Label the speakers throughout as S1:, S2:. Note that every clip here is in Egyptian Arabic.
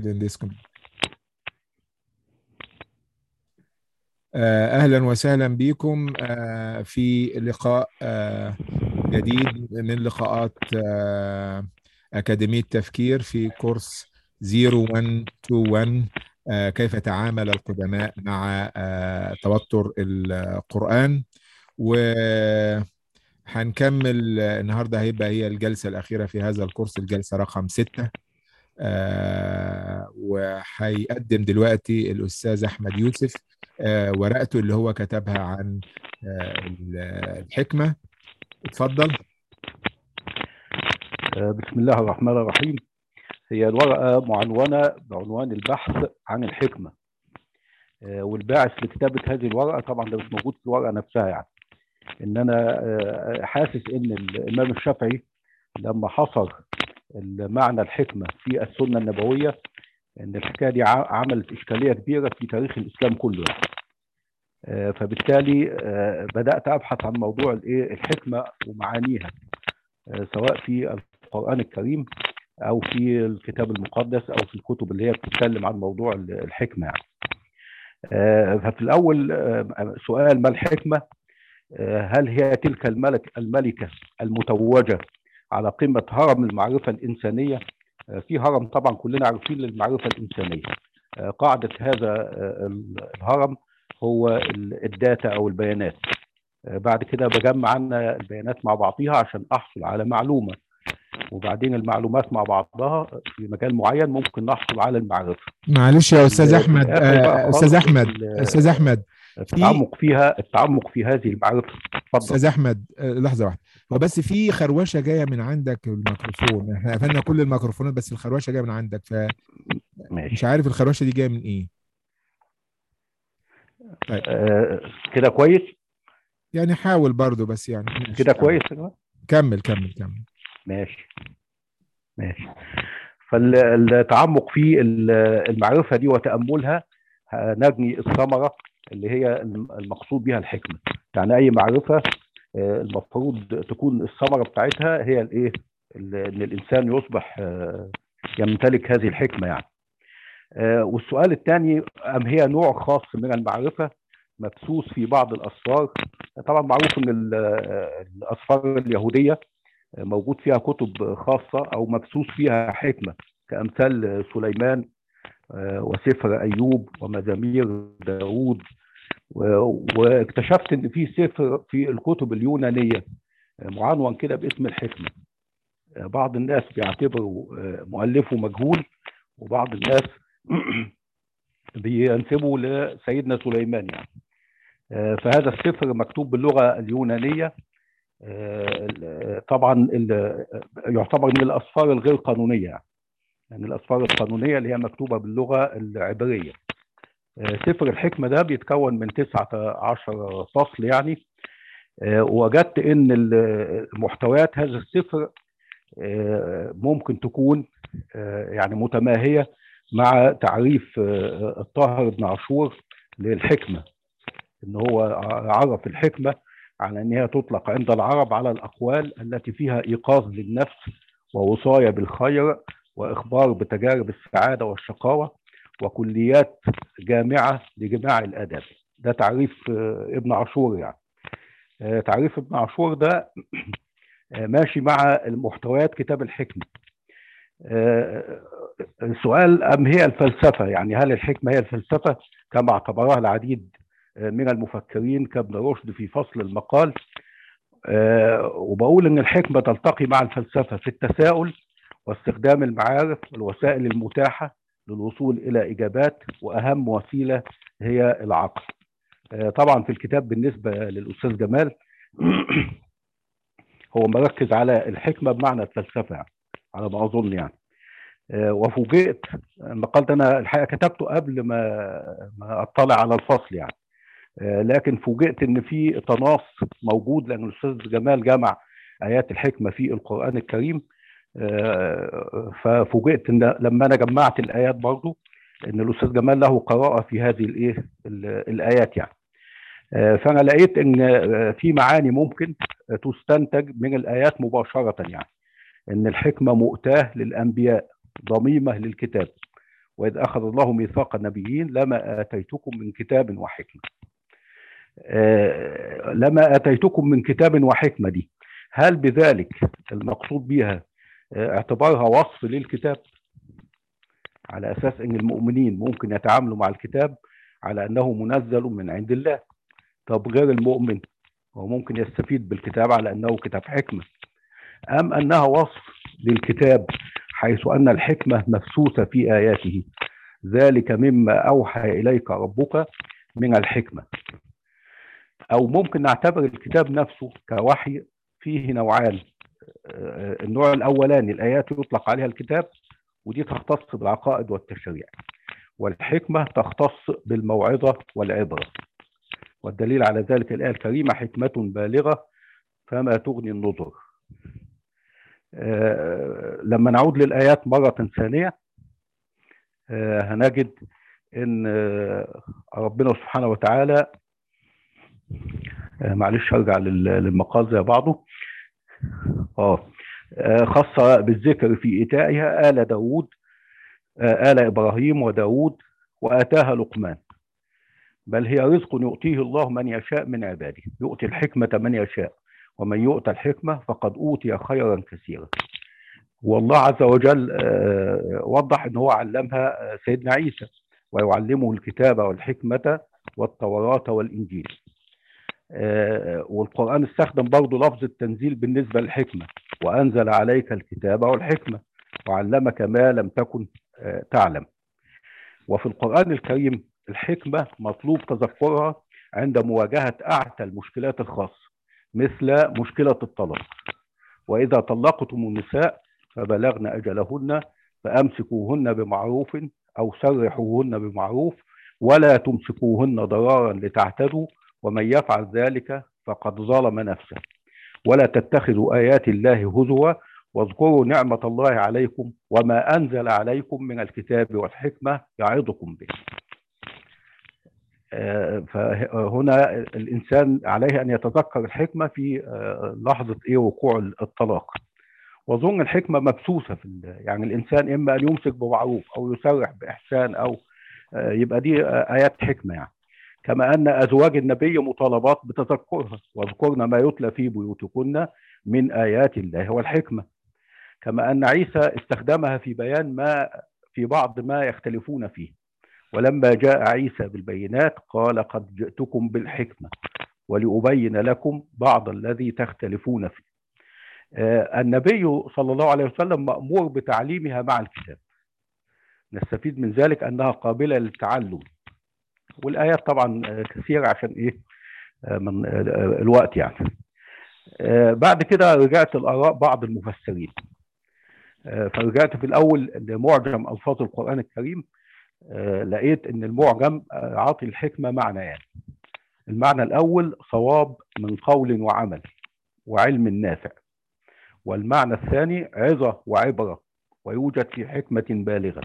S1: in this computer. اهلا وسهلا بكم في لقاء جديد من لقاءات اكاديميه تفكير في كورس 0121 كيف تعامل القدماء مع توتر القران وهنكمل النهارده هيبقى هي الجلسه الاخيره في هذا الكورس الجلسه رقم ستة آه وهيقدم دلوقتي الاستاذ احمد يوسف آه ورقته اللي هو كتبها عن آه الحكمه اتفضل
S2: بسم الله الرحمن الرحيم هي الورقه معنونه بعنوان البحث عن الحكمه والباعث لكتابه هذه الورقه طبعا ده مش موجود في الورقه نفسها يعني ان انا حاسس ان الامام الشافعي لما حصر معنى الحكمه في السنه النبويه ان الحكايه دي عملت اشكاليه كبيره في تاريخ الاسلام كله يعني. فبالتالي بدات ابحث عن موضوع الايه الحكمه ومعانيها سواء في القران الكريم او في الكتاب المقدس او في الكتب اللي هي بتتكلم عن موضوع الحكمه يعني. ففي الاول سؤال ما الحكمه هل هي تلك الملك الملكه المتوجه على قمة هرم المعرفة الإنسانية في هرم طبعا كلنا عارفين للمعرفة الإنسانية قاعدة هذا الهرم هو الداتا أو البيانات بعد كده بجمع أنا البيانات مع بعضها عشان أحصل على معلومة وبعدين المعلومات مع بعضها في مجال معين ممكن نحصل على المعرفة
S1: معلش يا أستاذ أحمد أستاذ أحمد أستاذ أحمد
S2: التعمق فيها التعمق في هذه المعرفة
S1: اتفضل استاذ احمد لحظه واحده هو بس في خروشه جايه من عندك الميكروفون احنا قفلنا كل الميكروفونات بس الخروشه جايه من عندك ف ماشي. مش عارف الخروشه دي جايه من ايه
S2: طيب آه كده كويس
S1: يعني حاول برضو بس يعني
S2: كده كويس
S1: كمل كمل كمل
S2: ماشي ماشي فالتعمق في المعرفه دي وتاملها نجني الثمره اللي هي المقصود بها الحكمه يعني اي معرفه المفروض تكون الثمره بتاعتها هي الايه ان الانسان يصبح يمتلك هذه الحكمه يعني والسؤال الثاني ام هي نوع خاص من المعرفه مبثوث في بعض الاسفار طبعا معروف ان الاسفار اليهوديه موجود فيها كتب خاصه او مبثوث فيها حكمه كامثال سليمان وسفر ايوب ومزامير داوود واكتشفت ان في سفر في الكتب اليونانيه معنون كده باسم الحكمه بعض الناس بيعتبروا مؤلفه مجهول وبعض الناس بينسبوا لسيدنا سليمان يعني فهذا السفر مكتوب باللغه اليونانيه طبعا يعتبر من الاسفار الغير قانونيه يعني يعني الاسفار القانونيه اللي هي مكتوبه باللغه العبريه سفر الحكمه ده بيتكون من 19 فصل يعني وجدت ان محتويات هذا السفر ممكن تكون يعني متماهيه مع تعريف الطاهر بن عاشور للحكمه ان هو عرف الحكمه على ان هي تطلق عند العرب على الاقوال التي فيها ايقاظ للنفس ووصايه بالخير واخبار بتجارب السعاده والشقاوه وكليات جامعه لجماع الاداب ده تعريف ابن عاشور يعني تعريف ابن عاشور ده ماشي مع المحتويات كتاب الحكمه السؤال ام هي الفلسفه يعني هل الحكمه هي الفلسفه كما اعتبرها العديد من المفكرين كابن رشد في فصل المقال وبقول ان الحكمه تلتقي مع الفلسفه في التساؤل واستخدام المعارف والوسائل المتاحة للوصول إلى إجابات وأهم وسيلة هي العقل طبعا في الكتاب بالنسبة للأستاذ جمال هو مركز على الحكمة بمعنى الفلسفة يعني على ما أظن يعني وفوجئت المقال ده أنا الحقيقة كتبته قبل ما ما أطلع على الفصل يعني لكن فوجئت إن في تناص موجود لأن الأستاذ جمال جمع آيات الحكمة في القرآن الكريم ففوجئت ان لما انا جمعت الايات برضو ان الاستاذ جمال له قراءه في هذه الايه الايات يعني فانا لقيت ان في معاني ممكن تستنتج من الايات مباشره يعني ان الحكمه مؤتاه للانبياء ضميمه للكتاب وإذ أخذ الله ميثاق النبيين لما آتيتكم من كتاب وحكمة آه لما آتيتكم من كتاب وحكمة دي هل بذلك المقصود بها آه اعتبارها وصف للكتاب على أساس أن المؤمنين ممكن يتعاملوا مع الكتاب على أنه منزل من عند الله طب غير المؤمن هو ممكن يستفيد بالكتاب على أنه كتاب حكمة أم أنها وصف للكتاب حيث أن الحكمة مفسوسة في آياته ذلك مما أوحى إليك ربك من الحكمة أو ممكن نعتبر الكتاب نفسه كوحي فيه نوعان النوع الأولاني الآيات يطلق عليها الكتاب ودي تختص بالعقائد والتشريع والحكمة تختص بالموعظة والعبرة والدليل على ذلك الآية الكريمة حكمة بالغة فما تغني النظر آه لما نعود للآيات مرة ثانية آه هنجد أن آه ربنا سبحانه وتعالى معلش هرجع للمقال زي بعضه اه خاصة بالذكر في إيتائها آل داود آل إبراهيم وداود وآتاها لقمان بل هي رزق يؤتيه الله من يشاء من عباده يؤتي الحكمة من يشاء ومن يؤتى الحكمة فقد أوتي خيرا كثيرا والله عز وجل وضح أنه علمها سيدنا عيسى ويعلمه الكتاب والحكمة والتوراة والإنجيل والقرآن استخدم برضه لفظ التنزيل بالنسبة للحكمة وأنزل عليك الكتاب والحكمة وعلمك ما لم تكن تعلم وفي القرآن الكريم الحكمة مطلوب تذكرها عند مواجهة أعتى المشكلات الخاصة مثل مشكلة الطلاق وإذا طلقتم النساء فبلغن أجلهن فأمسكوهن بمعروف أو سرحوهن بمعروف ولا تمسكوهن ضرارا لتعتدوا ومن يفعل ذلك فقد ظلم نفسه ولا تتخذوا آيات الله هزوا واذكروا نعمة الله عليكم وما أنزل عليكم من الكتاب والحكمة يعظكم به فهنا الإنسان عليه أن يتذكر الحكمة في لحظة إيه وقوع الطلاق وأظن الحكمة مبسوسة في يعني الإنسان إما أن يمسك بمعروف أو يسرح بإحسان أو يبقى دي آيات حكمة يعني كما أن أزواج النبي مطالبات بتذكرها واذكرن ما يتلى في بيوتكن من آيات الله والحكمة كما أن عيسى استخدمها في بيان ما في بعض ما يختلفون فيه ولما جاء عيسى بالبينات قال قد جئتكم بالحكمة ولأبين لكم بعض الذي تختلفون فيه آه النبي صلى الله عليه وسلم مأمور بتعليمها مع الكتاب نستفيد من ذلك أنها قابلة للتعلم والآيات طبعا كثيرة عشان إيه آه من آه الوقت يعني بعد كده رجعت الآراء بعض المفسرين فرجعت في الأول لمعجم ألفاظ القرآن الكريم لقيت ان المعجم عاطي الحكمه معنيان يعني. المعنى الاول صواب من قول وعمل وعلم نافع والمعنى الثاني عظه وعبره ويوجد في حكمه بالغه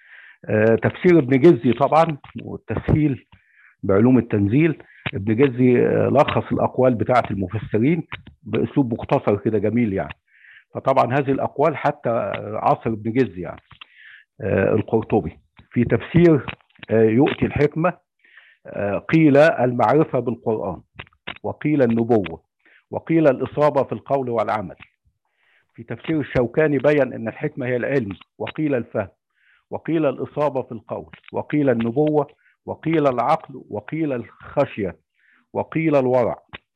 S2: تفسير ابن جزي طبعا والتسهيل بعلوم التنزيل ابن جزي لخص الاقوال بتاعه المفسرين باسلوب مختصر كده جميل يعني فطبعا هذه الاقوال حتى عصر ابن جزي يعني القرطبي في تفسير يؤتي الحكمة قيل المعرفة بالقرآن وقيل النبوة وقيل الإصابة في القول والعمل في تفسير الشوكاني بين أن الحكمة هي العلم وقيل الفهم وقيل الإصابة في القول وقيل النبوة وقيل العقل وقيل الخشية وقيل الورع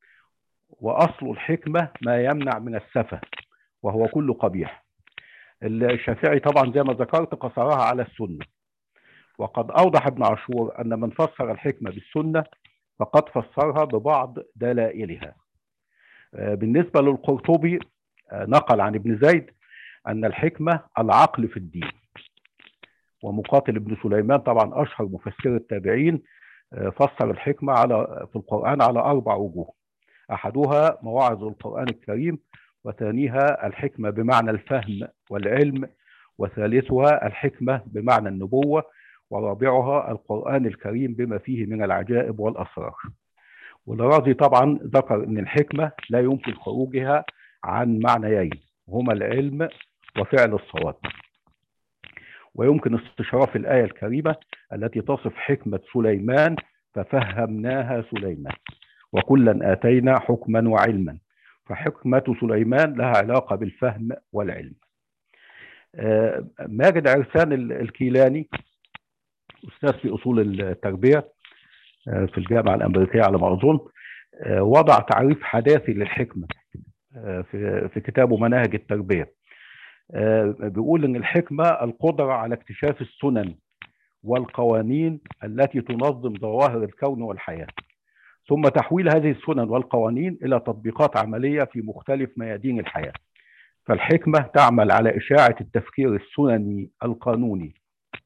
S2: وأصل الحكمة ما يمنع من السفة وهو كل قبيح الشافعي طبعا زي ما ذكرت قصرها على السنه وقد أوضح ابن عاشور أن من فسر الحكمة بالسنة فقد فسرها ببعض دلائلها بالنسبة للقرطبي نقل عن ابن زيد أن الحكمة العقل في الدين ومقاتل ابن سليمان طبعا أشهر مفسر التابعين فسر الحكمة على في القرآن على أربع وجوه أحدها مواعظ القرآن الكريم وثانيها الحكمة بمعنى الفهم والعلم وثالثها الحكمة بمعنى النبوة ورابعها القرآن الكريم بما فيه من العجائب والأسرار والرازي طبعا ذكر أن الحكمة لا يمكن خروجها عن معنيين هما العلم وفعل الصواب ويمكن استشراف الآية الكريمة التي تصف حكمة سليمان ففهمناها سليمان وكلا آتينا حكما وعلما فحكمة سليمان لها علاقة بالفهم والعلم آه، ماجد عرسان الكيلاني أستاذ في أصول التربية آه، في الجامعة الأمريكية على ما أظن آه، وضع تعريف حداثي للحكمة في في كتابه مناهج التربية بيقول إن الحكمة القدرة على اكتشاف السنن والقوانين التي تنظم ظواهر الكون والحياة ثم تحويل هذه السنن والقوانين إلى تطبيقات عملية في مختلف ميادين الحياة فالحكمة تعمل على إشاعة التفكير السنني القانوني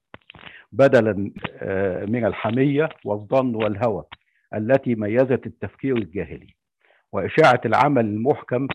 S2: بدلا آه، من الحمية والظن والهوى التي ميزت التفكير الجاهلي وإشاعة العمل المحكم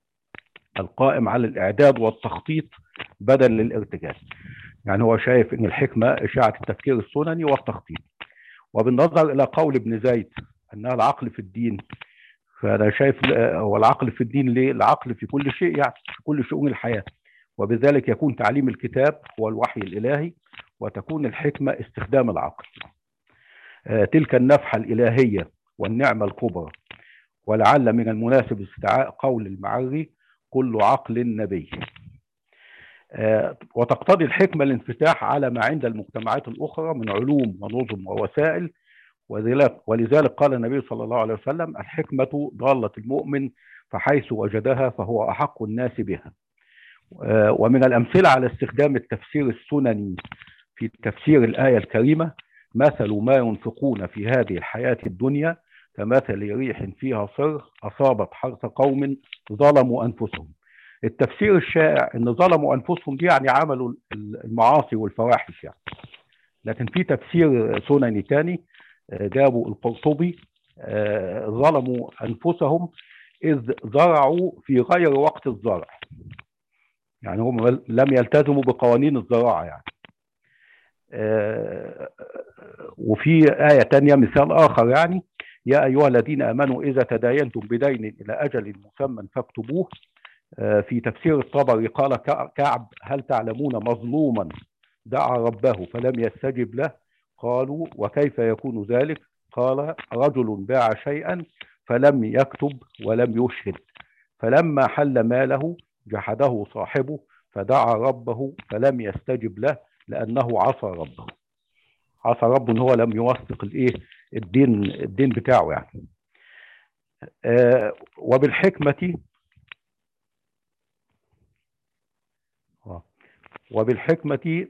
S2: القائم على الإعداد والتخطيط بدل للارتجال يعني هو شايف أن الحكمة إشاعة التفكير السنني والتخطيط وبالنظر إلى قول ابن زيد أنها العقل في الدين فأنا شايف هو العقل في الدين ليه؟ العقل في كل شيء يعني في كل شؤون الحياة وبذلك يكون تعليم الكتاب هو الوحي الإلهي وتكون الحكمة استخدام العقل آه، تلك النفحة الإلهية والنعمة الكبرى ولعل من المناسب استدعاء قول المعري كل عقل نبي آه، وتقتضي الحكمة الانفتاح على ما عند المجتمعات الأخرى من علوم ونظم ووسائل ولذلك قال النبي صلى الله عليه وسلم الحكمة ضالة المؤمن فحيث وجدها فهو أحق الناس بها آه، ومن الأمثلة على استخدام التفسير السنني في تفسير الآية الكريمة مثل ما ينفقون في هذه الحياة الدنيا كمثل ريح فيها صر أصابت حرث قوم ظلموا أنفسهم التفسير الشائع ان ظلموا انفسهم دي يعني عملوا المعاصي والفواحش يعني لكن في تفسير سنني تاني آه، جابوا القرطبي آه، ظلموا انفسهم اذ زرعوا في غير وقت الزرع يعني هم لم يلتزموا بقوانين الزراعه يعني آه، وفي آية تانية مثال آخر يعني يا أيها الذين آمنوا إذا تداينتم بدين إلى أجل مسمى فاكتبوه آه، في تفسير الطبري قال كعب هل تعلمون مظلوما دعا ربه فلم يستجب له قالوا وكيف يكون ذلك قال رجل باع شيئا فلم يكتب ولم يشهد فلما حل ماله جحده صاحبه فدعا ربه فلم يستجب له لانه عصى ربه عصى ربه ان هو لم يوثق الايه الدين الدين بتاعه يعني آه وبالحكمه وبالحكمة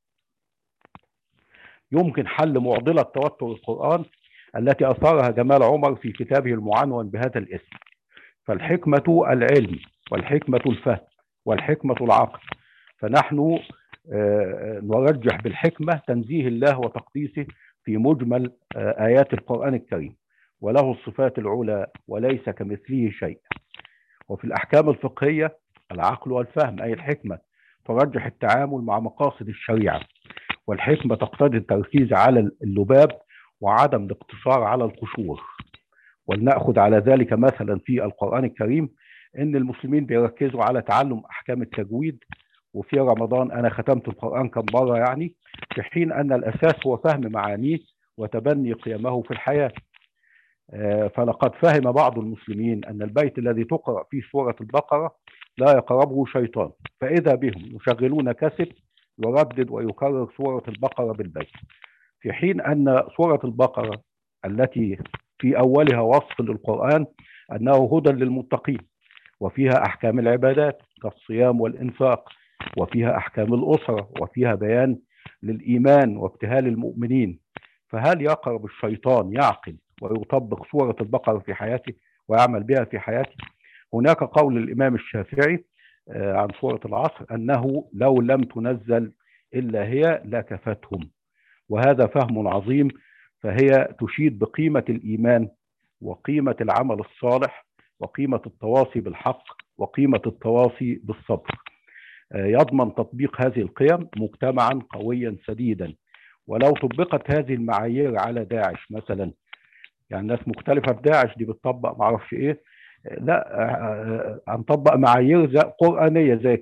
S2: يمكن حل معضلة توتر القرآن التي أثارها جمال عمر في كتابه المعنون بهذا الاسم فالحكمة العلم والحكمة الفهم والحكمة العقل فنحن آه، نرجح بالحكمة تنزيه الله وتقديسه في مجمل آه، آيات القرآن الكريم وله الصفات العلى وليس كمثله شيء وفي الأحكام الفقهية العقل والفهم أي الحكمة ترجح التعامل مع مقاصد الشريعة والحكمة تقتضي التركيز على اللباب وعدم الاقتصار على القشور ولنأخذ على ذلك مثلا في القرآن الكريم إن المسلمين بيركزوا على تعلم أحكام التجويد وفي رمضان أنا ختمت القرآن كم مرة يعني في حين أن الأساس هو فهم معانيه وتبني قيمه في الحياة آه، فلقد فهم بعض المسلمين أن البيت الذي تقرأ فيه سورة البقرة لا يقربه شيطان فإذا بهم يشغلون كسب يردد ويكرر سورة البقرة بالبيت في حين أن سورة البقرة التي في أولها وصف للقرآن أنه هدى للمتقين وفيها أحكام العبادات كالصيام والإنفاق وفيها أحكام الأسرة وفيها بيان للإيمان وابتهال المؤمنين فهل يقرب الشيطان يعقل ويطبق سورة البقرة في حياته ويعمل بها في حياته هناك قول الإمام الشافعي آه، عن سورة العصر أنه لو لم تنزل إلا هي لكفتهم وهذا فهم عظيم فهي تشيد بقيمة الإيمان وقيمة العمل الصالح وقيمة التواصي بالحق وقيمة التواصي بالصبر آه، يضمن تطبيق هذه القيم مجتمعا قويا سديدا ولو طبقت هذه المعايير على داعش مثلا يعني ناس مختلفة في داعش دي بتطبق معرفش ايه لا هنطبق معايير زي قرآنية زي كده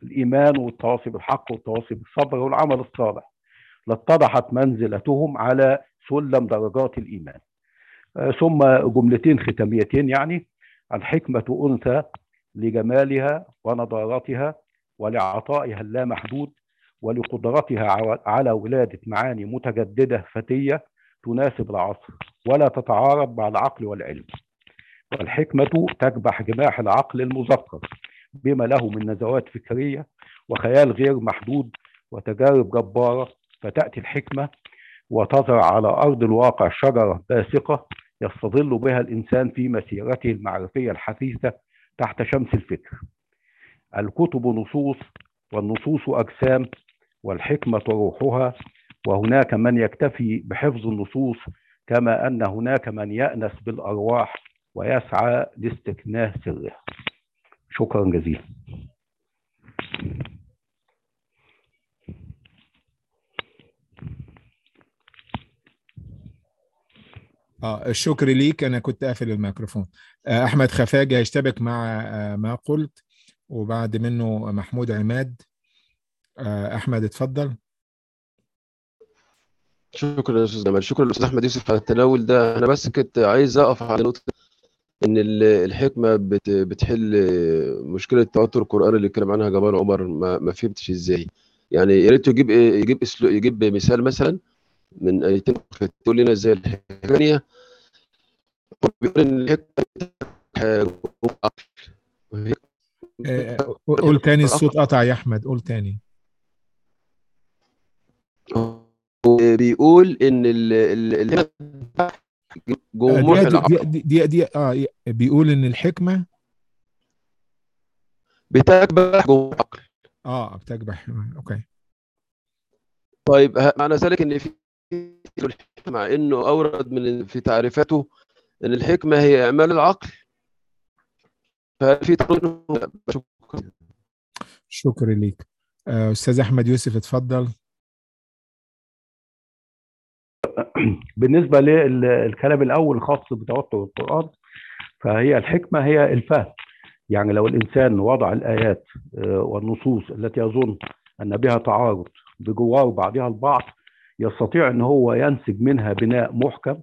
S2: الإيمان والتواصي بالحق والتواصي بالصبر والعمل الصالح لاتضحت منزلتهم على سلم درجات الإيمان ثم جملتين ختاميتين يعني الحكمة أنثى لجمالها ونضارتها ولعطائها اللامحدود ولقدرتها على ولادة معاني متجددة فتية تناسب العصر ولا تتعارض مع العقل والعلم والحكمة تكبح جماح العقل المذكر بما له من نزوات فكرية وخيال غير محدود وتجارب جبارة فتأتي الحكمة وتزرع على أرض الواقع شجرة باسقة يستظل بها الإنسان في مسيرته المعرفية الحثيثة تحت شمس الفكر الكتب نصوص والنصوص أجسام والحكمة روحها وهناك من يكتفي بحفظ النصوص كما أن هناك من يأنس بالأرواح ويسعى لاستكناه سرها شكرا جزيلا
S1: اه الشكر ليك انا كنت قافل الميكروفون آه احمد خفاجي هيشتبك مع آه ما قلت وبعد منه محمود عماد آه احمد اتفضل
S3: شكرا يا استاذ جمال شكرا للاستاذ احمد يوسف على التناول ده انا بس كنت عايز اقف على نقطه ان الحكمه بت بتحل مشكله توتر القران اللي اتكلم عنها جمال عمر ما, ما فهمتش ازاي يعني يا ريت يجيب يجيب يجيب مثال مثلا من ايتين تقول لنا ازاي الحكمه بيقول ان الحكمه
S1: قول تاني الصوت قطع يا احمد قول تاني
S3: بيقول ان ال ال
S1: جمهور دي, دي, دي, دي اه بيقول ان الحكمه
S3: بتكبح جمهور العقل
S1: اه بتكبح اوكي
S3: طيب معنى ذلك ان في مع انه اورد من في تعريفاته ان الحكمه هي اعمال العقل ففي
S1: شكرا شكرا ليك استاذ احمد يوسف اتفضل
S2: بالنسبه للكلام الاول الخاص بتوتر القران فهي الحكمه هي الفهم يعني لو الانسان وضع الايات والنصوص التي يظن ان بها تعارض بجوار بعضها البعض يستطيع ان هو ينسج منها بناء محكم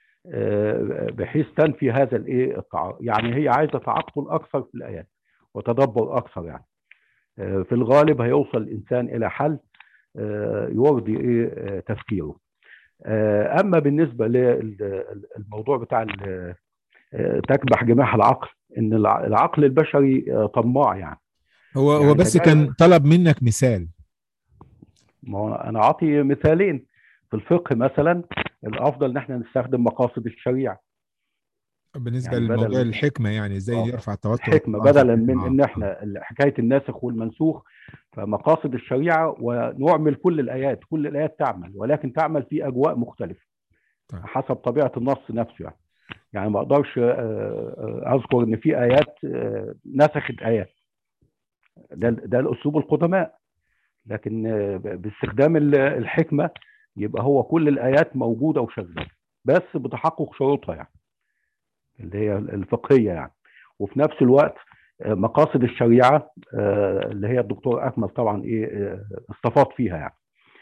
S2: بحيث تنفي هذا الايه التعارض يعني هي عايزه تعقل اكثر في الايات وتدبر اكثر يعني في الغالب هيوصل الانسان الى حل يرضي ايه تفكيره اما بالنسبه للموضوع بتاع تكبح جماح العقل ان العقل البشري طماع يعني
S1: هو يعني هو بس كان طلب منك مثال
S2: ما هو انا اعطي مثالين في الفقه مثلا الافضل ان احنا نستخدم مقاصد الشريعه
S1: بالنسبه يعني لموضوع الحكمه يعني ازاي يرفع التوتر
S2: الحكمه بدلا من آه. ان احنا حكايه الناسخ والمنسوخ فمقاصد الشريعه ونعمل كل الايات كل الايات تعمل ولكن تعمل في اجواء مختلفه طيب. حسب طبيعه النص نفسه يعني يعني ما اقدرش اذكر ان في ايات نسخت ايات ده ده الاسلوب القدماء لكن باستخدام الحكمه يبقى هو كل الايات موجوده وشغاله بس بتحقق شروطها يعني اللي هي الفقهيه يعني وفي نفس الوقت مقاصد الشريعه اللي هي الدكتور اكمل طبعا ايه استفاض فيها يعني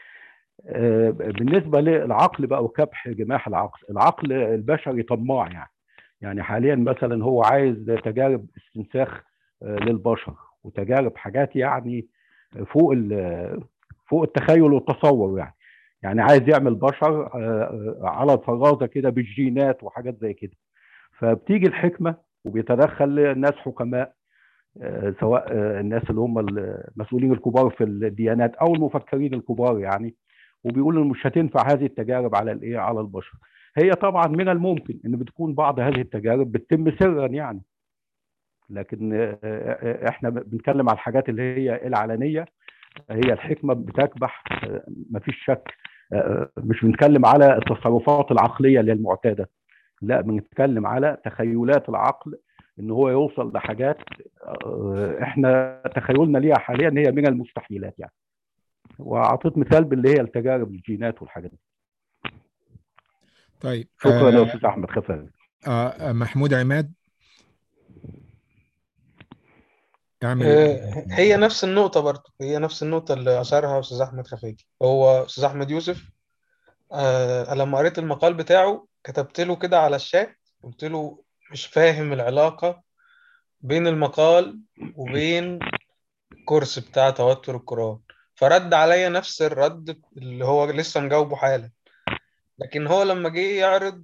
S2: بالنسبه للعقل بقى وكبح جماح العقل العقل البشري طماع يعني يعني حاليا مثلا هو عايز تجارب استنساخ للبشر وتجارب حاجات يعني فوق فوق التخيل والتصور يعني يعني عايز يعمل بشر على الفرازه كده بالجينات وحاجات زي كده فبتيجي الحكمه وبيتدخل ناس حكماء سواء الناس اللي هم المسؤولين الكبار في الديانات او المفكرين الكبار يعني وبيقولوا مش هتنفع هذه التجارب على الايه على البشر هي طبعا من الممكن ان بتكون بعض هذه التجارب بتتم سرا يعني لكن احنا بنتكلم على الحاجات اللي هي العلنيه هي الحكمه بتكبح مفيش شك مش بنتكلم على التصرفات العقليه اللي المعتاده لا بنتكلم على تخيلات العقل ان هو يوصل لحاجات احنا تخيلنا ليها حاليا هي من المستحيلات يعني واعطيت مثال باللي هي التجارب الجينات والحاجات دي
S1: طيب
S2: شكرا يا استاذ احمد خفاف
S1: آه محمود عماد اعمل
S4: آه، هي نفس النقطة برضه هي نفس النقطة اللي أثارها أستاذ أحمد خفاجي هو أستاذ أحمد يوسف آه لما قريت المقال بتاعه كتبت له كده على الشات قلت له مش فاهم العلاقة بين المقال وبين الكورس بتاع توتر القرآن فرد عليا نفس الرد اللي هو لسه مجاوبه حالا لكن هو لما جه يعرض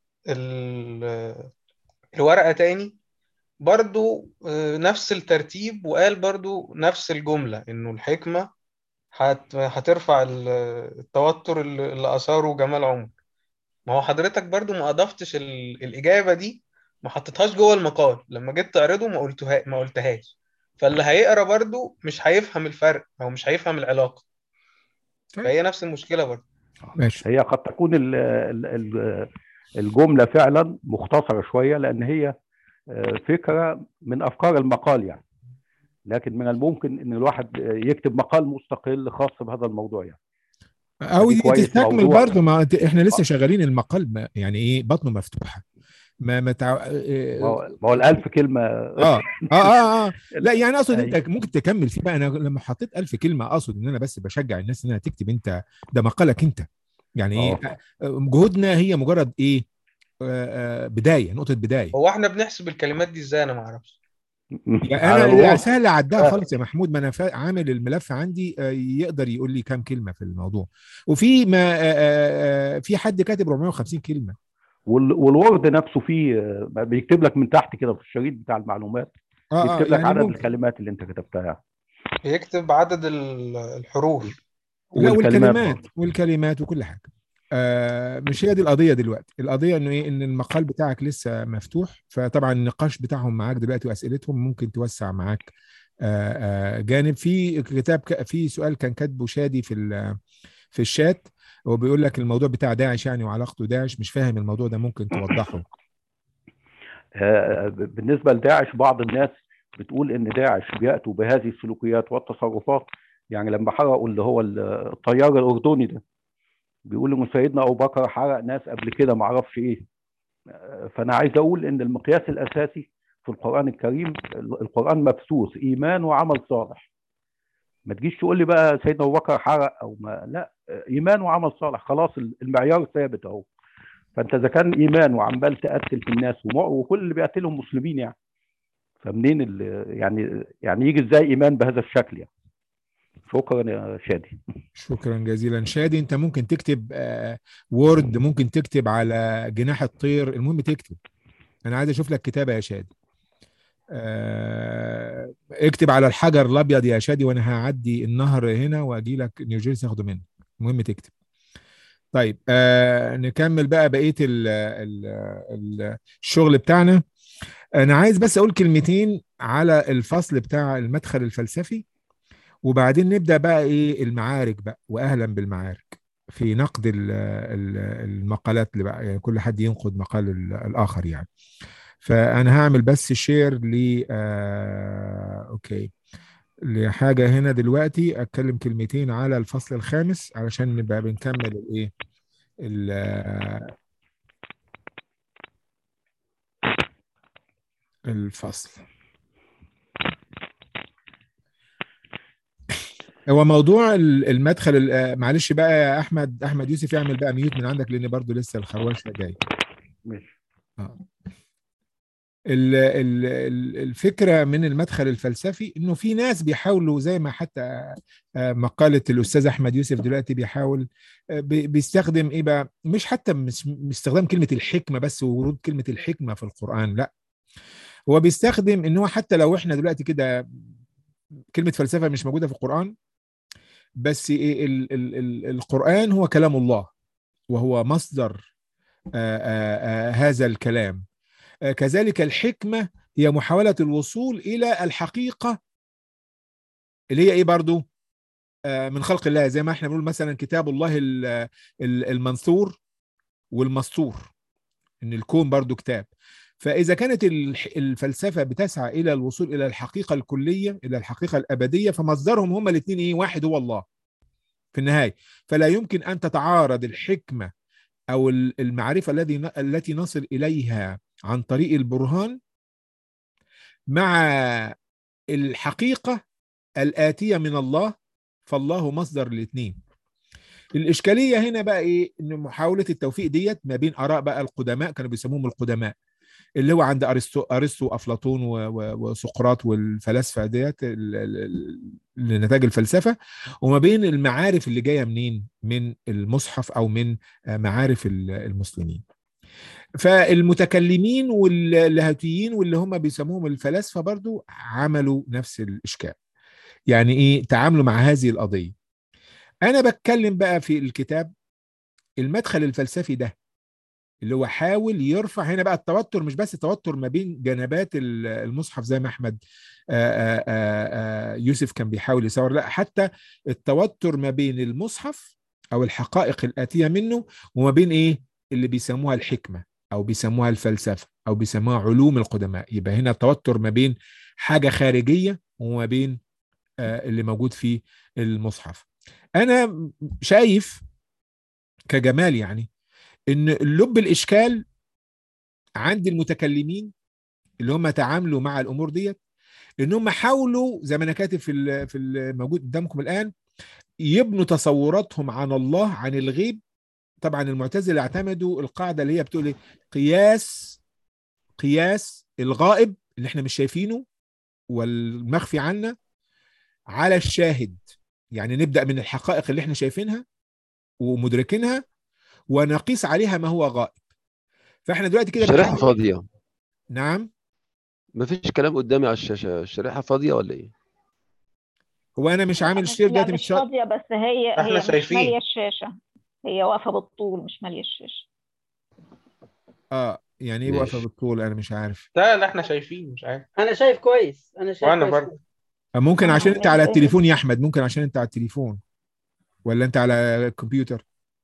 S4: ال- الورقة تاني برضو آه، نفس الترتيب وقال برضو نفس الجملة إنه الحكمة هت- هترفع ال- التوتر اللي اللي أثاره جمال عمر ما هو حضرتك برضو ما أضفتش ال- الإجابة دي ما حطيتهاش جوه المقال لما جيت تعرضه ما قلتها ما قلتهاش فاللي هيقرا برضو مش هيفهم الفرق أو مش هيفهم العلاقة
S1: طيب.
S4: فهي نفس المشكلة برضو
S1: ماشي
S2: هي قد تكون ال- ال- ال- الجملة فعلا مختصرة شوية لأن هي آه، فكرة من أفكار المقال يعني لكن من الممكن أن الواحد آه، يكتب مقال مستقل خاص بهذا الموضوع يعني
S1: او
S2: دي كويس
S1: تستكمل
S2: موضوع.
S1: برضه ما ت- احنا لسه شغالين المقال ما يعني ايه بطنه مفتوحه ما ما تع...
S2: ما هو ما هو الألف كلمة
S1: اه اه اه, آه. لا يعني اقصد
S2: أيوة.
S1: انت ممكن تكمل فيه بقى انا لما حطيت ألف كلمه اقصد ان انا بس بشجع الناس انها تكتب انت ده مقالك انت يعني ايه
S2: آه.
S1: آه، جهودنا هي مجرد ايه آه، آه، بدايه نقطه بدايه
S4: هو احنا بنحسب الكلمات دي ازاي انا ما اعرفش
S1: يعني
S2: على
S1: انا
S2: الوضع.
S1: سهل اعدها
S2: آه.
S1: خالص يا محمود ما انا فا- عامل الملف عندي آه، يقدر يقول لي كام كلمه في الموضوع وفي ما آه، آه، آه، في حد كاتب 450 كلمه
S2: وال- والوورد نفسه فيه آه، بيكتب لك من تحت كده في الشريط بتاع المعلومات
S1: اه اه
S2: يكتب لك
S1: يعني
S2: عدد
S1: ممكن.
S2: الكلمات اللي انت كتبتها يعني.
S4: بيكتب عدد ال- الحروف
S1: لا
S2: والكلمات
S1: والكلمات
S2: برضه.
S1: والكلمات وكل حاجه آه مش هي دي القضيه دلوقتي القضيه انه ايه ان المقال بتاعك لسه مفتوح فطبعا النقاش بتاعهم معاك دلوقتي واسئلتهم ممكن توسع معاك آه آه جانب في كتاب ك- في سؤال كان كاتبه شادي في ال- في الشات هو بيقول لك الموضوع بتاع داعش يعني وعلاقته داعش مش فاهم الموضوع ده ممكن توضحه
S2: آه، بالنسبه لداعش بعض الناس بتقول ان داعش بياتوا بهذه السلوكيات والتصرفات يعني لما حرقوا اللي هو الطيار الاردني ده بيقول ان سيدنا ابو بكر حرق ناس قبل كده ما اعرفش ايه آه، فانا عايز اقول ان المقياس الاساسي في القران الكريم القران مبثوث ايمان وعمل صالح ما تجيش تقول لي بقى سيدنا ابو بكر حرق او ما لا آه، ايمان وعمل صالح خلاص المعيار ثابت اهو فانت اذا كان ايمان وعمال تقتل في الناس وم- وكل اللي بيقتلهم مسلمين يعني فمنين ال- يعني يعني يجي ازاي ايمان بهذا الشكل يعني شكرا يا شادي
S1: شكرا جزيلا شادي انت ممكن تكتب آه وورد ممكن تكتب على جناح الطير المهم تكتب انا عايز اشوف لك كتابه يا شادي آه اكتب على الحجر الابيض يا شادي وانا هعدي النهر هنا واجي لك نيوجيرسي اخده منك المهم تكتب طيب آه نكمل بقى بقيه ال ال ال الشغل بتاعنا انا عايز بس اقول كلمتين على الفصل بتاع المدخل الفلسفي وبعدين نبدا بقى ايه المعارك بقى واهلا بالمعارك في نقد ال ال المقالات اللي بقى يعني كل حد ينقد مقال ال- الاخر يعني فانا هعمل بس شير ل آه اوكي لحاجه هنا دلوقتي اتكلم كلمتين على الفصل الخامس علشان نبقى بنكمل الايه ال- الفصل هو موضوع ال- المدخل ال- آه، معلش بقى يا احمد احمد يوسف اعمل بقى ميوت من عندك لان برضو لسه الخروشه جاي
S2: ماشي
S1: ال- ال- ال- الفكره من المدخل الفلسفي انه في ناس بيحاولوا زي ما حتى آه، مقاله الاستاذ احمد يوسف دلوقتي بيحاول آه، بي- بيستخدم ايه بقى مش حتى مش مش استخدام كلمه الحكمه بس وورود كلمه الحكمه في القران لا هو بيستخدم ان هو حتى لو احنا دلوقتي كده كلمه فلسفه مش موجوده في القران بس إيه ال ال ال القرآن هو كلام الله وهو مصدر آآ آآ هذا الكلام آه، كذلك الحكمة هي محاولة الوصول إلى الحقيقة اللي هي إيه برضو آه، من خلق الله زي ما احنا بنقول مثلا كتاب الله ال- ال- المنثور والمسطور ان الكون برضو كتاب فإذا كانت الح- الفلسفة بتسعى إلى الوصول إلى الحقيقة الكلية إلى الحقيقة الأبدية فمصدرهم هما الاثنين إيه واحد هو الله في النهاية فلا يمكن أن تتعارض الحكمة أو ال- المعرفة الذي ن- التي نصل إليها عن طريق البرهان مع الحقيقه الاتيه من الله فالله مصدر الاثنين الاشكاليه هنا بقى ايه ان محاوله التوفيق ديت ما بين اراء بقى القدماء كانوا بيسموهم القدماء اللي هو عند ارسطو ارسطو افلاطون و- و- وسقراط والفلاسفه ديت ال- ال- ال- لنتاج الفلسفه وما بين المعارف اللي جايه منين من المصحف او من آه، معارف ال- المسلمين فالمتكلمين واللاهوتيين واللي هم بيسموهم الفلاسفه برضو عملوا نفس الاشكال يعني ايه تعاملوا مع هذه القضيه انا بتكلم بقى في الكتاب المدخل الفلسفي ده اللي هو حاول يرفع هنا بقى التوتر مش بس التوتر ما بين جنبات ال- المصحف زي ما احمد آآ آآ يوسف كان بيحاول يصور لا حتى التوتر ما بين المصحف او الحقائق الاتيه منه وما بين ايه اللي بيسموها الحكمه او بيسموها الفلسفه او بيسموها علوم القدماء يبقى هنا توتر ما بين حاجه خارجيه وما بين آه، اللي موجود في المصحف انا شايف كجمال يعني ان لب الاشكال عند المتكلمين اللي هم تعاملوا مع الامور ديت ان هم حاولوا زي ما انا كاتب في ال- في الموجود قدامكم الان يبنوا تصوراتهم عن الله عن الغيب طبعا المعتزله اعتمدوا القاعده اللي هي بتقول إيه؟ قياس قياس الغائب اللي احنا مش شايفينه والمخفي عنا على الشاهد يعني نبدا من الحقائق اللي احنا شايفينها ومدركينها ونقيس عليها ما هو غائب فاحنا دلوقتي كده
S3: الشريحه
S1: بنحاول-
S3: فاضيه
S1: نعم
S3: مفيش كلام قدامي على الشاشه الشريحه فاضيه ولا ايه
S1: هو انا مش عامل الشير
S5: لا
S1: دلوقتي
S5: مش
S1: مش شا-
S5: فاضية بس هي
S4: احنا
S5: هي مش
S4: شايفين.
S5: مالية الشاشة هي واقفة بالطول مش مالية الشاشة
S1: اه يعني ايه
S3: ماشي.
S1: واقفه بالطول انا مش عارف
S4: لا لا احنا شايفين مش عارف
S6: انا شايف كويس انا شايف
S4: وانا
S6: كويس
S4: برضه
S1: آه، ممكن
S5: آه،
S1: عشان انت
S5: يعني
S1: على
S5: إيه؟
S1: التليفون يا احمد ممكن عشان انت على التليفون ولا انت على الكمبيوتر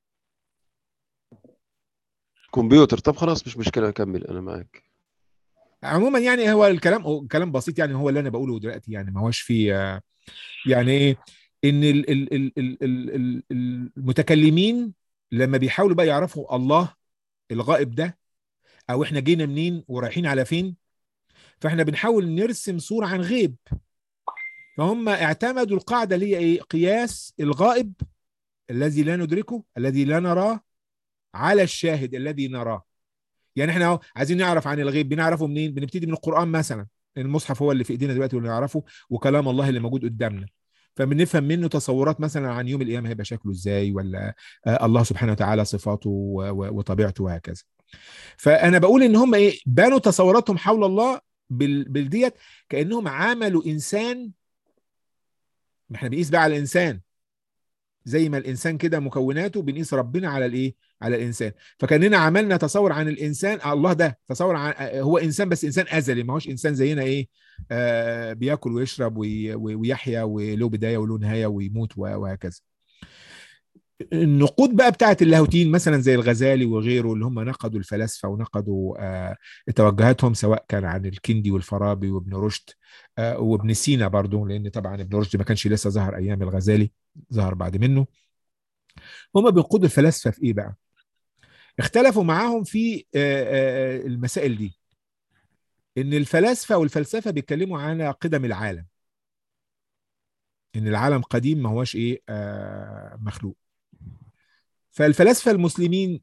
S3: كمبيوتر طب خلاص مش مشكله اكمل انا معاك
S1: عموما يعني هو الكلام هو كلام بسيط يعني هو اللي انا بقوله دلوقتي يعني ما هوش في آه، يعني ايه ان ال ال ال ال ال ال المتكلمين لما بيحاولوا بقى يعرفوا الله الغائب ده او احنا جينا منين ورايحين على فين فاحنا بنحاول نرسم صورة عن غيب فهم اعتمدوا القاعدة اللي هي ايه قياس الغائب الذي لا ندركه الذي لا نراه على الشاهد الذي نراه يعني احنا اهو عايزين نعرف عن الغيب بنعرفه منين بنبتدي من القرآن مثلا المصحف هو اللي في ايدينا دلوقتي واللي نعرفه وكلام الله اللي موجود قدامنا فبنفهم منه تصورات مثلا عن يوم القيامه هيبقى شكله ازاي ولا آه، الله سبحانه وتعالى صفاته و- و- وطبيعته وهكذا فانا بقول ان هم ايه بنوا تصوراتهم حول الله بال- بالديت كانهم عملوا انسان ما احنا بنقيس بقى على الانسان زي ما الانسان كده مكوناته بنقيس ربنا على الايه على الانسان فكاننا عملنا تصور عن الانسان الله ده تصور عن هو انسان بس انسان ازلي ما هوش انسان زينا ايه آه بياكل ويشرب وي- وي- ويحيا وله بدايه وله نهايه ويموت و- وهكذا النقود بقى بتاعت اللاهوتيين مثلا زي الغزالي وغيره اللي هم نقدوا الفلاسفه ونقدوا آه توجهاتهم سواء كان عن الكندي والفارابي وابن رشد آه وابن سينا برضو لان طبعا ابن رشد ما كانش لسه ظهر ايام الغزالي ظهر بعد منه هم بينقدوا الفلاسفه في ايه بقى اختلفوا معاهم في آه، آه، المسائل دي ان الفلاسفه والفلسفه بيتكلموا على قدم العالم ان العالم قديم ما هوش ايه آه، مخلوق فالفلاسفه المسلمين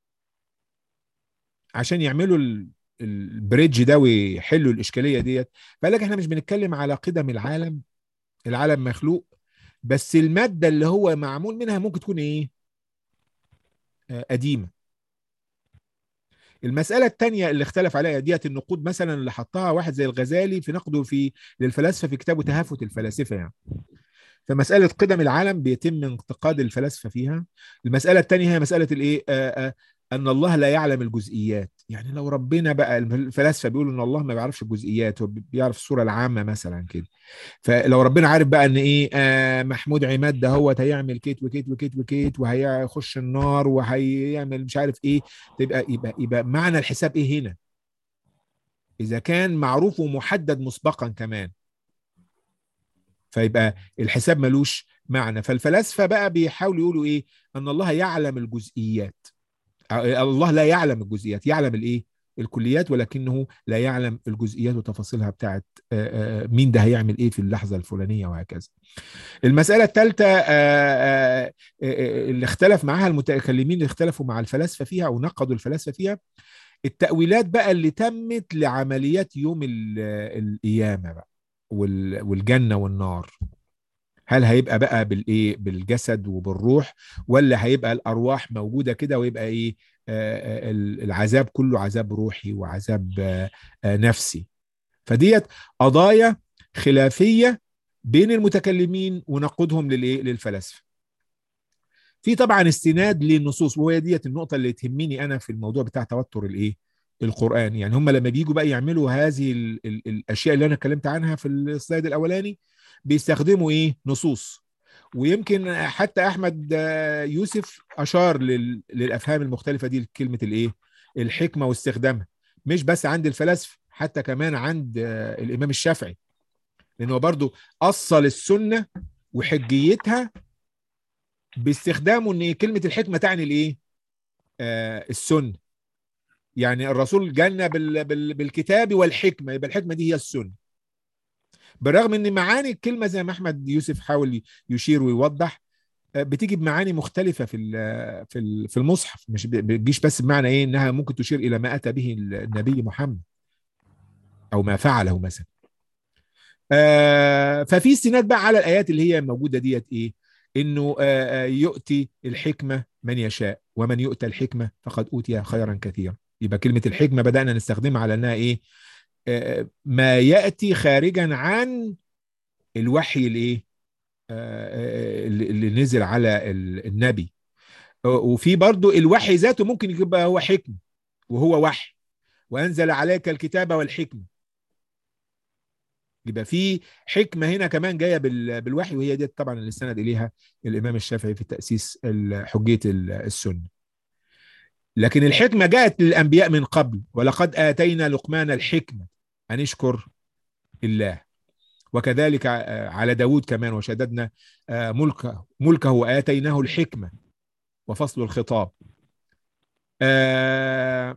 S1: عشان يعملوا ال- البريدج ده ويحلوا الاشكاليه ديت فقال لك احنا مش بنتكلم على قدم العالم العالم مخلوق بس الماده اللي هو معمول منها ممكن تكون ايه آه، قديمه المسألة التانية اللي اختلف عليها ديت النقود مثلا اللي حطها واحد زي الغزالي في نقده في للفلاسفة في كتابه تهافت الفلاسفة يعني فمسألة قدم العالم بيتم انتقاد الفلاسفة فيها المسألة التانية هي مسألة الايه آه، آه، ان الله لا يعلم الجزئيات يعني لو ربنا بقى الفلاسفة بيقولوا ان الله ما بيعرفش الجزئيات هو بيعرف الصورة العامة مثلا كده فلو ربنا عارف بقى ان ايه آه محمود عماد ده هو هيعمل كيت وكيت وكيت وكيت وهيخش النار وهيعمل مش عارف ايه تبقى يبقى يبقى معنى الحساب ايه هنا اذا كان معروف ومحدد مسبقا كمان فيبقى الحساب ملوش معنى فالفلاسفه بقى بيحاولوا يقولوا ايه ان الله يعلم الجزئيات آه، الله لا يعلم الجزئيات يعلم الايه الكليات ولكنه لا يعلم الجزئيات وتفاصيلها بتاعت آه، آه، مين ده هيعمل ايه في اللحظه الفلانيه وهكذا. المساله الثالثه اللي اختلف معاها المتكلمين اللي اختلفوا مع الفلاسفه فيها او نقدوا الفلاسفه فيها التأويلات بقى اللي تمت لعمليات يوم ال- القيامة بقى وال- والجنة والنار هل هيبقى بقى بالايه بالجسد وبالروح ولا هيبقى الارواح موجوده كده ويبقى ايه آه، آه، العذاب كله عذاب روحي وعذاب آه، آه، نفسي فديت قضايا خلافيه بين المتكلمين ونقودهم للايه للفلاسفه في طبعا استناد للنصوص وهي ديت النقطه اللي تهمني انا في الموضوع بتاع توتر الايه القران يعني هم لما بيجوا بقى يعملوا هذه ال ال الاشياء اللي انا اتكلمت عنها في السلايد الاولاني بيستخدموا ايه نصوص ويمكن حتى احمد آه، يوسف اشار لل- للافهام المختلفه دي لكلمه الايه الحكمه واستخدامها مش بس عند الفلاسفه حتى كمان عند آه، الامام الشافعي لانه برضو اصل السنه وحجيتها باستخدامه ان كلمه الحكمه تعني الايه آه السنه يعني الرسول جالنا بال بال بالكتاب والحكمه يبقى الحكمه دي هي السنه بالرغم ان معاني الكلمه زي ما احمد يوسف حاول يشير ويوضح آه، بتيجي بمعاني مختلفه في ال- في ال- في المصحف مش ب- بتجيش بس بمعنى ايه انها ممكن تشير الى ما اتى به النبي محمد او ما فعله مثلا آه، ففي استناد بقى على الايات اللي هي موجوده ديت ايه انه آه، آه، يؤتي الحكمه من يشاء ومن يؤتى الحكمه فقد اوتي خيرا كثيرا يبقى كلمه الحكمه بدانا نستخدمها على انها ايه آه، ما ياتي خارجا عن الوحي الايه آه، آه، اللي اللي نزل على ال- النبي آه، وفي برضو الوحي ذاته ممكن يبقى هو حكمه وهو وحي وانزل عليك الكتاب والحكمه يبقى في حكمه هنا كمان جايه بال- بالوحي وهي دي طبعا اللي استند اليها الامام الشافعي في تاسيس ال- حجيه ال- السنه لكن الحكمه جاءت للانبياء من قبل ولقد اتينا لقمان الحكمه ان اشكر الله وكذلك ع- على داود كمان وشددنا آه، ملكه ملكه واتيناه الحكمه وفصل الخطاب آه،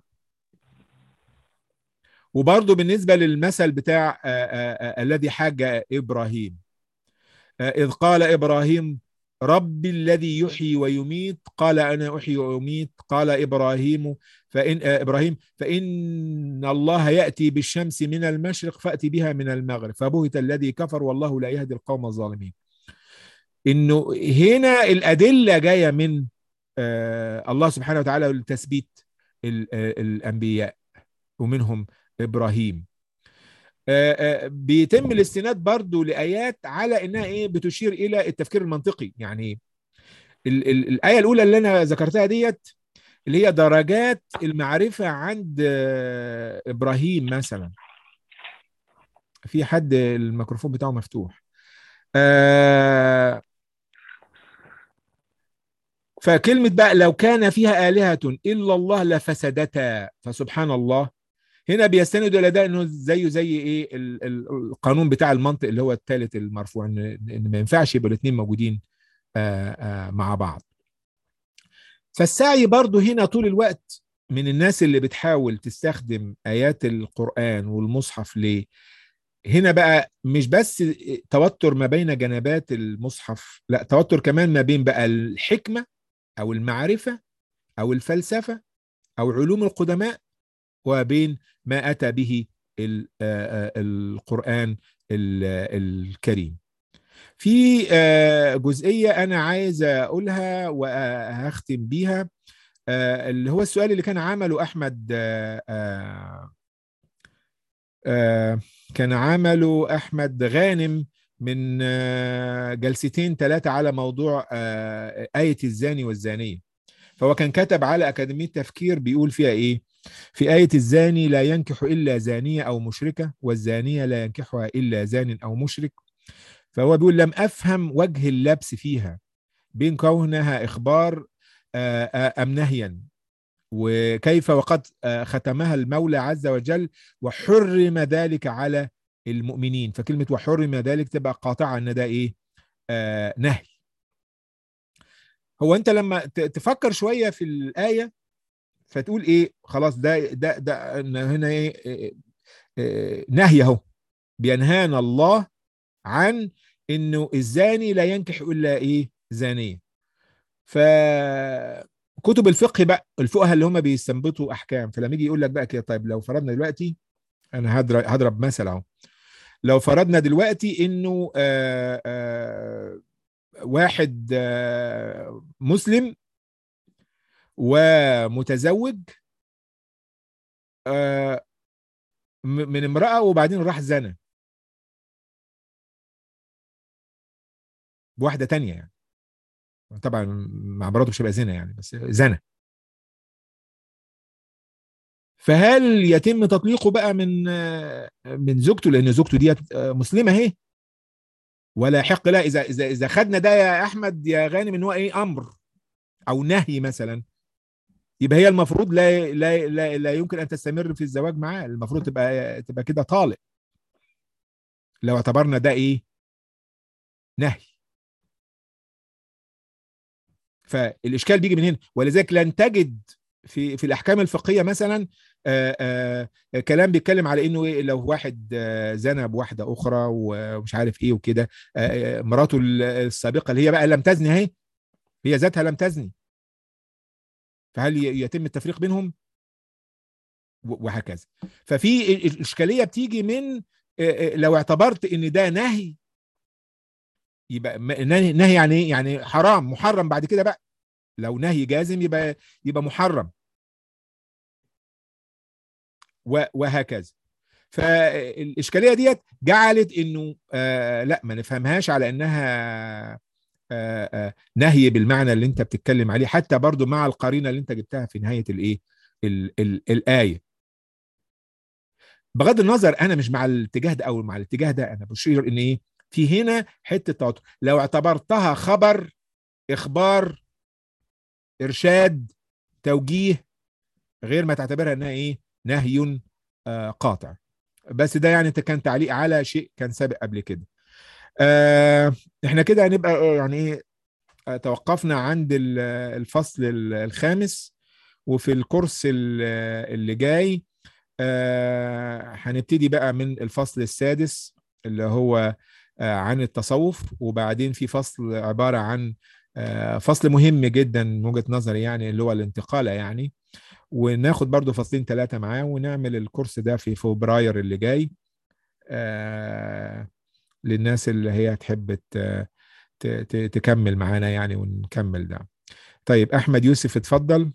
S1: وبرضه بالنسبه للمثل بتاع آه، آه، آه، الذي حاج ابراهيم آه، إذ قال إبراهيم ربي الذي يحيي ويميت قال أنا أحيي وأميت قال إبراهيم فإن آه، إبراهيم فإن الله يأتي بالشمس من المشرق فأتي بها من المغرب فبهت الذي كفر والله لا يهدي القوم الظالمين إنه هنا الأدلة جاية من آه، الله سبحانه وتعالى لتثبيت ال- آه، الأنبياء ومنهم إبراهيم آه، آه، بيتم الاستناد برضو لآيات على إنها إيه بتشير إلى التفكير المنطقي يعني ال ال الآية الأولى اللي أنا ذكرتها ديت اللي هي درجات المعرفة عند آه، إبراهيم مثلا في حد الميكروفون بتاعه مفتوح آه، فكلمة بقى لو كان فيها آلهة إلا الله لفسدتا فسبحان الله هنا بيستندوا الى ده انه زيه زي ايه ال- ال- القانون بتاع المنطق اللي هو الثالث المرفوع ان ان ما ينفعش يبقوا الاثنين موجودين آه، آه، مع بعض فالسعي برضو هنا طول الوقت من الناس اللي بتحاول تستخدم ايات القران والمصحف ليه هنا بقى مش بس توتر ما بين جنبات المصحف لا توتر كمان ما بين بقى الحكمه او المعرفه او الفلسفه او علوم القدماء وبين ما اتى به ال- آه، آه، القران ال- الكريم في آه، جزئيه انا عايز اقولها وهختم بيها آه، اللي هو السؤال اللي كان عمله احمد آه، آه، آه، كان عمله احمد غانم من آه، جلستين ثلاثه على موضوع آه، ايه الزاني والزانيه فهو كان كتب على اكاديميه تفكير بيقول فيها ايه في آية الزاني لا ينكح إلا زانية أو مشركة والزانية لا ينكحها إلا زان أو مشرك فهو بيقول لم أفهم وجه اللبس فيها بين كونها إخبار آه، آه، أم نهيا وكيف وقد آه، ختمها المولى عز وجل وحرم ذلك على المؤمنين فكلمة وحرم ذلك تبقى قاطعة أن ده إيه آه نهي هو أنت لما ت- تفكر شوية في الآية فتقول ايه خلاص ده ده ده إن هنا ايه إيه، إيه، نهي اهو بينهانا الله عن انه الزاني لا ينكح الا ايه زانيه ف كتب الفقه بقى الفقهاء اللي هم بيستنبطوا احكام فلما يجي يقول لك بقى كده طيب لو فرضنا دلوقتي انا هضرب هضرب مثل اهو لو فرضنا دلوقتي انه آآ آآ واحد آه، مسلم ومتزوج آه، م- من امرأة وبعدين راح زنى بواحدة تانية يعني طبعا مع مراته مش هيبقى زنا يعني بس زنى فهل يتم تطليقه بقى من آه، من زوجته لان زوجته ديت آه، مسلمه اهي ولا يحق لا اذا اذا اذا خدنا ده يا احمد يا غانم ان هو ايه امر او نهي مثلا يبقى هي المفروض لا لا لا, لا يمكن ان تستمر في الزواج معاه المفروض تبقى تبقى كده طالق لو اعتبرنا ده ايه نهي فالاشكال بيجي من هنا ولذلك لن تجد في في الاحكام الفقهيه مثلا آآ آآ كلام بيتكلم على انه إيه لو واحد آه، زنى بواحده اخرى ومش عارف ايه وكده آه، آه، مراته السابقه اللي هي بقى لم تزني اهي هي ذاتها لم تزني فهل ي- يتم التفريق بينهم و- وهكذا ففي ال- الاشكاليه بتيجي من آه، آه، لو اعتبرت ان ده نهي يبقى م- نهي نهي يعني ايه يعني حرام محرم بعد كده بقى لو نهي جازم يبقى يبقى محرم و- وهكذا فالاشكاليه ديت جعلت انه آه لا ما نفهمهاش على انها آه آه نهي بالمعنى اللي انت بتتكلم عليه حتى برضو مع القرينه اللي انت جبتها في نهايه الايه ال- ال- الايه بغض النظر انا مش مع الاتجاه ده او مع الاتجاه ده انا بشير ان ايه في هنا حته توتر لو اعتبرتها خبر اخبار ارشاد توجيه غير ما تعتبرها انها ايه نهي آه قاطع بس ده يعني كان تعليق على شيء كان سابق قبل كده آه احنا كده هنبقى آه، يعني ايه آه، توقفنا عند ال- الفصل ال- الخامس وفي الكورس ال- اللي جاي آه، هنبتدي بقى من الفصل السادس اللي هو آه، عن التصوف وبعدين في فصل عبارة عن آه، فصل مهم جدا من وجهة نظري يعني اللي هو الانتقالة يعني وناخد برضو فصلين ثلاثة معاه ونعمل الكورس ده في فبراير اللي جاي آه، للناس اللي هي تحب ت- ت- ت- تكمل معانا يعني ونكمل ده طيب أحمد يوسف اتفضل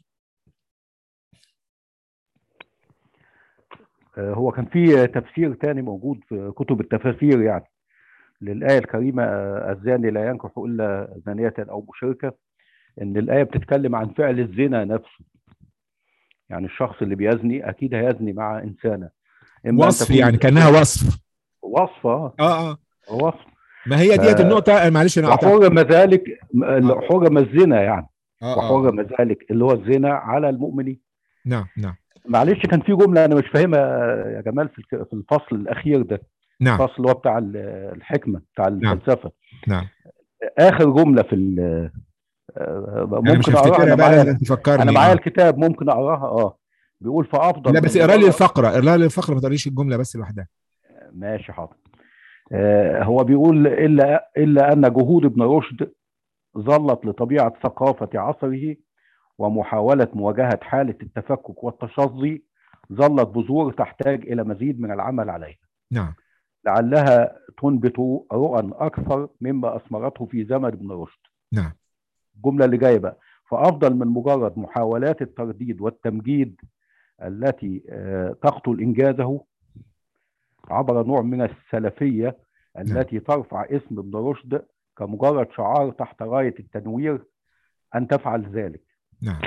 S2: آه، هو كان في تفسير تاني موجود في كتب التفاسير يعني للآية الكريمة آه، الزاني لا ينكح إلا زانية أو مشركة إن الآية بتتكلم عن فعل الزنا نفسه يعني الشخص اللي بيزني أكيد هيزني مع إنسانة إما أن
S1: وصف
S2: تكون
S1: يعني كأنها وصف
S2: وصفة آه،
S1: اه اه
S2: وصف
S1: ما هي ديت
S2: ف-
S1: النقطة معلش أنا قطعت
S2: وحرم ذلك م- حرم الزنا يعني
S1: اه اه
S2: وحرم ذلك اللي هو الزنا على المؤمنين
S1: نعم نعم
S2: معلش كان في جملة أنا مش فاهمها يا جمال في الك- في الفصل الأخير ده
S1: نعم
S2: الفصل اللي هو بتاع ال- الحكمة بتاع
S1: نعم.
S2: الفلسفة
S1: نعم
S2: آخر جملة في ال- آه،
S1: أنا مش
S2: ممكن أقراها
S1: هفتكرها
S2: أنا
S1: بقى لازم
S2: معايا
S1: تفكرني
S2: أنا معايا
S1: آه.
S2: الكتاب ممكن أقراها أه بيقول فأفضل
S1: لا
S2: من
S1: بس اقرا لي
S2: مجرد-
S1: الفقرة اقرا لي الفقرة ما تقريش الجملة بس لوحدها
S2: ماشي حاضر آه، هو بيقول إلا إلا أن جهود ابن رشد ظلت لطبيعة ثقافة عصره ومحاولة مواجهة حالة التفكك والتشظي ظلت بذور تحتاج إلى مزيد من العمل عليها
S1: نعم
S2: لعلها تنبت رؤى أكثر مما أثمرته في زمن ابن رشد
S1: نعم
S2: الجملة اللي جاية بقى فأفضل من مجرد محاولات الترديد والتمجيد التي آه، تقتل إنجازه عبر نوع من السلفية التي ترفع اسم ابن رشد كمجرد شعار تحت راية التنوير أن تفعل ذلك
S1: نعم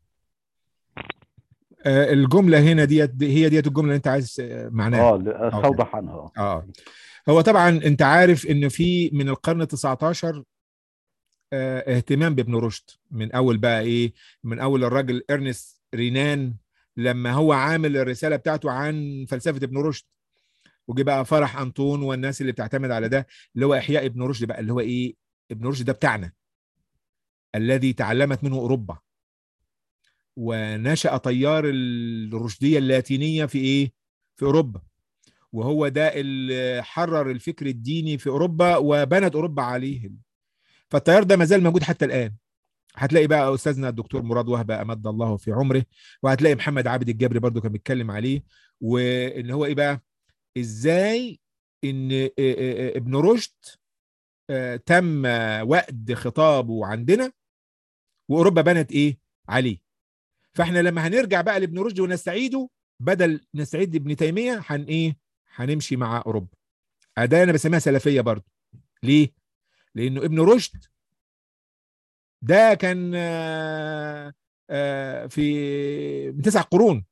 S1: آه الجملة هنا ديت دي هي ديت الجملة اللي انت عايز آه، معناها
S2: اه استوضح عنها
S1: اه هو طبعا انت عارف انه في من القرن ال 19 آه اهتمام بابن رشد من اول بقى ايه من اول الراجل ارنست رينان لما هو عامل الرساله بتاعته عن فلسفه ابن رشد وجي بقى فرح انطون والناس اللي بتعتمد على ده اللي هو احياء ابن رشد بقى اللي هو ايه ابن رشد ده بتاعنا الذي تعلمت منه اوروبا ونشأ تيار الرشدية اللاتينية في إيه؟ في أوروبا وهو ده اللي حرر الفكر الديني في أوروبا وبنت أوروبا عليه فالتيار ده ما زال موجود حتى الآن هتلاقي بقى أستاذنا الدكتور مراد وهبة أمد الله في عمره وهتلاقي محمد عابد الجبري برضو كان بيتكلم عليه وإن هو إيه بقى إزاي إن ابن رشد تم وقد خطابه عندنا وأوروبا بنت إيه عليه فاحنا لما هنرجع بقى لابن رشد ونستعيده بدل نستعيد ابن تيميه هن ايه هنمشي مع اوروبا ده انا بسميها سلفيه برضه ليه لانه ابن رشد ده كان آه آه في من تسع قرون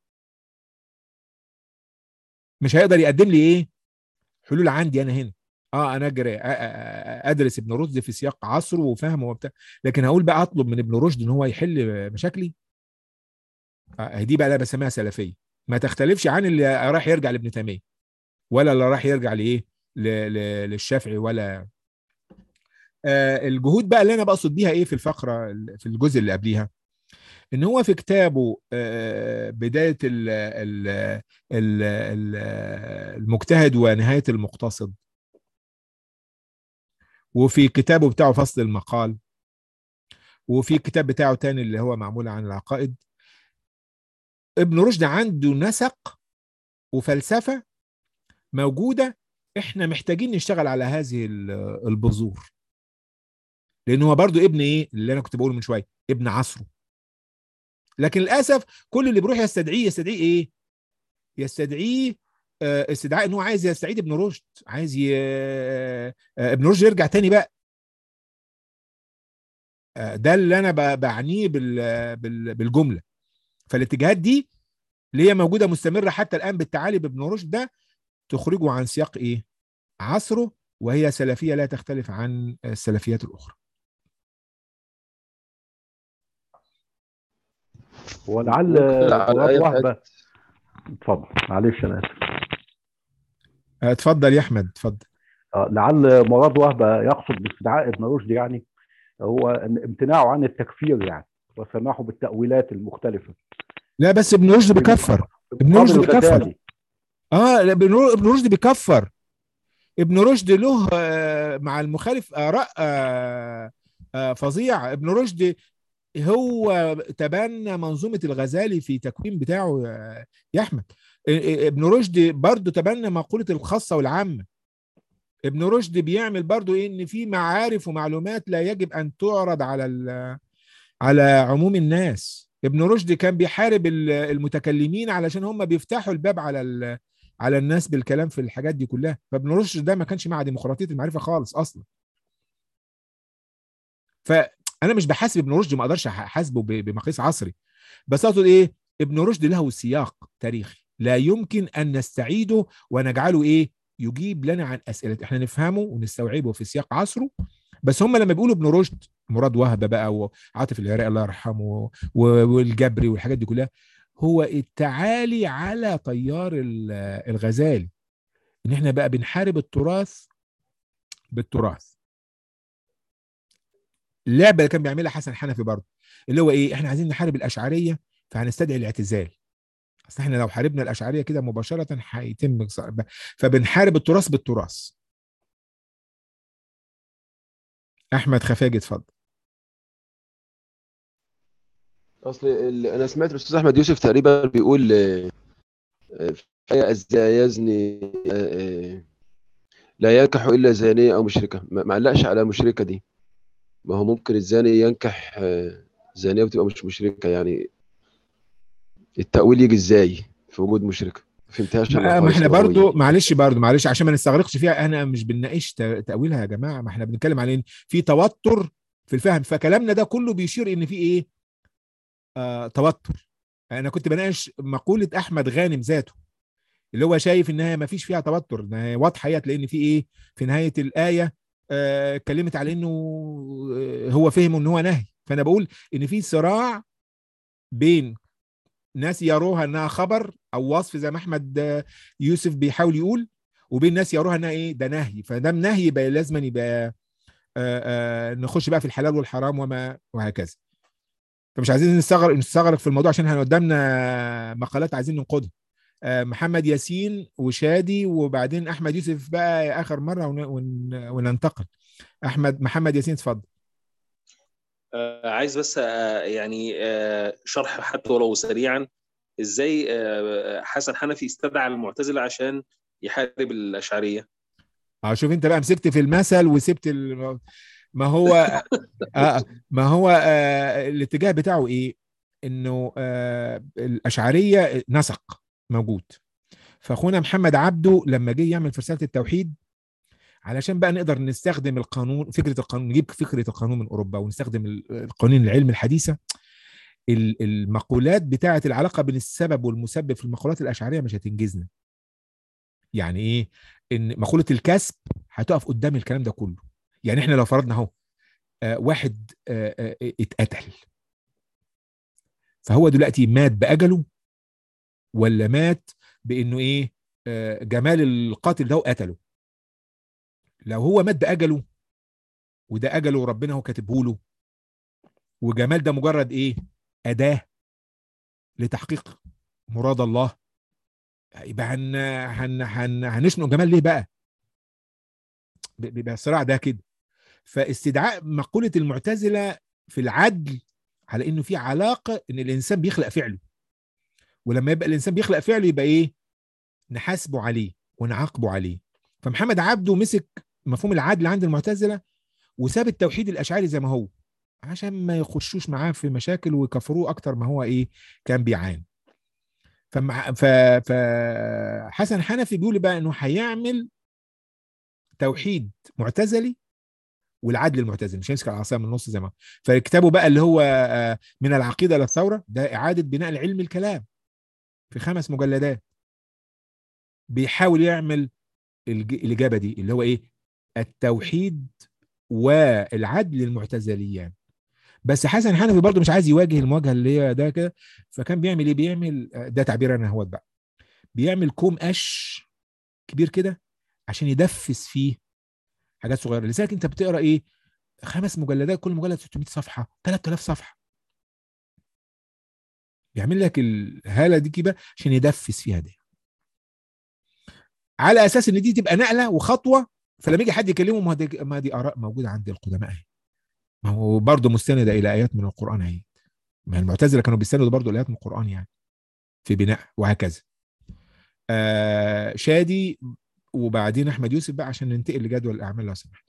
S1: مش هيقدر يقدم لي ايه حلول عندي انا هنا اه انا اجري ادرس ابن رشد في سياق عصره وفهمه وبتاع لكن هقول بقى اطلب من ابن رشد ان هو يحل مشاكلي آه دي بقى انا بسميها سلفيه ما تختلفش عن اللي راح يرجع لابن تيميه ولا اللي راح يرجع لايه للشافعي ولا آه الجهود بقى اللي انا بقصد بيها ايه في الفقره في الجزء اللي قبليها ان هو في كتابه آه بدايه ال ال ال ال المجتهد ونهايه المقتصد وفي كتابه بتاعه فصل المقال وفي كتاب بتاعه تاني اللي هو معمول عن العقائد ابن رشد عنده نسق وفلسفة موجودة احنا محتاجين نشتغل على هذه البذور لان هو برضو ابن ايه اللي انا كنت بقوله من شوية ابن عصره لكن للأسف كل اللي بيروح يستدعيه يستدعيه ايه يستدعيه اه استدعاء ان هو عايز يستعيد ابن رشد عايز ي... اه ابن رشد يرجع تاني بقى اه ده اللي انا بعنيه بال... بال... بالجمله فالاتجاهات دي اللي هي موجوده مستمره حتى الان بالتعالي بابن رشد ده تخرجه عن سياق ايه؟ عصره وهي سلفيه لا تختلف عن السلفيات الاخرى.
S2: ولعل مراد وهبه اتفضل معلش انا اسف
S1: اتفضل يا احمد اتفضل
S2: لعل مراد وهبه يقصد باستدعاء ابن رشد يعني هو امتناعه عن التكفير يعني وسماحه بالتاويلات المختلفه
S1: لا بس ابن رشد بيكفر ابن رشد بيكفر اه ابن رشد بيكفر ابن رشد له مع المخالف اراء فظيعه ابن رشد هو تبنى منظومه الغزالي في تكوين بتاعه يا احمد ابن رشد برضه تبنى مقوله الخاصه والعامه ابن رشد بيعمل برضه ايه ان في معارف ومعلومات لا يجب ان تعرض على على عموم الناس ابن رشد كان بيحارب المتكلمين علشان هم بيفتحوا الباب على على الناس بالكلام في الحاجات دي كلها فابن رشد ده ما كانش مع ديمقراطيه المعرفه خالص اصلا فانا مش بحاسب ابن رشد ما اقدرش احاسبه بمقياس عصري بس اقصد ايه ابن رشد له سياق تاريخي لا يمكن ان نستعيده ونجعله ايه يجيب لنا عن اسئله احنا نفهمه ونستوعبه في سياق عصره بس هم لما بيقولوا ابن رشد مراد وهبه بقى وعاطف العراقي الله يرحمه والجبري والحاجات دي كلها هو التعالي على تيار الغزالي ان احنا بقى بنحارب التراث بالتراث اللعبه اللي كان بيعملها حسن حنفي برضه اللي هو ايه احنا عايزين نحارب الاشعريه فهنستدعي الاعتزال اصل احنا لو حاربنا الاشعريه كده مباشره هيتم فبنحارب التراث بالتراث احمد خفاجي اتفضل
S3: اصل انا سمعت الاستاذ احمد يوسف تقريبا بيقول لا يزني لا ينكح الا زانيه او مشركه ما علقش على مشركه دي ما هو ممكن الزاني ينكح زانيه وتبقى مش مشركه يعني التاويل يجي ازاي في وجود مشركه فهمتهاش
S1: ما احنا برضو معلش برضو معلش عشان ما نستغرقش فيها انا مش بنناقش تاويلها يا جماعه ما احنا بنتكلم على ان في توتر في الفهم فكلامنا ده كله بيشير ان في ايه آه توتر انا كنت بناقش مقوله احمد غانم ذاته اللي هو شايف انها ما فيش فيها توتر انها واضحه هي تلاقي ان في ايه في نهايه الايه اتكلمت آه على انه هو فهم ان هو نهي فانا بقول ان في صراع بين ناس يروها انها خبر او وصف زي ما احمد يوسف بيحاول يقول وبين ناس يروها انها ايه ده نهي فده نهي يبقى لازم يبقى آآ آآ نخش بقى في الحلال والحرام وما وهكذا فمش عايزين نستغرق نستغرق في الموضوع عشان احنا قدامنا مقالات عايزين ننقدها آه، محمد ياسين وشادي وبعدين احمد يوسف بقى اخر مره ون... ون... وننتقل احمد محمد ياسين اتفضل
S6: آه، عايز بس آه، يعني آه، شرح حتى ولو سريعا ازاي آه، حسن حنفي استدعى المعتزله عشان يحارب الاشعريه
S1: اه شوف انت بقى مسكت في المثل وسبت ال... ما هو آه ما هو آه الاتجاه بتاعه ايه انه آه الاشعريه نسق موجود فاخونا محمد عبده لما جه يعمل في رساله التوحيد علشان بقى نقدر نستخدم القانون فكره القانون نجيب فكره القانون من اوروبا ونستخدم ال- القوانين العلم الحديثه ال- المقولات بتاعه العلاقه بين السبب والمسبب في المقولات الاشعريه مش هتنجزنا يعني ايه ان مقوله الكسب هتقف قدام الكلام ده كله يعني احنا لو فرضنا اهو آه، واحد آه، آه، اتقتل فهو دلوقتي مات باجله ولا مات بانه ايه آه، جمال القاتل ده قتله لو هو مات باجله وده اجله ربنا هو كاتبه له وجمال ده مجرد ايه اداه لتحقيق مراد الله يبقى هن هن هن هنشنق جمال ليه بقى ب- بيبقى الصراع ده كده فاستدعاء مقولة المعتزلة في العدل على انه في علاقة ان الانسان بيخلق فعله ولما يبقى الانسان بيخلق فعله يبقى ايه نحاسبه عليه ونعاقبه عليه فمحمد عبده مسك مفهوم العدل عند المعتزلة وساب التوحيد الاشعري زي ما هو عشان ما يخشوش معاه في مشاكل ويكفروه اكتر ما هو ايه كان بيعاني فمع ف فحسن حنفي بيقول بقى انه هيعمل توحيد معتزلي والعدل المعتزلي مش هيمسك العصا من النص زي ما فكتابه بقى اللي هو آه، من العقيده للثوره ده اعاده بناء العلم الكلام في خمس مجلدات بيحاول يعمل الج- الاجابه دي اللي هو ايه التوحيد والعدل المعتزليان بس حسن حنفي برضه مش عايز يواجه المواجهه اللي هي ده كده فكان بيعمل ايه بيعمل آه، ده تعبير انا هو بقى بيعمل كوم قش كبير كده عشان يدفس فيه حاجات صغيره لذلك انت بتقرا ايه خمس مجلدات كل مجلد 600 صفحه 3000 صفحه يعمل لك الهاله دي كده عشان يدفس فيها دي على اساس ان دي تبقى نقله وخطوه فلما يجي حد يكلمه ما دي, ما دي اراء موجوده عند القدماء اهي ما هو برضه مستند الى ايات من القران اهي ما المعتزله كانوا بيستندوا برضه الايات من القران يعني في بناء وهكذا آه شادي وبعدين احمد يوسف بقى عشان ننتقل لجدول الاعمال لو سمحت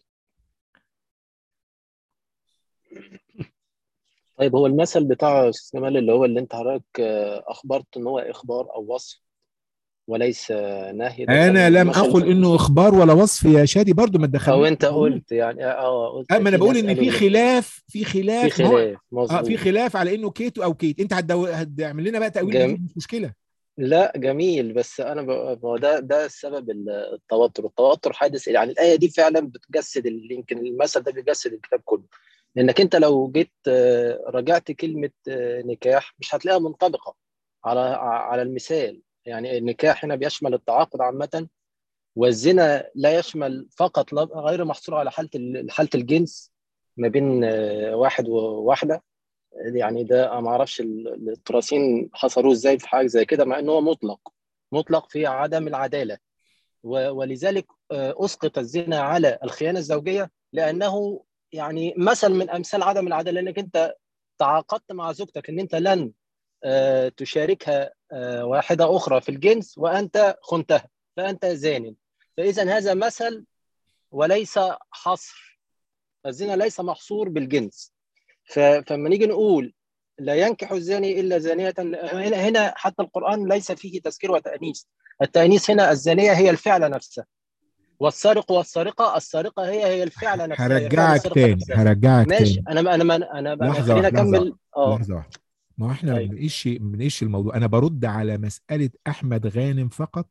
S7: طيب هو المثل بتاع استاذ جمال اللي هو اللي انت حضرتك آه، اخبرت ان هو اخبار او وصف وليس آه، نهي ده
S1: انا
S7: كان
S1: لم
S7: مثل
S1: اقل انه اخبار ولا وصف يا شادي برضه ما
S7: او
S1: تدخلنيش
S7: انت قلت يعني اه قلت
S1: اما انا
S7: في
S1: بقول
S7: ناس
S1: ان في
S7: قالوا
S1: خلاف في خلاف
S7: في
S1: ما هو-
S7: خلاف
S1: اه في
S7: مظبوط
S1: خلاف على انه كيت او كيت انت هتدو... هتعمل لنا بقى تاويل
S7: جم-
S1: جديد مش مشكله
S7: لا جميل بس انا ب... ما هو ده ده السبب ال- التوتر التوتر حادث يعني الايه دي فعلا بتجسد ال- يمكن المثل ده بيجسد الكتاب كله لانك انت لو جيت آه، راجعت كلمه آه، نكاح مش هتلاقيها منطبقه على على المثال يعني النكاح هنا بيشمل التعاقد عامه والزنا لا يشمل فقط لا- غير محصور على حاله ال- حاله الجنس ما بين آه، واحد وواحده يعني ده أنا ما اعرفش ال- التراثين حصروه ازاي في حاجه زي كده مع ان هو مطلق مطلق في عدم العداله و- ولذلك آه، اسقط الزنا على الخيانه الزوجيه لانه يعني مثل من امثال عدم العداله لانك انت تعاقدت مع زوجتك ان انت لن آه، تشاركها آه، واحده اخرى في الجنس وانت خنتها فانت زان فاذا هذا مثل وليس حصر الزنا ليس محصور بالجنس ف- فلما نيجي نقول لا ينكح الزاني الا زانيه هنا هنا حتى القران ليس فيه تذكير وتانيث التانيث هنا الزانيه هي الفعل نفسها والسارق والسارقه السارقه هي هي الفعل نفسها هي فعل
S1: هرجعك
S7: السرقة
S1: تاني
S7: نفسها.
S1: هرجعك
S7: ماشي
S1: تاني
S7: انا انا انا انا أنا
S1: لحظة
S7: خلينا
S1: واحدة، لحظة
S7: اكمل اه
S1: لحظه واحده ما هو احنا ما
S7: أيوة.
S1: بنقيش ما بنقيش الموضوع انا برد على مساله احمد غانم فقط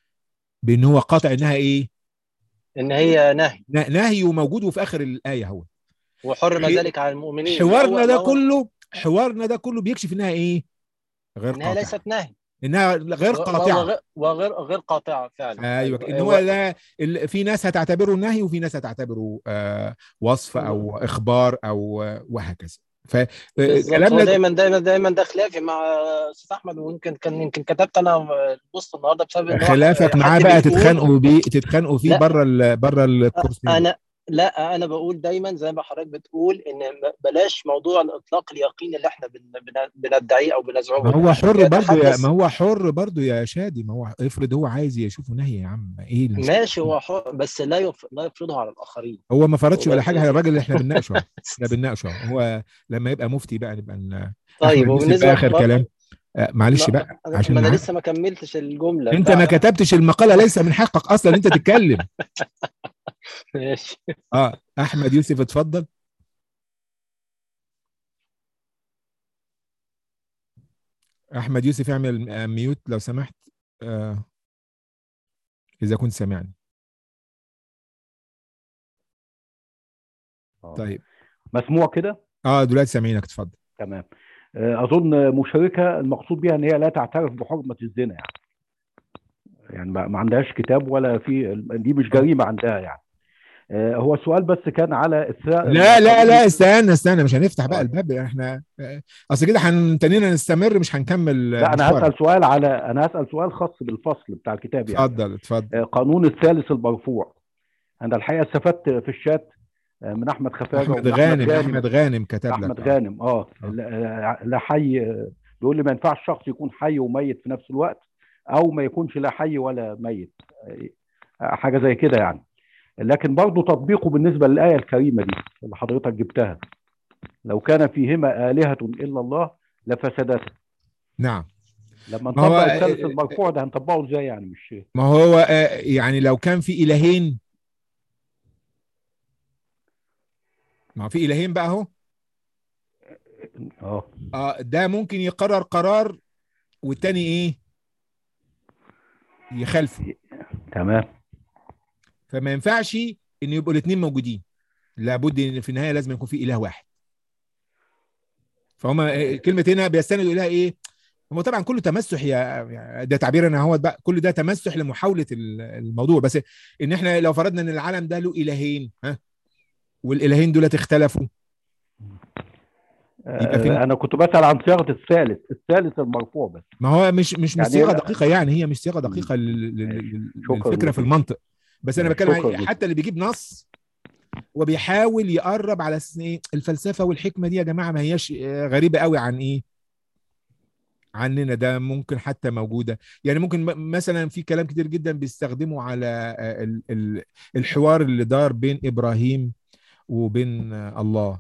S1: بان هو قاطع انها ايه
S7: ان هي نهي
S1: ن- نهي وموجود وفي اخر الايه هو
S7: وحرم
S1: حي-
S7: ذلك على المؤمنين
S1: حوارنا
S7: هو-
S1: ده
S7: هو-
S1: كله حوارنا ده كله بيكشف انها ايه غير
S7: ان هي
S1: قاطعه
S7: ليست نهي
S1: انها غير
S7: و-
S1: قاطعه
S7: وغير وغير غير قاطعه فعلا
S1: ايوه ان هو لا ال- في ناس هتعتبره نهي وفي ناس هتعتبره آه وصف او اخبار او آه وهكذا
S7: بالظبط هو
S1: فكلامنا
S7: دايما دايما دايما ده خلافي مع استاذ احمد ويمكن كان يمكن كتبت انا البوست النهارده بسبب ان هو
S1: خلافك
S7: حد
S1: معاه بقى
S7: بيقول-
S1: تتخانقوا بيه تتخانقوا فيه
S7: لا.
S1: بره ال- بره الكورس
S7: انا لا انا بقول دايما زي ما حضرتك بتقول ان بلاش موضوع الاطلاق اليقين اللي احنا بن- بن- بندعيه او بنزعمه
S1: ما هو حر برضه يا
S7: يتحدث-
S1: ما هو حر برضه يا شادي ما هو افرض هو عايز يشوفه نهي يا عم ايه المشكلة؟
S7: ماشي هو حر بس لا يف... لا يفرضه على الاخرين
S1: هو ما فرضش
S7: هو
S1: ولا
S7: بس-
S1: حاجه الراجل اللي احنا بنناقشه أهو. احنا بنناقشه أهو. هو لما يبقى مفتي بقى نبقى ن...
S7: طيب
S1: أحمد يوسف
S7: وبالنسبه
S1: اخر
S7: بر-
S1: كلام آه، معلش
S7: لا،
S1: بقى
S7: أنا-
S1: عشان
S7: ما انا
S1: معاك.
S7: لسه ما كملتش الجمله
S1: انت ما
S7: بتاع-
S1: كتبتش المقاله ليس من حقك اصلا انت تتكلم
S7: ماشي
S1: اه احمد يوسف اتفضل احمد يوسف اعمل آه، ميوت لو سمحت آه اذا كنت سامعني
S2: آه.
S1: طيب
S2: مسموع كده
S1: اه دلوقتي سامعينك اتفضل
S2: تمام آه، اظن مشركه المقصود بها ان هي لا تعترف بحرمه الزنا يعني يعني ما ما عندهاش كتاب ولا في دي مش جريمه عندها يعني آه، هو السؤال بس كان على الثاء
S1: لا لا لا استنى استنى مش هنفتح بقى الباب احنا آه، اصل كده هنتنينا نستمر مش هنكمل
S2: لا انا
S1: مشوارنا.
S2: هسال سؤال على انا هسال سؤال خاص بالفصل بتاع الكتاب يعني
S1: اتفضل اتفضل
S2: آه، قانون الثالث المرفوع انا الحقيقه استفدت في الشات آه، من احمد خفاجه
S1: احمد
S2: ومن
S1: غانم احمد غانم كتب
S2: احمد
S1: لك
S2: غانم اه
S1: آه.
S2: لا لا حي آه، بيقول لي ما ينفعش شخص يكون حي وميت في نفس الوقت او ما يكونش لا حي ولا ميت آه، حاجه زي كده يعني لكن برضه تطبيقه بالنسبه للايه الكريمه دي اللي حضرتك جبتها لو كان فيهما الهه الا الله لفسدتا
S1: نعم
S2: لما
S1: ما هو-
S2: نطبق الثالث المرفوع ده هنطبقه ازاي يعني مش
S1: ما هو آه، يعني لو كان في الهين ما هو في الهين بقى اهو
S2: اه
S1: اه ده ممكن يقرر قرار والتاني ايه يخالفه
S2: تمام
S1: فما ينفعش ان يبقوا الاثنين موجودين لابد ان في النهايه لازم يكون في اله واحد فهم آه، كلمه هنا بيستندوا اليها ايه هو طبعا كله تمسح يا يا- ده تعبير انا هو بقى كل ده تمسح لمحاوله ال- الموضوع بس ان احنا لو فرضنا ان العالم ده له الهين ها والالهين دول اختلفوا يبقى في-
S2: آه، انا كنت بسال عن صياغه الثالث الثالث المرفوع بس
S1: ما هو مش مش مش
S2: يعني
S1: صياغه
S2: هي-
S1: دقيقه يعني هي مش صياغه دقيقه لل- لل- لل-
S2: شكراً
S1: للفكره في
S2: جزيلاً.
S1: المنطق بس انا
S2: ماشي،
S1: بتكلم
S2: شكراً
S1: عن-
S2: جزيلاً.
S1: حتى اللي بيجيب نص وبيحاول يقرب على اساس إن ايه الفلسفه والحكمه دي يا جماعه ما هياش آه، غريبه قوي عن ايه عننا ده ممكن حتى موجوده يعني ممكن م- مثلا في كلام كتير جدا بيستخدموا على آه، ال- ال- الحوار اللي دار بين ابراهيم وبين آه، الله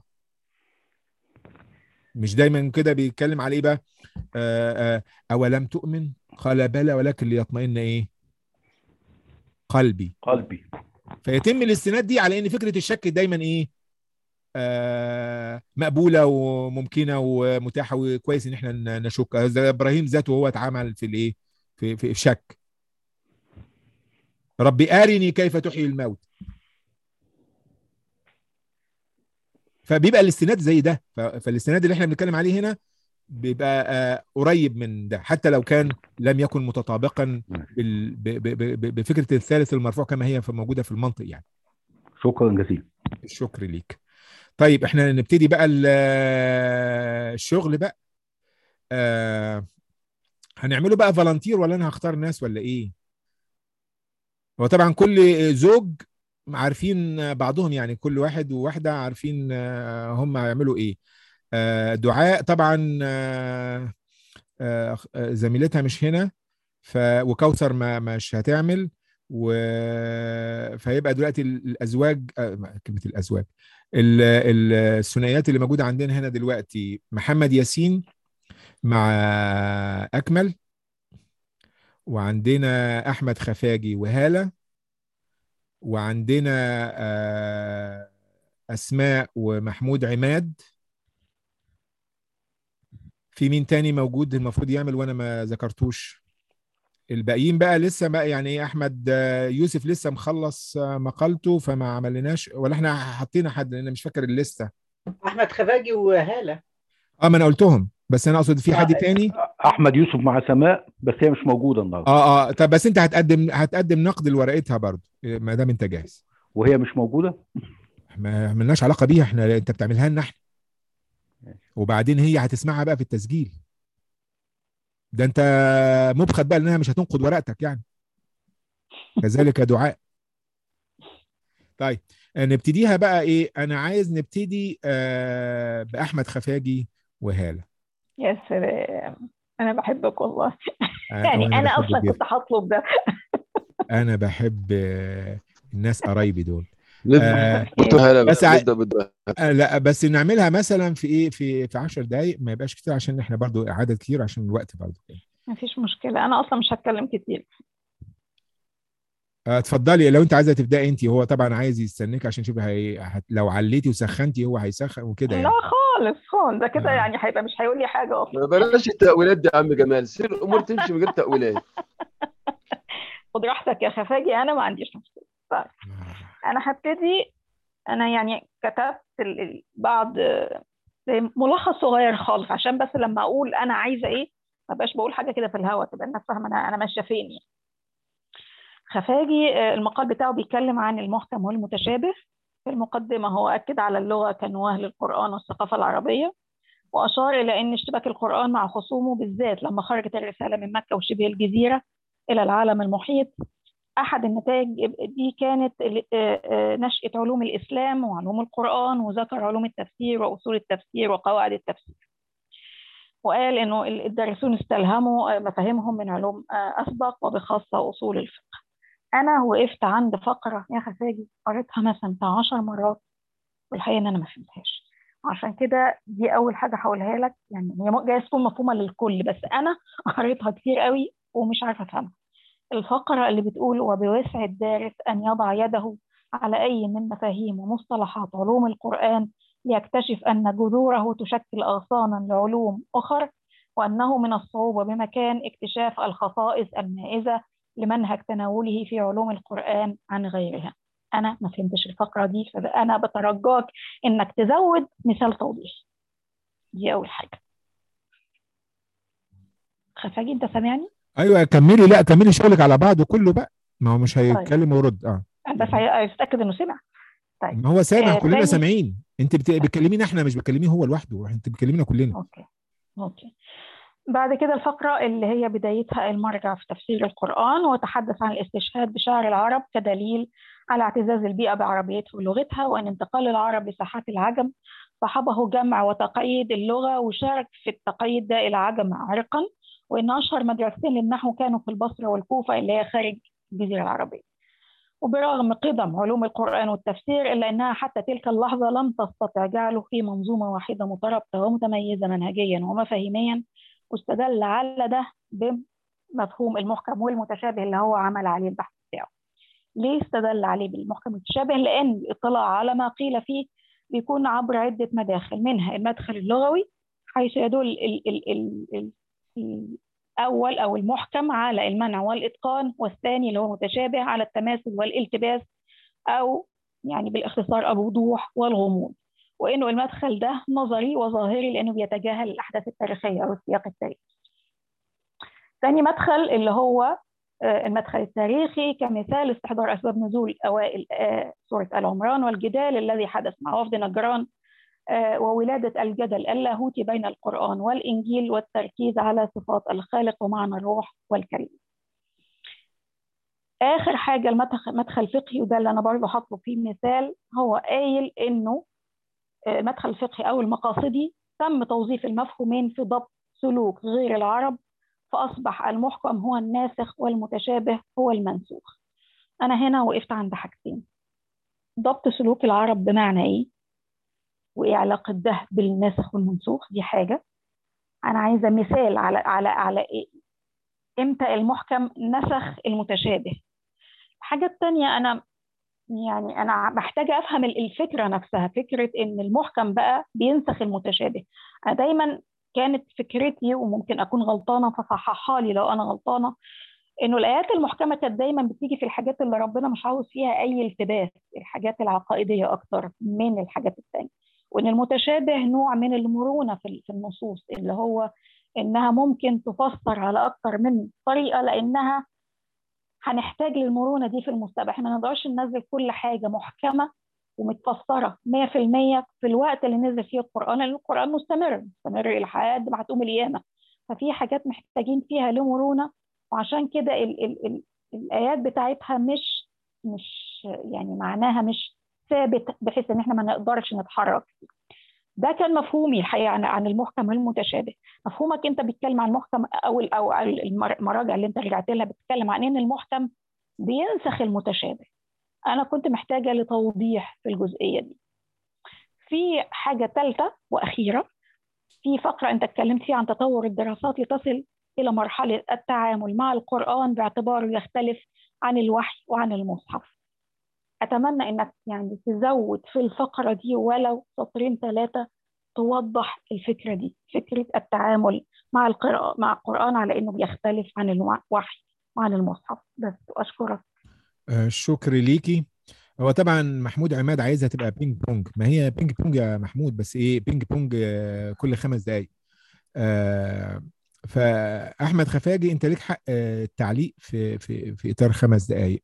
S1: مش دايما كده بيتكلم على ايه بقى آه، آه، اولم تؤمن قال بلى ولكن ليطمئن ايه قلبي
S2: قلبي
S1: فيتم الاستناد دي على ان فكره الشك دايما ايه آه مقبوله وممكنه ومتاحه وكويس ان احنا ن- نشك زي ابراهيم ذاته هو اتعامل في الايه في في في شك ربي ارني كيف تحيي الموت فبيبقى الاستناد زي ده ف- فالاستناد اللي احنا بنتكلم عليه هنا بيبقى آه قريب من ده حتى لو كان لم يكن متطابقا بال- ب- ب- ب- بفكره الثالث المرفوع كما هي موجوده في المنطق يعني
S2: شكرا جزيلا
S1: الشكر ليك طيب احنا نبتدي بقى ال- الشغل بقى آه هنعمله بقى فالنتير ولا انا هختار ناس ولا ايه هو طبعا كل زوج عارفين بعضهم يعني كل واحد وواحدة عارفين آه، هم هيعملوا ايه آه، دعاء طبعا آه، آه، آه، زميلتها مش هنا ف وكوثر ما مش هتعمل و فيبقى دلوقتي ال- الازواج آه، ما- كلمه الازواج ال- ال- الثنائيات اللي موجوده عندنا هنا دلوقتي محمد ياسين مع اكمل وعندنا احمد خفاجي وهاله وعندنا آه، اسماء ومحمود عماد في مين تاني موجود المفروض يعمل وانا ما ذكرتوش الباقيين بقى لسه بقى يعني ايه احمد آه، يوسف لسه مخلص آه، مقالته فما عملناش ولا احنا حطينا حد لان مش فاكر الليسته
S8: احمد خفاجي وهاله
S1: اه ما انا قلتهم بس انا اقصد في حد
S8: آه،
S1: تاني
S2: احمد يوسف مع سماء بس هي مش موجوده النهارده
S1: اه اه طب بس انت هتقدم هتقدم نقد لورقتها برضو ما دام انت جاهز
S2: وهي مش موجوده
S1: ما ملناش علاقه بيها احنا انت بتعملها لنا احنا وبعدين هي هتسمعها بقى في التسجيل ده انت مبخت بقى انها مش هتنقد ورقتك يعني كذلك دعاء طيب نبتديها بقى ايه انا عايز نبتدي آه باحمد خفاجي وهاله
S5: يا سلام انا بحبك والله
S1: آه،
S5: يعني
S1: وأنا
S5: انا
S1: بحبك
S5: اصلا
S1: جداً.
S5: كنت هطلب ده
S1: انا بحب آه، الناس قرايبي دول
S3: نبدا
S1: آه
S3: دكتور هلا
S1: بس
S3: بقى
S1: ع-
S3: نبدا بالدعاء
S1: آه، لا بس نعملها مثلا في ايه في في 10 دقائق ما يبقاش كتير عشان احنا برضو عدد كتير عشان الوقت برضو
S5: مفيش مشكله انا اصلا مش هتكلم كتير
S1: آه، اتفضلي لو انت عايزه تبداي انت هو طبعا عايز يستنيك عشان شوفي هي... هت... لو عليتي وسخنتي هو هيسخن وكده
S5: لا
S1: يعني
S5: خالص خالص ده كده
S1: آه.
S5: يعني هيبقى مش هيقول لي حاجه اصلا
S3: ما بلاش التأويلات دي يا عم جمال سير الامور تمشي من غير تأويلات
S5: خد راحتك يا خفاجي انا ما عنديش مشكله طيب انا هبتدي انا يعني كتبت ال- ال- بعض آه، زي ملخص صغير خالص عشان بس لما اقول انا عايزه ايه ما بقاش بقول حاجه كده في الهوا تبقى الناس فاهمه انا انا ماشيه فين يعني. خفاجي آه، المقال بتاعه بيتكلم عن المحكم والمتشابه في المقدمه هو اكد على اللغه كنواه للقران والثقافه العربيه واشار الى ان اشتباك القران مع خصومه بالذات لما خرجت الرساله من مكه وشبه الجزيره الى العالم المحيط احد النتائج دي كانت ال- آه، آه، نشاه علوم الاسلام وعلوم القران وذكر علوم التفسير واصول التفسير وقواعد التفسير وقال انه ال- الدارسون استلهموا آه، مفاهيمهم من علوم آه، اسبق وبخاصه اصول الفقه انا وقفت عند فقره يا خفاجي قريتها مثلا بتاع 10 مرات والحقيقه ان انا ما فهمتهاش عشان كده دي اول حاجه هقولها لك يعني هي م- جايز تكون مفهومه للكل بس انا قريتها كتير قوي ومش عارفه افهمها الفقره اللي بتقول وبوسع الدارس ان يضع يده على اي من مفاهيم ومصطلحات علوم القران ليكتشف ان جذوره تشكل اغصانا لعلوم اخر وانه من الصعوبه بمكان اكتشاف الخصائص المائزه لمنهج تناوله في علوم القران عن غيرها انا ما فهمتش الفقره دي فانا بترجاك انك تزود مثال توضيحي دي اول حاجه خفاجي انت سامعني
S1: ايوه كملي لا كملي شغلك على بعضه كله بقى ما هو مش هيتكلم ويرد اه
S5: بس عايز اتاكد انه سمع طيب
S1: ما هو سامع
S5: آه،
S1: كلنا
S5: تاني-
S1: سامعين انت بت... بتكلمينا احنا مش بتكلميه هو لوحده انت بتكلمينا كلنا
S5: اوكي اوكي بعد كده الفقرة اللي هي بدايتها المرجع في تفسير القرآن وتحدث عن الاستشهاد بشعر العرب كدليل على اعتزاز البيئة بعربيتها ولغتها وأن انتقال العرب لساحات العجم صاحبه جمع وتقييد اللغة وشارك في التقييد ده إلى عجم عرقا وإن أشهر مدرستين للنحو كانوا في البصرة والكوفة اللي هي خارج الجزيرة العربية وبرغم قدم علوم القرآن والتفسير إلا أنها حتى تلك اللحظة لم تستطع جعله في منظومة واحدة مترابطة ومتميزة منهجيا ومفاهيميا واستدل على ده بمفهوم المحكم والمتشابه اللي هو عمل عليه البحث بتاعه ليه استدل عليه بالمحكم المتشابه لأن الاطلاع على ما قيل فيه بيكون عبر عدة مداخل منها المدخل اللغوي حيث يدل ال ال ال ال الأول أو المحكم على المنع والإتقان والثاني اللي هو متشابه على التماثل والالتباس أو يعني بالاختصار الوضوح والغموض وإنه المدخل ده نظري وظاهري لأنه بيتجاهل الأحداث التاريخية أو السياق التاريخي ثاني مدخل اللي هو المدخل التاريخي كمثال استحضار أسباب نزول أوائل سورة آل عمران والجدال الذي حدث مع وفد نجران وولادة الجدل اللاهوتي بين القرآن والإنجيل والتركيز على صفات الخالق ومعنى الروح والكلمة آخر حاجة المدخل فقهي وده اللي أنا برضه هطلب فيه مثال هو قايل إنه المدخل الفقهي أو المقاصدي تم توظيف المفهومين في ضبط سلوك غير العرب فأصبح المحكم هو الناسخ والمتشابه هو المنسوخ أنا هنا وقفت عند حاجتين ضبط سلوك العرب بمعنى إيه وإيه علاقة ده بالناسخ والمنسوخ دي حاجة أنا عايزة مثال على على على إيه إمتى المحكم نسخ المتشابه الحاجة التانية أنا يعني أنا محتاجة أفهم الفكرة نفسها فكرة إن المحكم بقى بينسخ المتشابه أنا دايما كانت فكرتي وممكن أكون غلطانة فصححها لي لو أنا غلطانة إنه الآيات المحكمة كانت دايما بتيجي في الحاجات اللي ربنا مش عاوز فيها أي التباس الحاجات العقائدية أكتر من الحاجات التانية وإن المتشابه نوع من المرونة في النصوص اللي هو إنها ممكن تفسر على أكتر من طريقة لأنها هنحتاج للمرونة دي في المستقبل احنا ما نقدرش ننزل كل حاجة محكمة ومتفسره 100% في الوقت اللي نزل فيه القران لان القران مستمر مستمر لحد ما هتقوم القيامه ففي حاجات محتاجين فيها لمرونه وعشان كده ال ال ال الايات بتاعتها مش مش يعني معناها مش ثابت بحيث ان احنا ما نقدرش نتحرك فيه. ده كان مفهومي الحقيقه عن عن المحكم والمتشابه مفهومك انت بتتكلم عن المحكم او ال- او المر- المراجع اللي انت رجعت لها بتتكلم عن ان المحكم بينسخ المتشابه انا كنت محتاجه لتوضيح في الجزئيه دي في حاجه ثالثه واخيره في فقره انت اتكلمت فيها عن تطور الدراسات لتصل الى مرحله التعامل مع القران باعتباره يختلف عن الوحي وعن المصحف اتمنى انك يعني تزود في الفقره دي ولو سطرين ثلاثه توضح الفكره دي فكره التعامل مع القراءه مع القران على انه بيختلف عن الوحي وعن المصحف بس اشكرك
S1: آه، شكر ليكي هو طبعا محمود عماد عايزها تبقى بينج بونج ما هي بينج بونج يا محمود بس ايه بينج بونج آه، كل خمس دقايق آه، فاحمد خفاجي انت ليك حق آه، التعليق في في في اطار خمس دقايق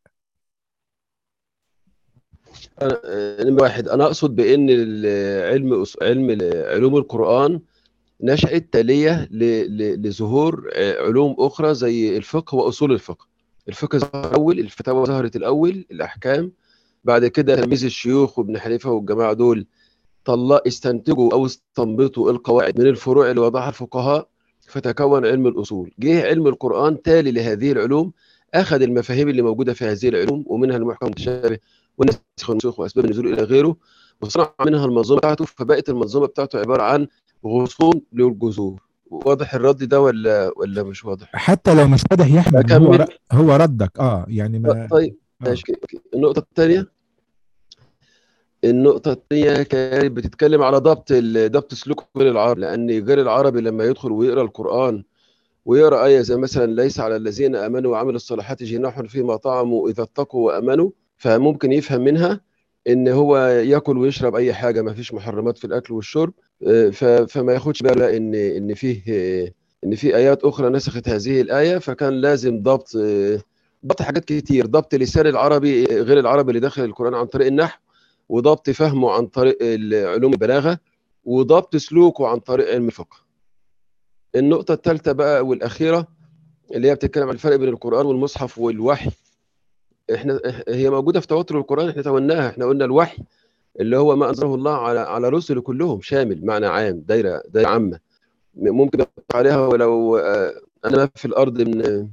S3: أنا- آه، نمرة واحد أنا أقصد بإن ال- علم أص- علم ال- علوم القرآن نشأت تالية ل- ل- لظهور آه، علوم أخرى زي الفقه وأصول الفقه الفقه ظهر الأول الفتاوى ظهرت الأول الأحكام بعد كده تلاميذ الشيوخ وابن حنيفة والجماعة دول طلع استنتجوا أو استنبطوا القواعد من الفروع اللي وضعها الفقهاء فتكون علم الأصول جه علم القرآن تالي لهذه العلوم أخذ المفاهيم اللي موجودة في هذه العلوم ومنها المحكم المتشابه والنسخ والنسوخ واسباب النزول الى غيره وصنع منها المنظومه بتاعته فبقت المنظومه بتاعته عباره عن غصون للجذور واضح الرد ده ولا ولا مش واضح؟
S1: حتى لو مش واضح يا احمد هو
S3: أكمل؟
S1: ر- هو ردك اه يعني ما
S3: طيب
S1: آه.
S3: ماشي أوكي. النقطه الثانيه النقطة الثانية كانت بتتكلم على ضبط ال- ضبط سلوك غير العربي لأن غير العربي لما يدخل ويقرأ القرآن ويقرأ آية زي مثلا ليس على الذين آمنوا وعملوا الصالحات جناح فيما طعموا إذا اتقوا وآمنوا فممكن يفهم منها ان هو ياكل ويشرب اي حاجه ما فيش محرمات في الاكل والشرب آه، ف- فما ياخدش باله ان ان فيه آه، ان في ايات اخرى نسخت هذه الايه فكان لازم ضبط آه، ضبط حاجات كتير ضبط لسان العربي آه، غير العربي اللي داخل القران عن طريق النحو وضبط فهمه عن طريق ال- علوم البلاغه وضبط سلوكه عن طريق علم الفقه النقطه الثالثه بقى والاخيره اللي هي بتتكلم عن الفرق بين القران والمصحف والوحي احنا إح- هي موجوده في تواتر القران احنا تولناها احنا قلنا الوحي اللي هو ما انزله الله على على رسله كلهم شامل معنى عام دايره دايره عامه م- ممكن يطلق عليها ولو آه، انا ما في الارض من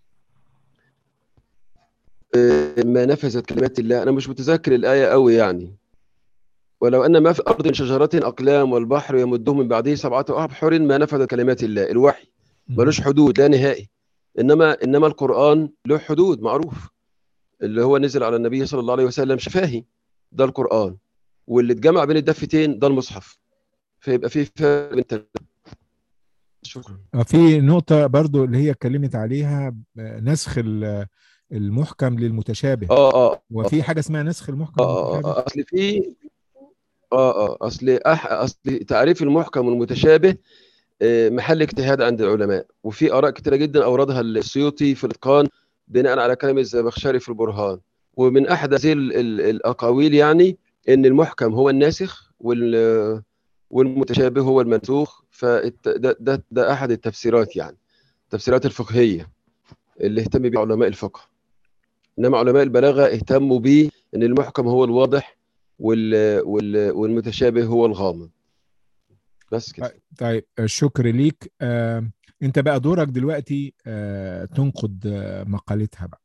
S3: آه، ما نفذت كلمات الله انا مش متذكر الايه قوي يعني ولو ان ما في الارض من شجره اقلام والبحر يمده من بعده سبعه ابحر ما نفذت كلمات الله الوحي ملوش حدود لا نهائي انما انما القران له حدود معروف اللي هو نزل على النبي صلى الله عليه وسلم شفاهي ده القرآن واللي اتجمع بين الدفتين ده المصحف فيبقى في فرق بين التلاتة. شكرا
S1: آه، في نقطة برضو اللي هي اتكلمت عليها آه، نسخ ال- المحكم للمتشابه
S3: اه اه
S1: وفي حاجة اسمها نسخ المحكم
S3: اه اه
S1: للمتشابه
S3: آه، اصل في اه اه اصل أح... اصل تعريف المحكم والمتشابه آه، محل اجتهاد عند العلماء وفي اراء كتيره جدا اوردها السيوطي في الاتقان بناء على كلام الزمخشري في البرهان ومن احد هذه ال- ال- الاقاويل يعني ان المحكم هو الناسخ وال والمتشابه هو المنسوخ فده ده, ده احد التفسيرات يعني التفسيرات الفقهيه اللي اهتم بها علماء الفقه انما علماء البلاغه اهتموا بيه ان المحكم هو الواضح وال وال والمتشابه هو الغامض بس كده
S1: طيب آه، شكر ليك آه، انت بقى دورك دلوقتي آه، تنقد آه، مقالتها بقى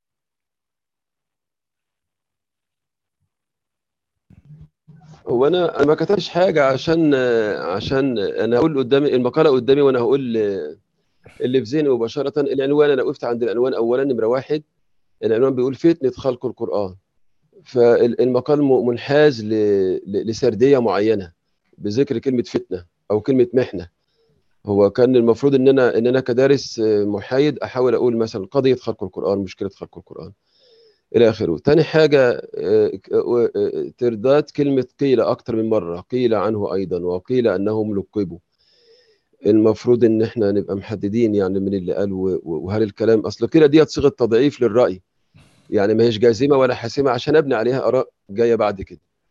S3: هو انا انا ما كتبتش حاجه عشان عشان انا هقول قدامي المقاله قدامي وانا هقول اللي في ذهني مباشره العنوان انا وقفت عند العنوان اولا نمره واحد العنوان بيقول فتنه خلق القران فالمقال م- منحاز ل- ل- لسرديه معينه بذكر كلمه فتنه او كلمه محنه هو كان المفروض ان انا ان انا كدارس محايد احاول اقول مثلا قضيه خلق القران مشكله خلق القران الى اخره تاني حاجه آه، آه، ترداد كلمه قيل اكتر من مره قيل عنه ايضا وقيل انهم لقبوا المفروض ان احنا نبقى محددين يعني من اللي قال و- و- وهل الكلام اصل قيل ديت صيغه تضعيف للراي يعني ما هيش جازمه ولا حاسمه عشان ابني عليها اراء جايه بعد كده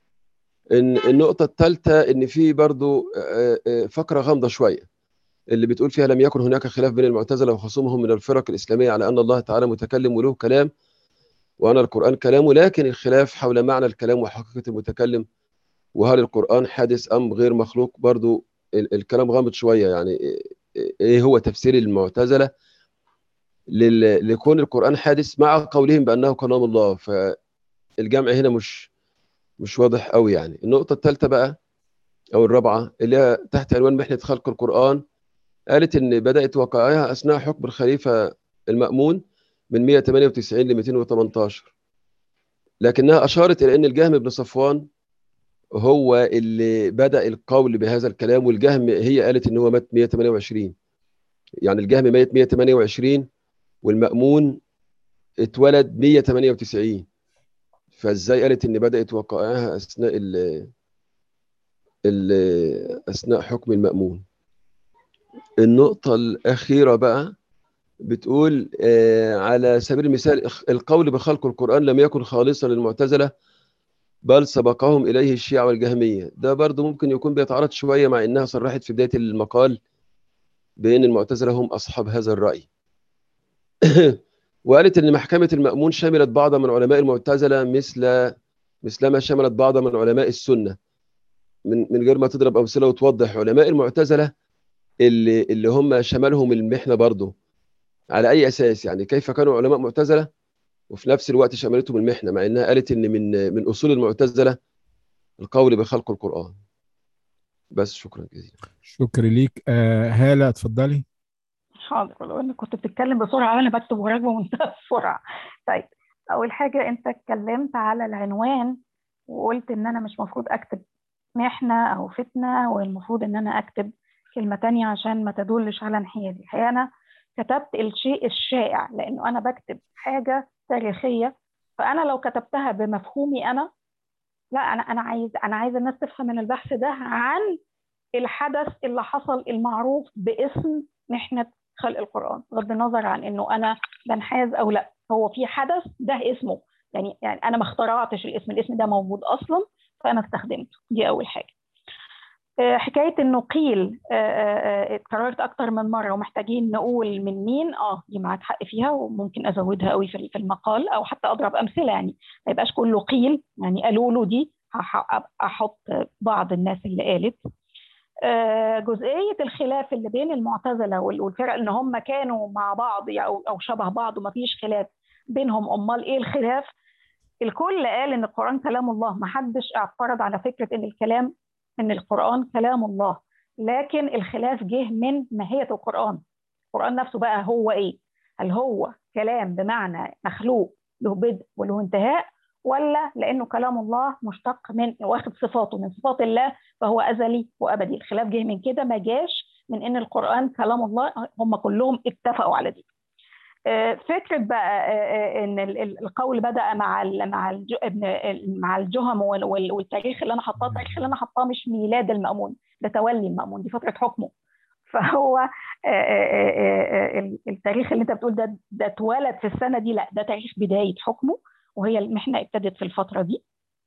S3: ان النقطه الثالثه ان في برضو آه، آه، فقره غامضه شويه اللي بتقول فيها لم يكن هناك خلاف بين المعتزله وخصومهم من الفرق الاسلاميه على ان الله تعالى متكلم وله كلام وان القران كلامه لكن الخلاف حول معنى الكلام وحقيقه المتكلم وهل القران حادث ام غير مخلوق برضو ال- الكلام غامض شويه يعني إيه- ايه هو تفسير المعتزله لل- لكون القران حادث مع قولهم بانه كلام الله فالجمع هنا مش مش واضح قوي يعني النقطه الثالثه بقى او الرابعه اللي هي تحت عنوان محنه خلق القران قالت ان بدات وقائعها اثناء حكم الخليفه المامون من 198 ل 218 لكنها اشارت الى ان الجهم بن صفوان هو اللي بدا القول بهذا الكلام والجهم هي قالت ان هو مات 128 يعني الجهم مات 128 والمامون اتولد 198 فازاي قالت ان بدات وقائعها اثناء ال ال اثناء حكم المامون النقطه الاخيره بقى بتقول آه، على سبيل المثال إخ- القول بخلق القرآن لم يكن خالصا للمعتزلة بل سبقهم إليه الشيعة والجهمية ده برضو ممكن يكون بيتعارض شوية مع إنها صرحت في بداية المقال بأن المعتزلة هم أصحاب هذا الرأي وقالت إن محكمة المأمون شملت بعض من علماء المعتزلة مثل مثلما شملت بعض من علماء السنة من من غير ما تضرب أمثلة وتوضح علماء المعتزلة اللي اللي هم شملهم المحنة برضو على اي اساس يعني كيف كانوا علماء معتزله وفي نفس الوقت شملتهم المحنه مع انها قالت ان من من اصول المعتزله القول بخلق القران بس شكرا جزيلا
S1: شكرا ليك آه هالة اتفضلي
S5: حاضر لو انك كنت بتتكلم بسرعه وانا بكتب وراك بمنتهى السرعه طيب اول حاجه انت اتكلمت على العنوان وقلت ان انا مش مفروض اكتب محنه او فتنه والمفروض ان انا اكتب كلمه تانية عشان ما تدلش على انحيازي الحقيقه انا كتبت الشيء الشائع لانه انا بكتب حاجه تاريخيه فانا لو كتبتها بمفهومي انا لا انا انا عايز انا عايز الناس تفهم من البحث ده عن الحدث اللي حصل المعروف باسم محنه خلق القران بغض النظر عن انه انا بنحاز او لا هو في حدث ده اسمه يعني يعني انا ما اخترعتش الاسم الاسم ده موجود اصلا فانا استخدمته دي اول حاجه آه، حكايه انه قيل آه، آه، آه، اتكررت اكتر من مره ومحتاجين نقول من مين اه دي معاك حق فيها وممكن ازودها قوي في في المقال او حتى اضرب امثله يعني ما يبقاش كله قيل يعني قالوا له دي هح- احط بعض الناس اللي قالت آه، جزئيه الخلاف اللي بين المعتزله وال- والفرق ان هم كانوا مع بعض يعني او أو شبه بعض ومفيش خلاف بينهم امال ايه الخلاف الكل قال ان القران كلام الله ما حدش اعترض على فكره ان الكلام ان القران كلام الله لكن الخلاف جه من ماهيه القران القران نفسه بقى هو ايه هل هو كلام بمعنى مخلوق له بدء وله انتهاء ولا لانه كلام الله مشتق من واخد صفاته من صفات الله فهو ازلي وابدي الخلاف جه من كده ما جاش من ان القران كلام الله هم كلهم اتفقوا على دي آه، فكره بقى آه، آه، ان ال- ال- القول بدا مع ال مع الج- ابن ال- مع الجهم وال- وال- والتاريخ اللي انا حطاه التاريخ اللي انا حطاه مش ميلاد المامون ده تولي المامون دي فتره حكمه فهو آه، آه، آه، آه، التاريخ اللي انت بتقول ده ده اتولد في السنه دي لا ده تاريخ بدايه حكمه وهي المحنه ابتدت في الفتره دي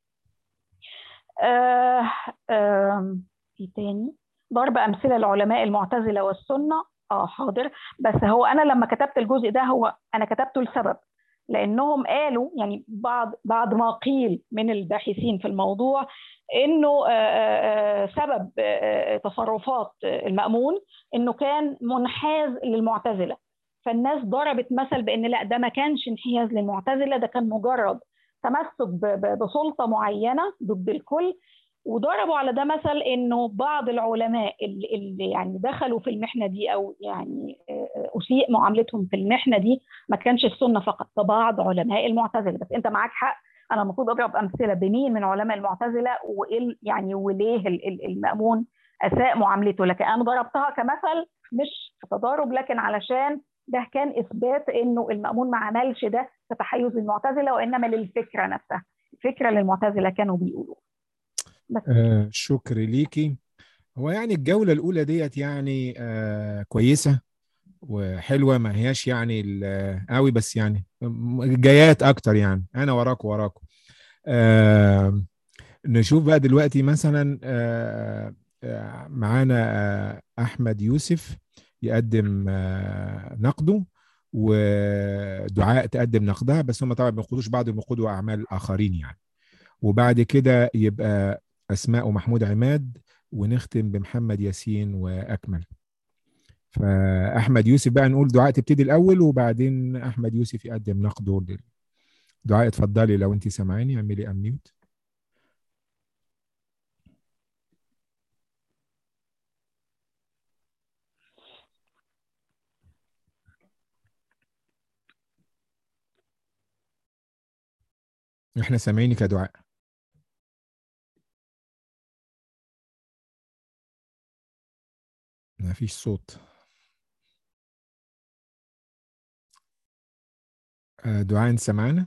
S5: آه، آم، ايه تاني ضرب امثله العلماء المعتزله والسنه اه حاضر بس هو انا لما كتبت الجزء ده هو انا كتبته لسبب لانهم قالوا يعني بعض بعد ما قيل من الباحثين في الموضوع انه آه، آه، آه، سبب آه، آه، تصرفات المامون انه كان منحاز للمعتزله فالناس ضربت مثل بان لا ده ما كانش انحياز للمعتزله ده كان مجرد تمسك ب- ب- بسلطه معينه ضد الكل وضربوا على ده مثل انه بعض العلماء اللي, اللي يعني دخلوا في المحنه دي او يعني آه، اسيء معاملتهم في المحنه دي ما كانش السنه فقط ده بعض علماء المعتزله بس انت معاك حق انا المفروض اضرب امثله بمين من علماء المعتزله وايه ال- يعني وليه ال- ال- المامون اساء معاملته لكن انا ضربتها كمثل مش في تضارب لكن علشان ده كان اثبات انه المامون ما عملش ده كتحيز للمعتزله وانما للفكره نفسها الفكره اللي المعتزله كانوا بيقولوا بس
S1: آه شكر ليكي هو يعني الجولة الأولى ديت يعني آه كويسة وحلوة ما هياش يعني ال- قوي بس يعني م- جايات أكتر يعني أنا وراك وراكم آه نشوف بقى دلوقتي مثلا آه، آه، معانا آه، احمد يوسف يقدم آه، نقده ودعاء تقدم نقدها بس هم طبعا ما بينقدوش بعض بينقدوا اعمال اخرين يعني وبعد كده يبقى اسماء ومحمود عماد ونختم بمحمد ياسين واكمل فاحمد يوسف بقى نقول دعاء تبتدي الاول وبعدين احمد يوسف يقدم نقده لل- دعاء اتفضلي لو انت سامعاني اعملي اميوت احنا سامعينك يا دعاء ما فيش صوت آه، دعاء انت سامعانا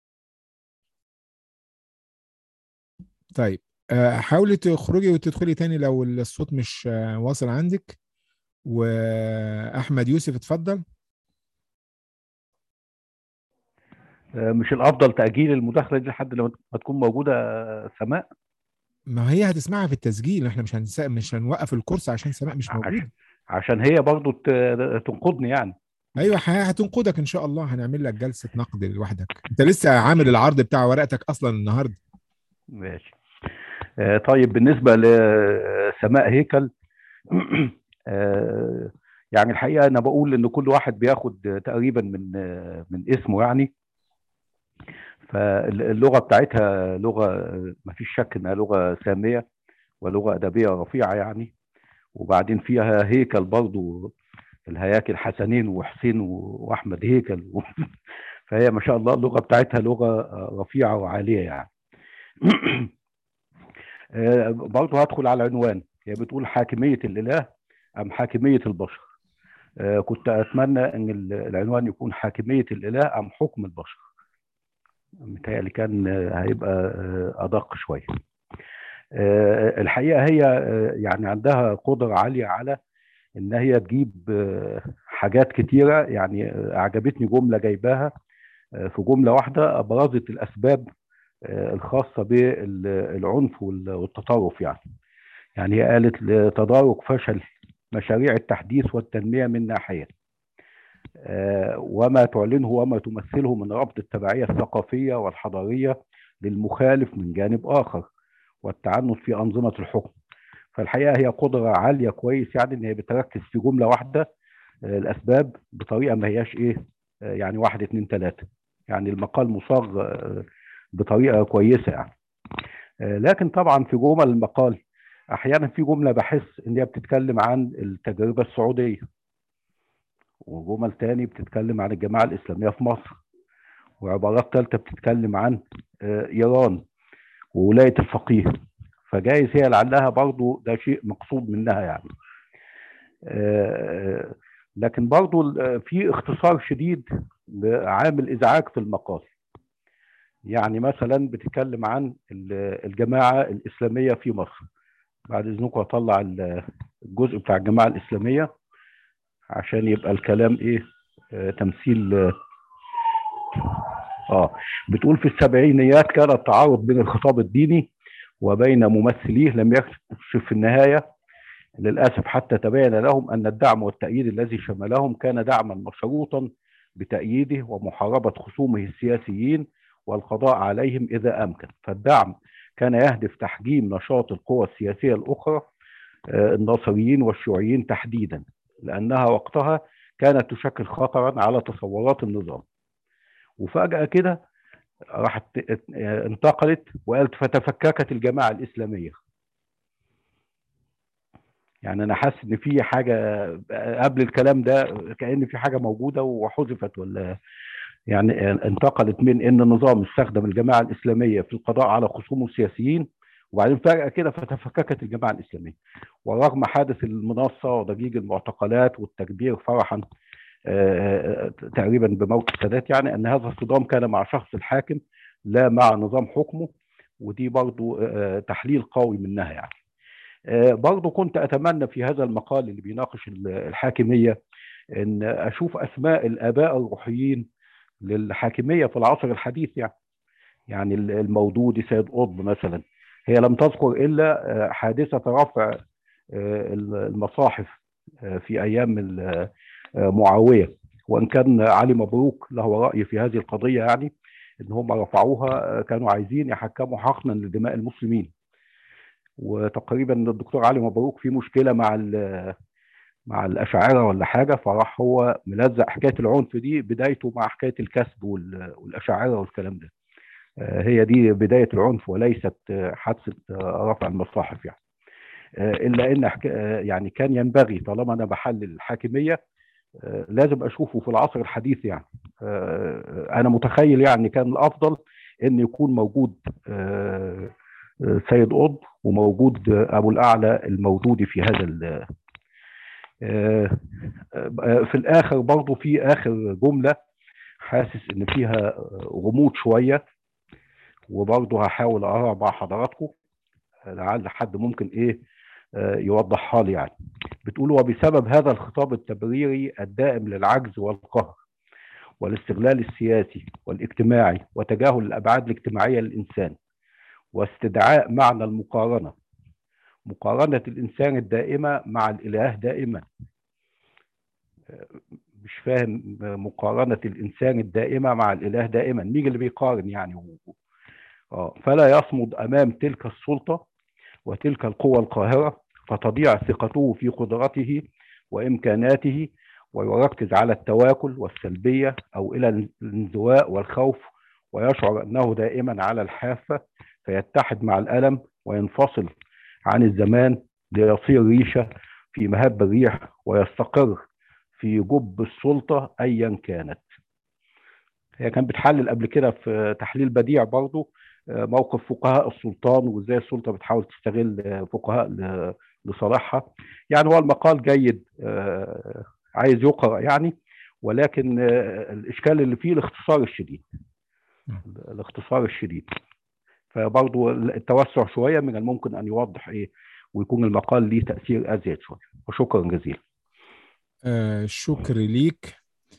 S1: طيب آه، حاولي تخرجي وتدخلي تاني لو الصوت مش آه، واصل عندك واحمد يوسف اتفضل
S2: آه، مش الافضل تاجيل المداخله دي لحد لما ما تكون موجوده آه، سماء
S1: ما هي هتسمعها في التسجيل احنا مش هنس... مش هنوقف الكورس عشان سماء مش موجود
S2: عشان عشان هي برضو ت- تنقضني يعني
S1: ايوه ح- هتنقدك ان شاء الله هنعمل لك جلسه نقد لوحدك انت لسه عامل العرض بتاع ورقتك اصلا النهارده
S2: ماشي آه، طيب بالنسبه لسماء هيكل آه، يعني الحقيقه انا بقول ان كل واحد بياخد تقريبا من آه، من اسمه يعني فاللغه بتاعتها لغه ما فيش شك انها لغه ساميه ولغه ادبيه رفيعه يعني وبعدين فيها هيكل برضو الهياكل حسنين وحسين و- واحمد هيكل و... فهي ما شاء الله اللغه بتاعتها لغه رفيعه وعاليه يعني آه، برضو هدخل على العنوان هي بتقول حاكميه الاله ام حاكميه البشر آه، كنت اتمنى ان ال- العنوان يكون حاكميه الاله ام حكم البشر متهيألي كان آه، هيبقى آه، ادق شويه آه، الحقيقه هي آه، يعني عندها قدره عاليه على ان هي تجيب آه، حاجات كتيره يعني آه، اعجبتني جمله جايباها آه، في جمله واحده ابرزت الاسباب آه، الخاصه بالعنف وال- والتطرف يعني يعني هي قالت لتدارك فشل مشاريع التحديث والتنميه من ناحيه آه، وما تعلنه وما تمثله من ربط التبعيه الثقافيه والحضاريه للمخالف من جانب اخر والتعنت في انظمه الحكم فالحقيقه هي قدره عاليه كويس يعني ان هي بتركز في جمله واحده آه، الاسباب بطريقه ما هياش ايه آه، يعني واحد اتنين تلاته يعني المقال مصاغ آه، بطريقه كويسه يعني آه، لكن طبعا في جمل المقال احيانا في جمله بحس ان هي بتتكلم عن التجربه السعوديه وجمل تاني بتتكلم عن الجماعه الاسلاميه في مصر وعبارات ثالثه بتتكلم عن آه، ايران وولايه الفقيه فجايز هي لعلها برضو ده شيء مقصود منها يعني آه، لكن برضو ال- في اختصار شديد عامل ازعاج في المقال يعني مثلا بتتكلم عن ال- الجماعه الاسلاميه في مصر بعد اذنكم هطلع ال- الجزء بتاع الجماعه الاسلاميه عشان يبقى الكلام ايه آه، تمثيل آه، اه بتقول في السبعينيات كان التعارض بين الخطاب الديني وبين ممثليه لم يكشف في النهايه للاسف حتى تبين لهم ان الدعم والتأييد الذي شملهم كان دعما مشروطا بتأييده ومحاربة خصومه السياسيين والقضاء عليهم إذا أمكن فالدعم كان يهدف تحجيم نشاط القوى السياسية الأخرى آه، الناصريين والشيوعيين تحديدا لأنها وقتها كانت تشكل خطرا على تصورات النظام وفجأة كده راحت آه، انتقلت وقالت فتفككت الجماعة الإسلامية يعني انا حاسس ان في حاجه قبل الكلام ده كان في حاجه موجوده وحذفت ولا يعني انتقلت من ان النظام استخدم الجماعه الاسلاميه في القضاء على خصومه السياسيين وبعدين فجاه كده فتفككت الجماعه الاسلاميه ورغم حادث المنصه وضجيج المعتقلات والتكبير فرحا آه، تقريبا بموت السادات يعني ان هذا الصدام كان مع شخص الحاكم لا مع نظام حكمه ودي برضو آه، تحليل قوي منها يعني آه، برضو كنت أتمنى في هذا المقال اللي بيناقش ال- الحاكمية أن أشوف أسماء الآباء الروحيين للحاكمية في العصر الحديث يعني يعني ال- المودودي سيد قطب مثلا هي لم تذكر الا آه، حادثه رفع آه، المصاحف آه، في ايام ال- آه، معاويه وان كان علي مبروك له راي في هذه القضيه يعني ان هم رفعوها آه، كانوا عايزين يحكموا حقنا لدماء المسلمين وتقريبا الدكتور علي مبروك في مشكله مع ال- مع الاشاعره ولا حاجه فراح هو ملزق حكايه العنف دي بدايته مع حكايه الكسب وال- والاشاعره والكلام ده آه، هي دي بدايه العنف وليست آه، حادثه آه، رفع المصاحف يعني آه، الا ان حك- آه، يعني كان ينبغي طالما انا بحلل الحاكميه آه، لازم اشوفه في العصر الحديث يعني آه، انا متخيل يعني كان الافضل ان يكون موجود آه، آه، سيد قطب وموجود آه، ابو الاعلى المودودي في هذا ال- آه، آه، في الاخر برضه في اخر جمله حاسس ان فيها آه، غموض شويه وبرضه هحاول اقرا مع حضراتكم آه، لعل حد ممكن ايه آه، يوضحها لي يعني بتقول وبسبب هذا الخطاب التبريري الدائم للعجز والقهر والاستغلال السياسي والاجتماعي وتجاهل الابعاد الاجتماعيه للانسان واستدعاء معنى المقارنه مقارنه الانسان الدائمه مع الاله دائما آه، مش فاهم آه، مقارنه الانسان الدائمه مع الاله دائما مين اللي بيقارن يعني و- آه، فلا يصمد امام تلك السلطه وتلك القوى القاهره فتضيع ثقته في قدرته وامكاناته ويركز على التواكل والسلبيه او الى الانزواء والخوف ويشعر انه دائما على الحافه فيتحد مع الالم وينفصل عن الزمان ليصير ريشه في مهب الريح ويستقر في جب السلطه ايا كانت. هي كانت بتحلل قبل كده في تحليل بديع برضو آه، موقف فقهاء السلطان وازاي السلطه بتحاول تستغل آه، فقهاء ل- لصالحها يعني هو المقال جيد آه، عايز يقرا يعني ولكن آه، الاشكال اللي فيه الاختصار الشديد الاختصار الشديد فبرضو التوسع شويه من الممكن ان يوضح ايه ويكون المقال ليه تاثير ازيد شويه وشكرا جزيلا
S1: آه شكر ليك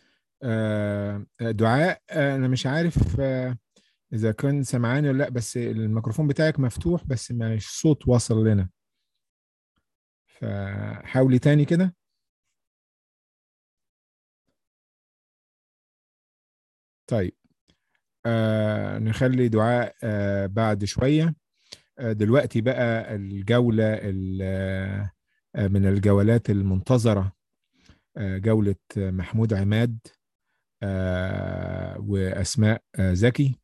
S1: آه دعاء آه انا مش عارف آه اذا كان سمعاني ولا لا بس الميكروفون بتاعك مفتوح بس مش صوت واصل لنا فحاولي تاني كده طيب آه نخلي دعاء آه بعد شوية آه دلوقتي بقى الجولة ال- آه من الجولات المنتظرة آه جولة آه، محمود عماد آه وأسماء آه زكي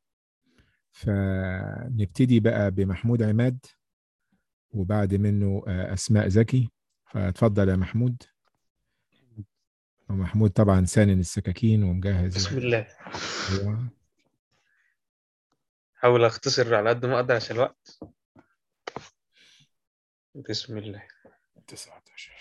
S1: فنبتدي بقى بمحمود عماد وبعد منه آه أسماء زكي فاتفضل يا محمود ومحمود طبعا سانن السكاكين ومجهز
S4: بسم الله
S1: أيوة.
S4: حاول اختصر على قد ما اقدر عشان الوقت بسم الله
S1: 19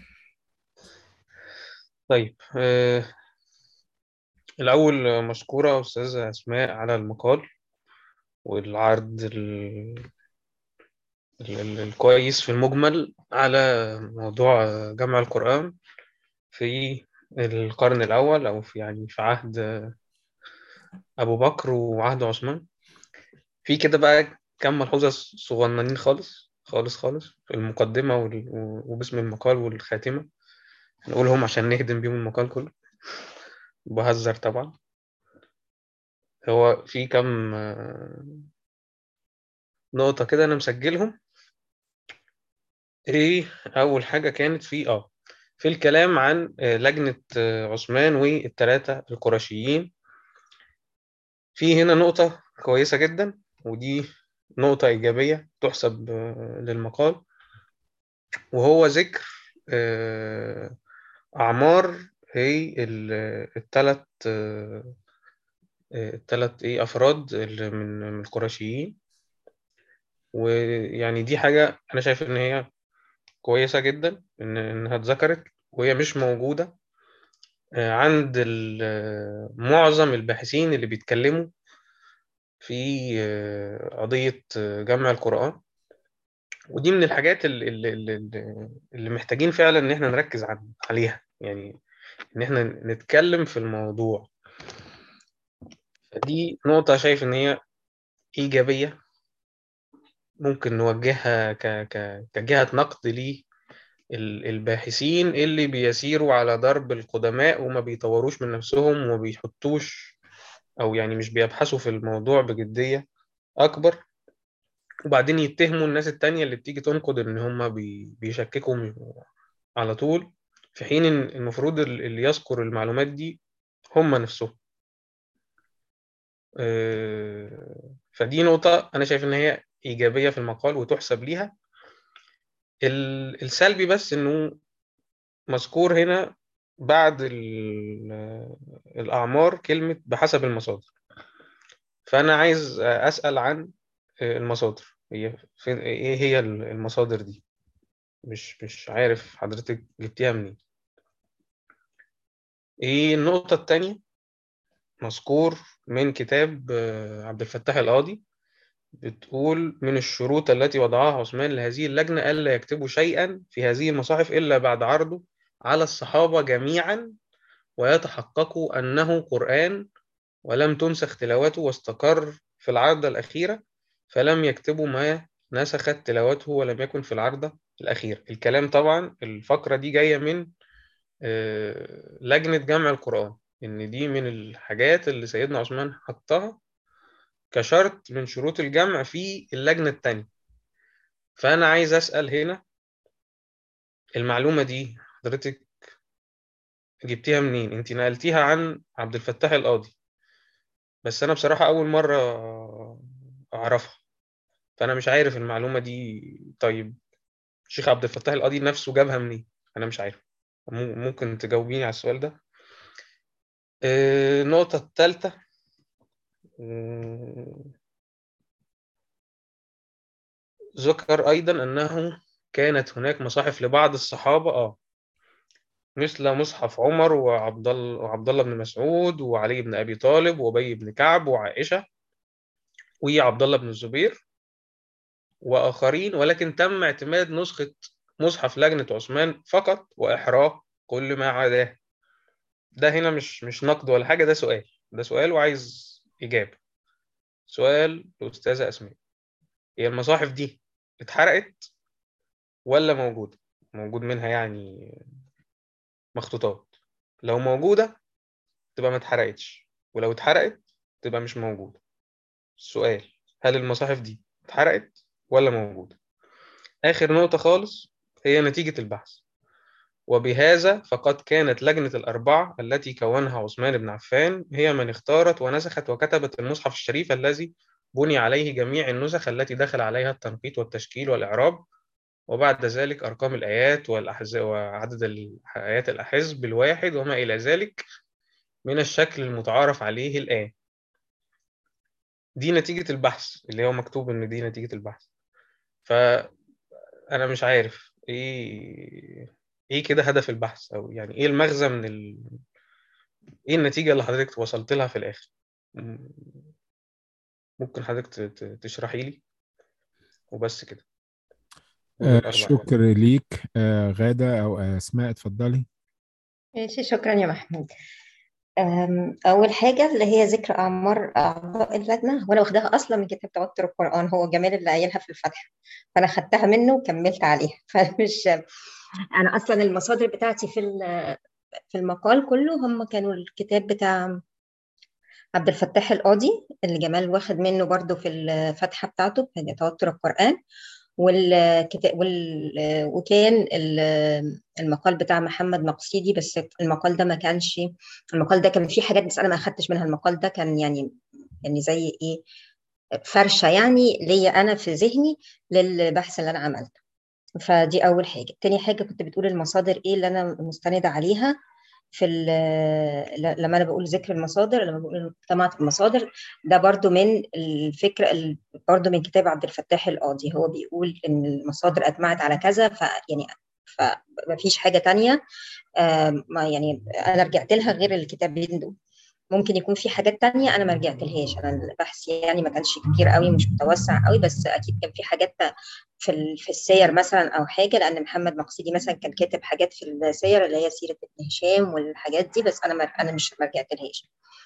S4: طيب آه الأول آه، مشكورة أستاذة أسماء على المقال والعرض ال... ال... ال- الكويس في المجمل على موضوع آه، جمع القرآن في القرن الأول أو في يعني في عهد آه، أبو بكر وعهد عثمان في كده بقى كم ملحوظة صغننين خالص خالص خالص في المقدمة وال... وباسم المقال والخاتمة نقولهم عشان نهدم بيهم المقال كله بهزر طبعا هو في كم آه، نقطة كده أنا مسجلهم إيه أول حاجة كانت في آه في الكلام عن آه، لجنة آه، عثمان والتلاتة القرشيين في هنا نقطة كويسة جدا ودي نقطة إيجابية تحسب آه، للمقال وهو ذكر آه، أعمار هي ال- التلات آه، آه، التلات إيه أفراد اللي من من القرشيين ويعني دي حاجة أنا شايف إن هي كويسة جدا إن إنها اتذكرت وهي مش موجودة آه، عند ال- آه، معظم الباحثين اللي بيتكلموا في آه، قضية آه، جمع القرآن ودي من الحاجات اللي, اللي, اللي, اللي محتاجين فعلا إن إحنا نركز عن- عليها يعني إن إحنا نتكلم في الموضوع دي نقطة شايف إن هي إيجابية ممكن نوجهها ك... ك... كجهة نقد ليه الباحثين اللي بيسيروا على درب القدماء وما بيطوروش من نفسهم وما بيحطوش أو يعني مش بيبحثوا في الموضوع بجدية أكبر وبعدين يتهموا الناس التانية اللي بتيجي تنقد إن هما بي... بيشككوا على طول في حين إن المفروض اللي يذكر المعلومات دي هما نفسهم فدي نقطة أنا شايف إن هي إيجابية في المقال وتحسب ليها السلبي بس إنه مذكور هنا بعد الأعمار كلمة بحسب المصادر فأنا عايز أسأل عن المصادر هي فين إيه هي المصادر دي مش مش عارف حضرتك جبتيها منين إيه النقطة التانية مذكور من كتاب عبد الفتاح القاضي بتقول من الشروط التي وضعها عثمان لهذه اللجنة ألا يكتبوا شيئا في هذه المصاحف إلا بعد عرضه على الصحابة جميعا ويتحققوا أنه قرآن ولم تنسخ تلاوته واستقر في العرضة الأخيرة فلم يكتبوا ما نسخت تلاوته ولم يكن في العرضة الأخيرة الكلام طبعا الفقرة دي جاية من لجنة جمع القرآن إن دي من الحاجات اللي سيدنا عثمان حطها كشرط من شروط الجمع في اللجنة التانية فأنا عايز أسأل هنا المعلومة دي حضرتك جبتيها منين؟ أنت نقلتيها عن عبد الفتاح القاضي بس أنا بصراحة أول مرة أعرفها فأنا مش عارف المعلومة دي طيب الشيخ عبد الفتاح القاضي نفسه جابها منين؟ أنا مش عارف ممكن تجاوبيني على السؤال ده؟ النقطة الثالثة ذكر أيضا أنه كانت هناك مصاحف لبعض الصحابة آه مثل مصحف عمر وعبد الله وعبد الله بن مسعود وعلي بن أبي طالب وأبي بن كعب وعائشة وعبد الله بن الزبير وآخرين ولكن تم اعتماد نسخة مصحف لجنة عثمان فقط وإحراق كل ما عداه ده هنا مش مش نقد ولا حاجة ده سؤال ده سؤال وعايز إجابة سؤال الأستاذة أسماء هي المصاحف دي اتحرقت ولا موجودة موجود منها يعني مخطوطات لو موجودة تبقى ما اتحرقتش ولو اتحرقت تبقى مش موجودة السؤال هل المصاحف دي اتحرقت ولا موجودة آخر نقطة خالص هي نتيجة البحث وبهذا فقد كانت لجنة الأربعة التي كونها عثمان بن عفان هي من اختارت ونسخت وكتبت المصحف الشريف الذي بني عليه جميع النسخ التي دخل عليها التنقيط والتشكيل والإعراب وبعد ذلك أرقام الآيات والأحزاب وعدد الآيات الأحزب الواحد وما إلى ذلك من الشكل المتعارف عليه الآن دي نتيجة البحث اللي هو مكتوب إن دي نتيجة البحث فأنا مش عارف إيه ايه كده هدف البحث او يعني ايه المغزى من ال... ايه النتيجة اللي حضرتك وصلت لها في الاخر ممكن حضرتك تشرحي لي وبس كده
S1: آه شكر ليك آه غادة او اسماء اتفضلي
S9: ماشي شكرا يا محمود أول حاجة اللي هي ذكر أعمار أعضاء اللجنة وأنا واخداها أصلا من كتاب توتر القرآن هو جمال اللي قايلها في الفتح فأنا خدتها منه وكملت عليها فمش أنا أصلا المصادر بتاعتي في في المقال كله هم كانوا الكتاب بتاع عبد الفتاح القاضي اللي جمال واخد منه برضو في الفتحة بتاعته في توتر القرآن والكتاب وال... وكان المقال بتاع محمد مقصيدي بس المقال ده ما كانش المقال ده كان فيه حاجات بس انا ما اخدتش منها المقال ده كان يعني يعني زي ايه فرشه يعني ليا انا في ذهني للبحث اللي انا عملته فدي اول حاجه تاني حاجه كنت بتقول المصادر ايه اللي انا مستنده عليها في لما انا بقول ذكر المصادر لما بقول اجتمعت المصادر ده برضو من الفكره برضو من كتاب عبد الفتاح القاضي هو بيقول ان المصادر اجمعت على كذا فيعني فما فيش حاجه تانية ما يعني انا رجعت لها غير الكتابين دول ممكن يكون في حاجات تانية أنا ما رجعت لهاش أنا البحث يعني ما كانش كبير قوي مش متوسع قوي بس أكيد كان في حاجات في في السير مثلا أو حاجة لأن محمد مقصدي مثلا كان كاتب حاجات في السير اللي هي سيرة ابن هشام والحاجات دي بس أنا ما أنا مش ما رجعت لهاش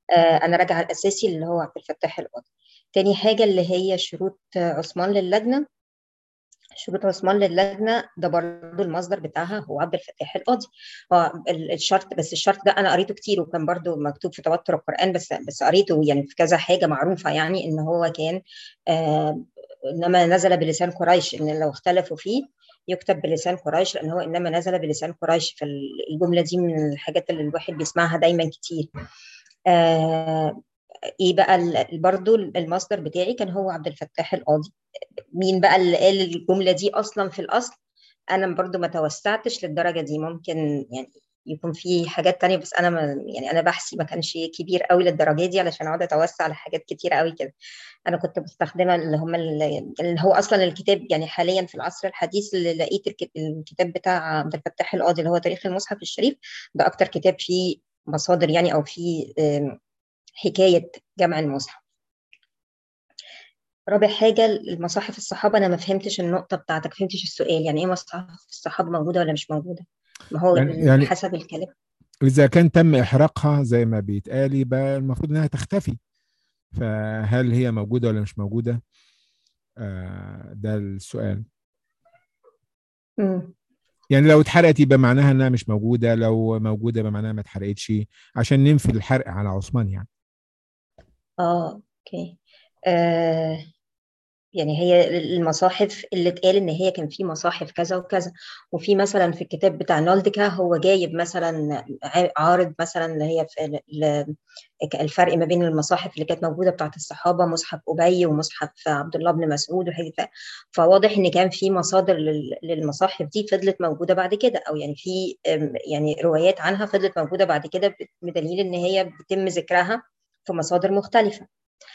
S9: انا راجعه الاساسي اللي هو عبد الفتاح القاضي تاني حاجه اللي هي شروط عثمان للجنه شروط عثمان للجنه ده برضو المصدر بتاعها هو عبد الفتاح القاضي هو الشرط بس الشرط ده انا قريته كتير وكان برضو مكتوب في توتر القران بس بس قريته يعني في كذا حاجه معروفه يعني ان هو كان آه انما نزل بلسان قريش ان لو اختلفوا فيه يكتب بلسان قريش لان هو انما نزل بلسان قريش فالجمله دي من الحاجات اللي الواحد بيسمعها دايما كتير آه ايه بقى برضو المصدر بتاعي كان هو عبد الفتاح القاضي مين بقى اللي قال الجمله دي اصلا في الاصل انا برضو ما توسعتش للدرجه دي ممكن يعني يكون في حاجات تانية بس انا ما يعني انا بحثي ما كانش كبير قوي للدرجه دي علشان اقعد اتوسع لحاجات كتيره قوي كده انا كنت مستخدمه اللي هم اللي هو اصلا الكتاب يعني حاليا في العصر الحديث اللي لقيت الكتاب بتاع عبد الفتاح القاضي اللي هو تاريخ المصحف الشريف ده اكتر كتاب فيه مصادر يعني او فيه حكايه جمع المصحف رابع حاجة المصاحف الصحابة أنا ما فهمتش النقطة بتاعتك ما فهمتش السؤال يعني إيه مصاحف الصحابة موجودة ولا مش موجودة ما هو
S1: يعني, يعني
S9: حسب الكلام
S1: إذا كان تم إحراقها زي ما بيتقال يبقى المفروض إنها تختفي فهل هي موجودة ولا مش موجودة آه ده السؤال
S9: مم.
S1: يعني لو اتحرقت يبقى معناها انها مش موجوده لو موجوده يبقى معناها ما اتحرقتش عشان ننفي الحرق على عثمان يعني
S9: اه اوكي آه يعني هي المصاحف اللي اتقال ان هي كان في مصاحف كذا وكذا وفي مثلا في الكتاب بتاع نولدكا هو جايب مثلا عارض مثلا اللي هي في الفرق ما بين المصاحف اللي كانت موجوده بتاعت الصحابه مصحف ابي ومصحف عبد الله بن مسعود وحاجه فواضح ان كان في مصادر للمصاحف دي فضلت موجوده بعد كده او يعني في يعني روايات عنها فضلت موجوده بعد كده بدليل ان هي بيتم ذكرها في مصادر مختلفه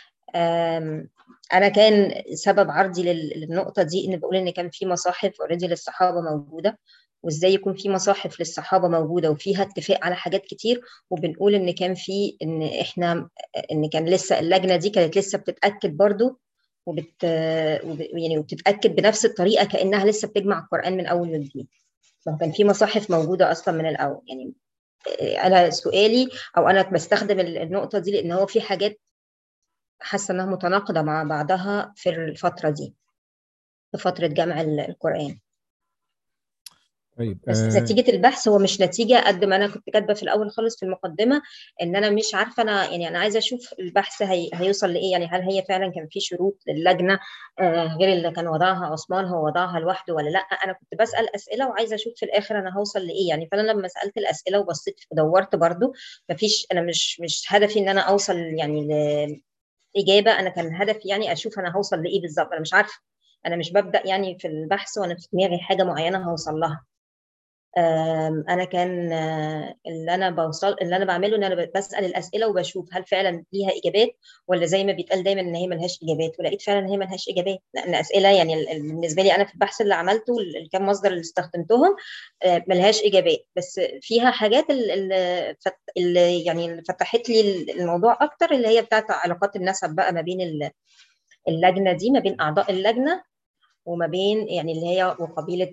S9: انا كان سبب عرضي للنقطه دي ان بقول ان كان في مصاحف اوريدي للصحابه موجوده وازاي يكون في مصاحف للصحابه موجوده وفيها اتفاق على حاجات كتير وبنقول ان كان في ان احنا ان كان لسه اللجنه دي كانت لسه بتتاكد برضو وبت يعني وبتتاكد بنفس الطريقه كانها لسه بتجمع القران من اول وجديد كان في مصاحف موجوده اصلا من الاول يعني انا سؤالي او انا بستخدم النقطه دي لان هو في حاجات حاسه انها متناقضه مع بعضها في الفتره دي في فتره جمع القران
S1: طيب
S9: بس
S1: آه
S9: نتيجه البحث هو مش نتيجه قد ما انا كنت كاتبه في الاول خالص في المقدمه ان انا مش عارفه انا يعني انا عايزه اشوف البحث هي هيوصل لايه يعني هل هي فعلا كان في شروط للجنه آه غير اللي كان وضعها عثمان هو وضعها لوحده ولا لا انا كنت بسال اسئله وعايزه اشوف في الاخر انا هوصل لايه يعني فانا لما سالت الاسئله وبصيت ودورت برضو مفيش انا مش مش هدفي ان انا اوصل يعني ل اجابه انا كان هدفي يعني اشوف انا هوصل لايه بالظبط انا مش عارفه انا مش ببدا يعني في البحث وانا في دماغي حاجه معينه هوصل لها انا كان اللي انا بوصل اللي انا بعمله ان انا بسال الاسئله وبشوف هل فعلا ليها اجابات ولا زي ما بيتقال دايما ان هي ملهاش اجابات ولقيت فعلا ان هي ملهاش اجابات لان اسئله يعني بالنسبه لي انا في البحث اللي عملته الكام مصدر اللي استخدمتهم ملهاش اجابات بس فيها حاجات اللي, اللي يعني فتحت لي الموضوع اكتر اللي هي بتاعت علاقات النسب بقى ما بين اللجنه دي ما بين اعضاء اللجنه وما بين يعني اللي هي وقبيله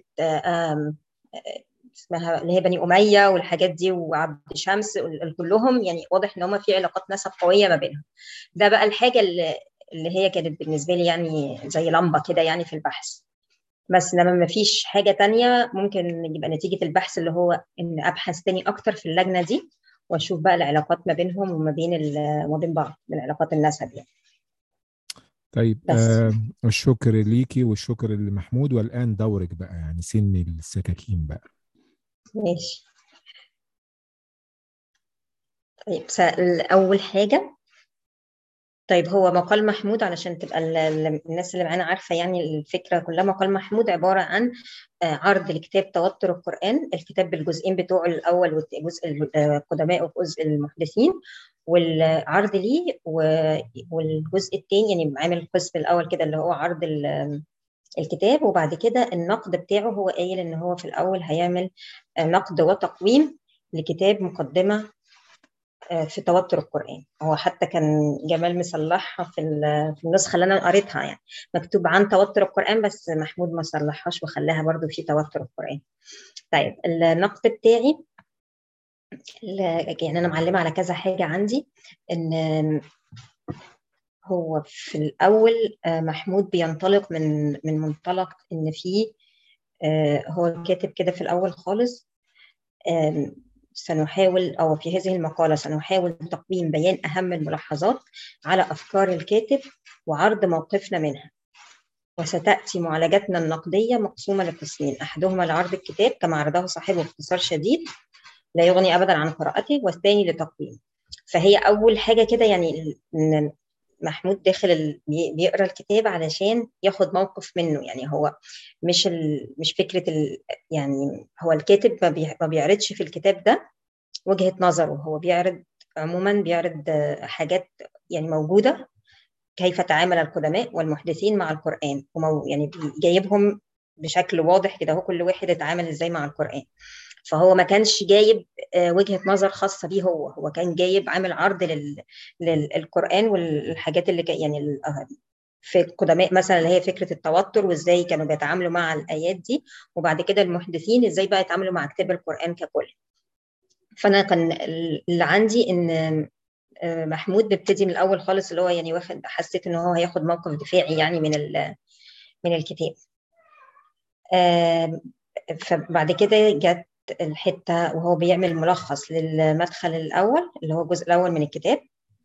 S9: اسمها اللي هي بني اميه والحاجات دي وعبد شمس كلهم يعني واضح ان هم في علاقات نسب قويه ما بينهم ده بقى الحاجه اللي, اللي هي كانت بالنسبه لي يعني زي لمبه كده يعني في البحث بس انما ما فيش حاجه تانية ممكن يبقى نتيجه البحث اللي هو ان ابحث تاني اكتر في اللجنه دي واشوف بقى العلاقات ما بينهم وما بين وما بين بعض من علاقات النسب يعني
S1: طيب آه الشكر ليكي والشكر لمحمود والان دورك بقى يعني سن السكاكين بقى
S9: ماشي طيب أول حاجة طيب هو مقال محمود علشان تبقى الناس اللي معانا عارفة يعني الفكرة كلها مقال محمود عبارة عن عرض لكتاب توتر القرآن الكتاب بالجزئين بتوعه الأول والجزء القدماء والجزء المحدثين والعرض ليه والجزء الثاني يعني عامل القسم الأول كده اللي هو عرض الكتاب وبعد كده النقد بتاعه هو قايل ان هو في الاول هيعمل نقد وتقويم لكتاب مقدمه في توتر القران هو حتى كان جمال مصلحها في في النسخه اللي انا قريتها يعني مكتوب عن توتر القران بس محمود ما صلحهاش وخلاها برضو في توتر القران طيب النقد بتاعي يعني انا معلمه على كذا حاجه عندي ان هو في الاول محمود بينطلق من من منطلق ان في هو كاتب كده في الاول خالص سنحاول او في هذه المقاله سنحاول تقديم بيان اهم الملاحظات على افكار الكاتب وعرض موقفنا منها وستاتي معالجتنا النقديه مقسومه لقسمين احدهما لعرض الكتاب كما عرضه صاحبه باختصار شديد لا يغني ابدا عن قراءته والثاني لتقويم فهي اول حاجه كده يعني ان محمود داخل ال... بيقرا الكتاب علشان ياخد موقف منه يعني هو مش ال... مش فكره ال... يعني هو الكاتب ما, بي... ما بيعرضش في الكتاب ده وجهه نظره هو بيعرض عموما بيعرض حاجات يعني موجوده كيف تعامل القدماء والمحدثين مع القران ومو... يعني جايبهم بشكل واضح كده هو كل واحد اتعامل ازاي مع القران فهو ما كانش جايب وجهه نظر خاصه بيه هو هو كان جايب عامل عرض لل... للقران والحاجات اللي يعني في القدماء مثلا اللي هي فكره التوتر وازاي كانوا بيتعاملوا مع الايات دي وبعد كده المحدثين ازاي بقى يتعاملوا مع كتاب القران ككل فانا كان اللي عندي ان محمود بيبتدي من الاول خالص اللي هو يعني واخد حسيت ان هو هياخد موقف دفاعي يعني من من الكتاب فبعد كده جت الحته وهو بيعمل ملخص للمدخل الاول اللي هو الجزء الاول من الكتاب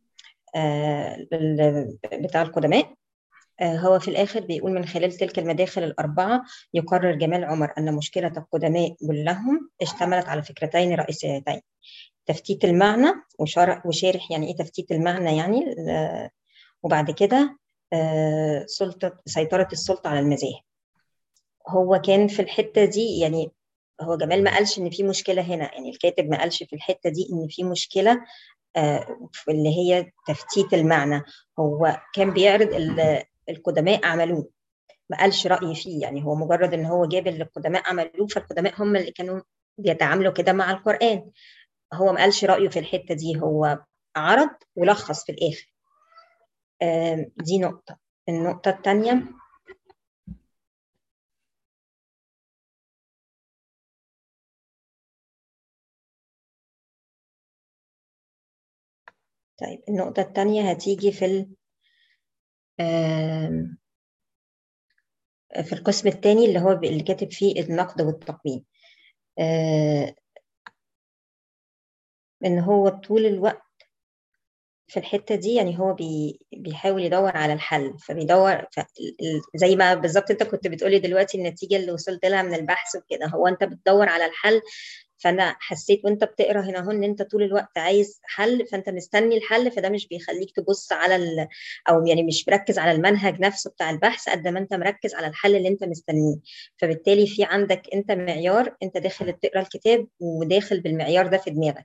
S9: بتاع القدماء هو في الآخر بيقول من خلال تلك المداخل الأربعة يقرر جمال عمر أن مشكلة القدماء كلهم اشتملت على فكرتين رئيسيتين تفتيت المعنى وشارح, وشارح يعني إيه تفتيت المعنى يعني وبعد كده سلطة سيطرة السلطة على المذاهب هو كان في الحتة دي يعني هو جمال ما قالش ان في مشكله هنا يعني الكاتب ما قالش في الحته دي ان في مشكله اللي هي تفتيت المعنى هو كان بيعرض القدماء عملوه ما قالش رأي فيه يعني هو مجرد ان هو جاب اللي القدماء عملوه فالقدماء هم اللي كانوا بيتعاملوا كده مع القرآن هو ما قالش رأيه في الحتة دي هو عرض ولخص في الآخر دي نقطة النقطة الثانية طيب النقطة الثانية هتيجي في ال في القسم الثاني اللي هو اللي كاتب فيه النقد والتقويم ان هو طول الوقت في الحته دي يعني هو بي بيحاول يدور على الحل فبيدور ف... زي ما بالظبط انت كنت بتقولي دلوقتي النتيجه اللي وصلت لها من البحث وكده هو انت بتدور على الحل فانا حسيت وانت بتقرا هنا اهو ان انت طول الوقت عايز حل فانت مستني الحل فده مش بيخليك تبص على ال... او يعني مش مركز على المنهج نفسه بتاع البحث قد ما انت مركز على الحل اللي انت مستنيه فبالتالي في عندك انت معيار انت داخل تقرا الكتاب وداخل بالمعيار ده في دماغك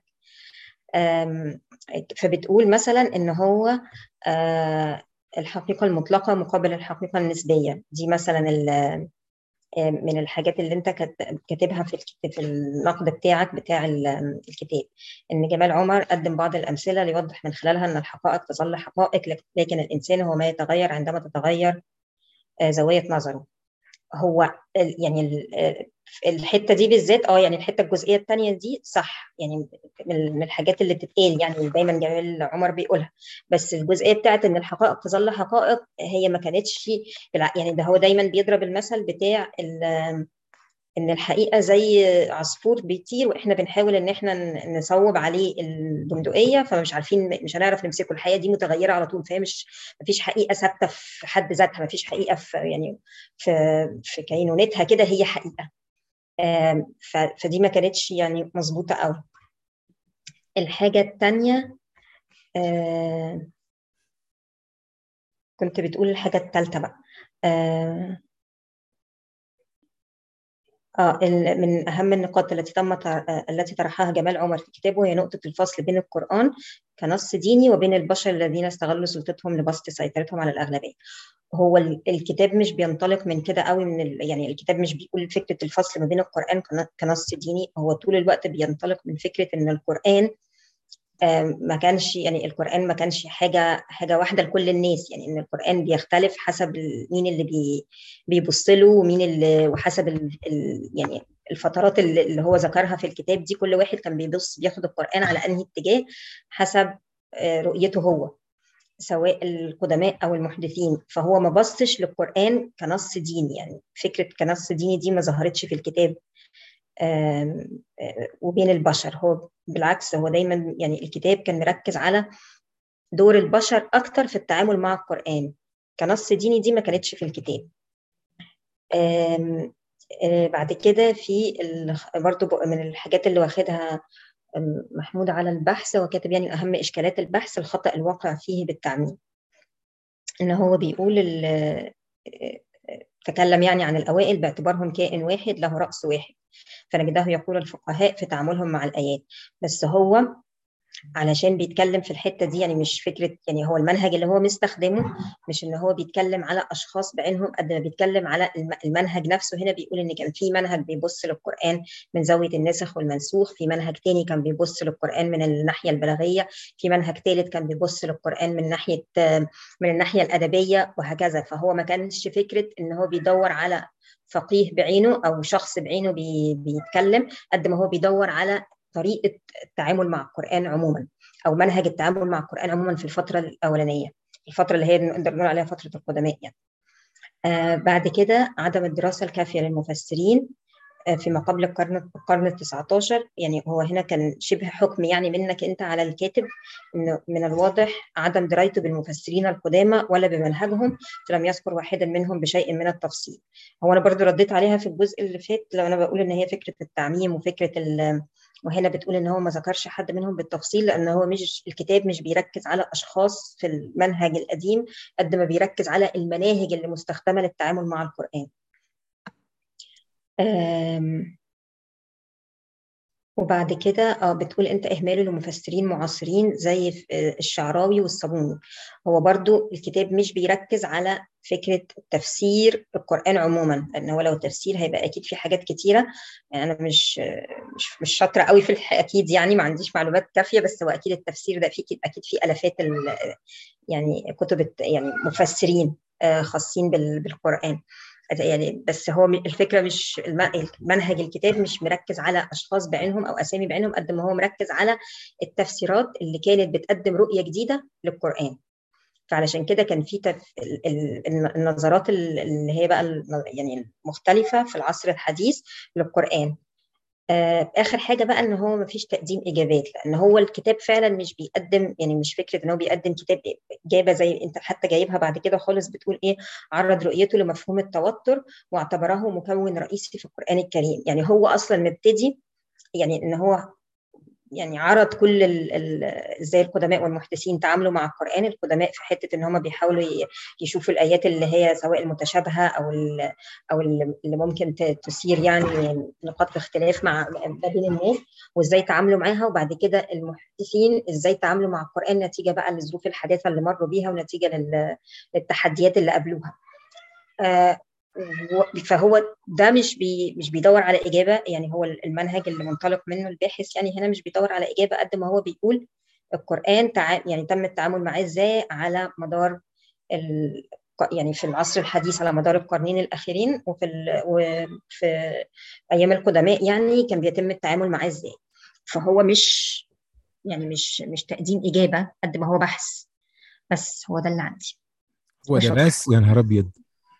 S9: فبتقول مثلا ان هو الحقيقه المطلقه مقابل الحقيقه النسبيه دي مثلا من الحاجات اللي انت كاتبها في في النقد بتاعك بتاع الكتاب ان جمال عمر قدم بعض الامثله ليوضح من خلالها ان الحقائق تظل حقائق لكن الانسان هو ما يتغير عندما تتغير زاويه نظره هو يعني الحته دي بالذات اه يعني الحته الجزئيه الثانيه دي صح يعني من الحاجات اللي بتتقال يعني دايما جمال عمر بيقولها بس الجزئيه بتاعت ان الحقائق تظل حقائق هي ما كانتش يعني ده هو دايما بيضرب المثل بتاع ان الحقيقه زي عصفور بيطير واحنا بنحاول ان احنا نصوب عليه البندقيه فمش عارفين مش هنعرف نمسكه الحقيقه دي متغيره على طول فهي مش مفيش حقيقه ثابته في حد ذاتها مفيش حقيقه في يعني في في كينونتها كده هي حقيقه فدي ما كانتش يعني مظبوطه قوي الحاجه الثانيه كنت بتقول الحاجه الثالثه بقى اه من اهم النقاط التي تم التي طرحها جمال عمر في كتابه هي نقطه الفصل بين القران كنص ديني وبين البشر الذين استغلوا سلطتهم لبسط سيطرتهم على الاغلبيه هو الكتاب مش بينطلق من كده قوي من ال... يعني الكتاب مش بيقول فكره الفصل ما بين القران كنص ديني هو طول الوقت بينطلق من فكره ان القران آم، ما كانش يعني القرآن ما كانش حاجة حاجة واحدة لكل الناس يعني إن القرآن بيختلف حسب ال- مين اللي بي بيبص له ومين اللي وحسب ال ال يعني الفترات اللي اللي هو ذكرها في الكتاب دي كل واحد كان بيبص بياخد القرآن على أنهي اتجاه حسب آه، رؤيته هو سواء القدماء او المحدثين فهو ما بصش للقران كنص ديني يعني فكره كنص ديني دي ما ظهرتش في الكتاب آم، آه، وبين البشر هو بالعكس هو دايما يعني الكتاب كان مركز على دور البشر اكتر في التعامل مع القران كنص ديني دي ما كانتش في الكتاب آم، آه، بعد كده في ال- برضو بق- من الحاجات اللي واخدها آم، محمود على البحث وكاتب يعني أهم إشكالات البحث الخطأ الواقع فيه بالتعميم إن هو بيقول ال- آه، تكلم يعني عن الأوائل باعتبارهم كائن واحد له رأس واحد فنجده يقول الفقهاء في تعاملهم مع الآيات بس هو علشان بيتكلم في الحتة دي يعني مش فكرة يعني هو المنهج اللي هو مستخدمه مش ان هو بيتكلم على اشخاص بعينهم قد ما بيتكلم على الم- المنهج نفسه هنا بيقول ان كان في منهج بيبص للقرآن من زاوية الناسخ والمنسوخ في منهج تاني كان بيبص للقرآن من الناحية البلاغية في منهج ثالث كان بيبص للقرآن من ناحية من الناحية الأدبية وهكذا فهو ما كانش فكرة ان هو بيدور على فقيه بعينه او شخص بعينه بي بيتكلم قد ما هو بيدور على طريقة التعامل مع القرآن عموما أو منهج التعامل مع القرآن عموما في الفترة الأولانية الفترة اللي هي نقدر نقول عليها فترة القدماء يعني آه بعد كده عدم الدراسة الكافية للمفسرين آه فيما قبل القرن القرن التسعة عشر يعني هو هنا كان شبه حكم يعني منك أنت على الكاتب إنه من الواضح عدم درايته بالمفسرين القدامى ولا بمنهجهم فلم يذكر واحدا منهم بشيء من التفصيل هو أنا برضو رديت عليها في الجزء اللي فات لو أنا بقول إن هي فكرة التعميم وفكرة ال وهنا بتقول ان هو ما ذكرش حد منهم بالتفصيل لان هو مش الكتاب مش بيركز على اشخاص في المنهج القديم قد ما بيركز على المناهج اللي مستخدمه للتعامل مع القران أم وبعد كده اه بتقول انت اهماله لمفسرين معاصرين زي الشعراوي والصابوني هو برضو الكتاب مش بيركز على فكره تفسير القران عموما لان هو لو تفسير هيبقى اكيد في حاجات كتيره يعني انا مش مش مش شاطره قوي في الح... اكيد يعني ما عنديش معلومات كافيه بس هو اكيد التفسير ده في اكيد في الافات ال... يعني كتب يعني مفسرين خاصين بال... بالقران يعني بس هو الفكره مش المنهج الكتاب مش مركز على اشخاص بعينهم او اسامي بعينهم قد ما هو مركز على التفسيرات اللي كانت بتقدم رؤيه جديده للقران فعلشان كده كان في تف... النظرات اللي هي بقى يعني المختلفه في العصر الحديث للقران آه اخر حاجه بقى ان هو ما فيش تقديم اجابات لان هو الكتاب فعلا مش بيقدم يعني مش فكره ان هو بيقدم كتاب اجابه زي انت حتى جايبها بعد كده خالص بتقول ايه عرض رؤيته لمفهوم التوتر واعتبره مكون رئيسي في القران الكريم يعني هو اصلا مبتدي يعني ان هو يعني عرض كل ازاي القدماء والمحدثين تعاملوا مع القران القدماء في حته ان هم بيحاولوا يشوفوا الايات اللي هي سواء المتشابهه او او اللي ممكن تثير يعني نقاط اختلاف مع ما بين الناس وازاي تعاملوا معاها وبعد كده المحدثين ازاي تعاملوا مع القران نتيجه بقى للظروف الحداثه اللي مروا بيها ونتيجه للتحديات اللي قابلوها آه فهو ده مش بي مش بيدور على اجابه يعني هو المنهج اللي منطلق منه الباحث يعني هنا مش بيدور على اجابه قد ما هو بيقول القران تع... يعني تم التعامل معاه ازاي على مدار ال... يعني في العصر الحديث على مدار القرنين الاخيرين وفي ال... وفي ايام القدماء يعني كان بيتم التعامل معاه ازاي فهو مش يعني مش مش تقديم اجابه قد ما هو بحث بس هو ده اللي عندي
S1: هو ده بس يا نهار ابيض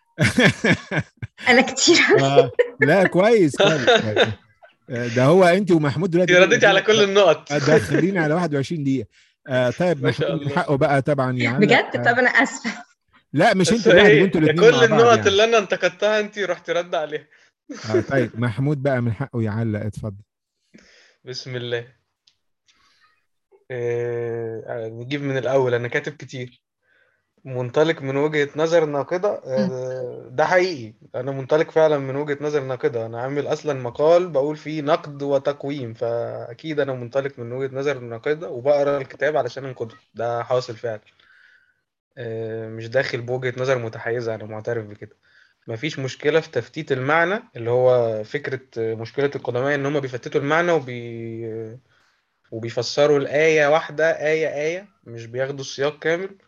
S9: انا كتير
S1: آه لا كويس كويس, كويس. ده هو انت ومحمود دلوقتي
S4: رديتي على كل النقط
S1: داخلين على 21 دقيقه آه طيب
S4: ما شاء
S1: محمود من حقه بقى طبعا يعلق
S9: بجد طب انا اسفه
S1: لا مش انت لوحدك انتوا الاثنين
S4: كل النقط يعني. اللي انا انتقدتها انت رحت رد عليها
S1: آه طيب محمود بقى من حقه يعلق اتفضل
S4: بسم الله إيه... نجيب من الاول انا كاتب كتير منطلق من وجهة نظر ناقدة ده حقيقي أنا منطلق فعلا من وجهة نظر ناقدة أنا عامل أصلا مقال بقول فيه نقد وتقويم فأكيد أنا منطلق من وجهة نظر ناقدة وبقرا الكتاب علشان أنقده ده حاصل فعلا مش داخل بوجهة نظر متحيزة أنا معترف بكده مفيش مشكلة في تفتيت المعنى اللي هو فكرة مشكلة القدماء إن هم بيفتتوا المعنى وبي وبيفسروا الآية واحدة آية آية مش بياخدوا السياق كامل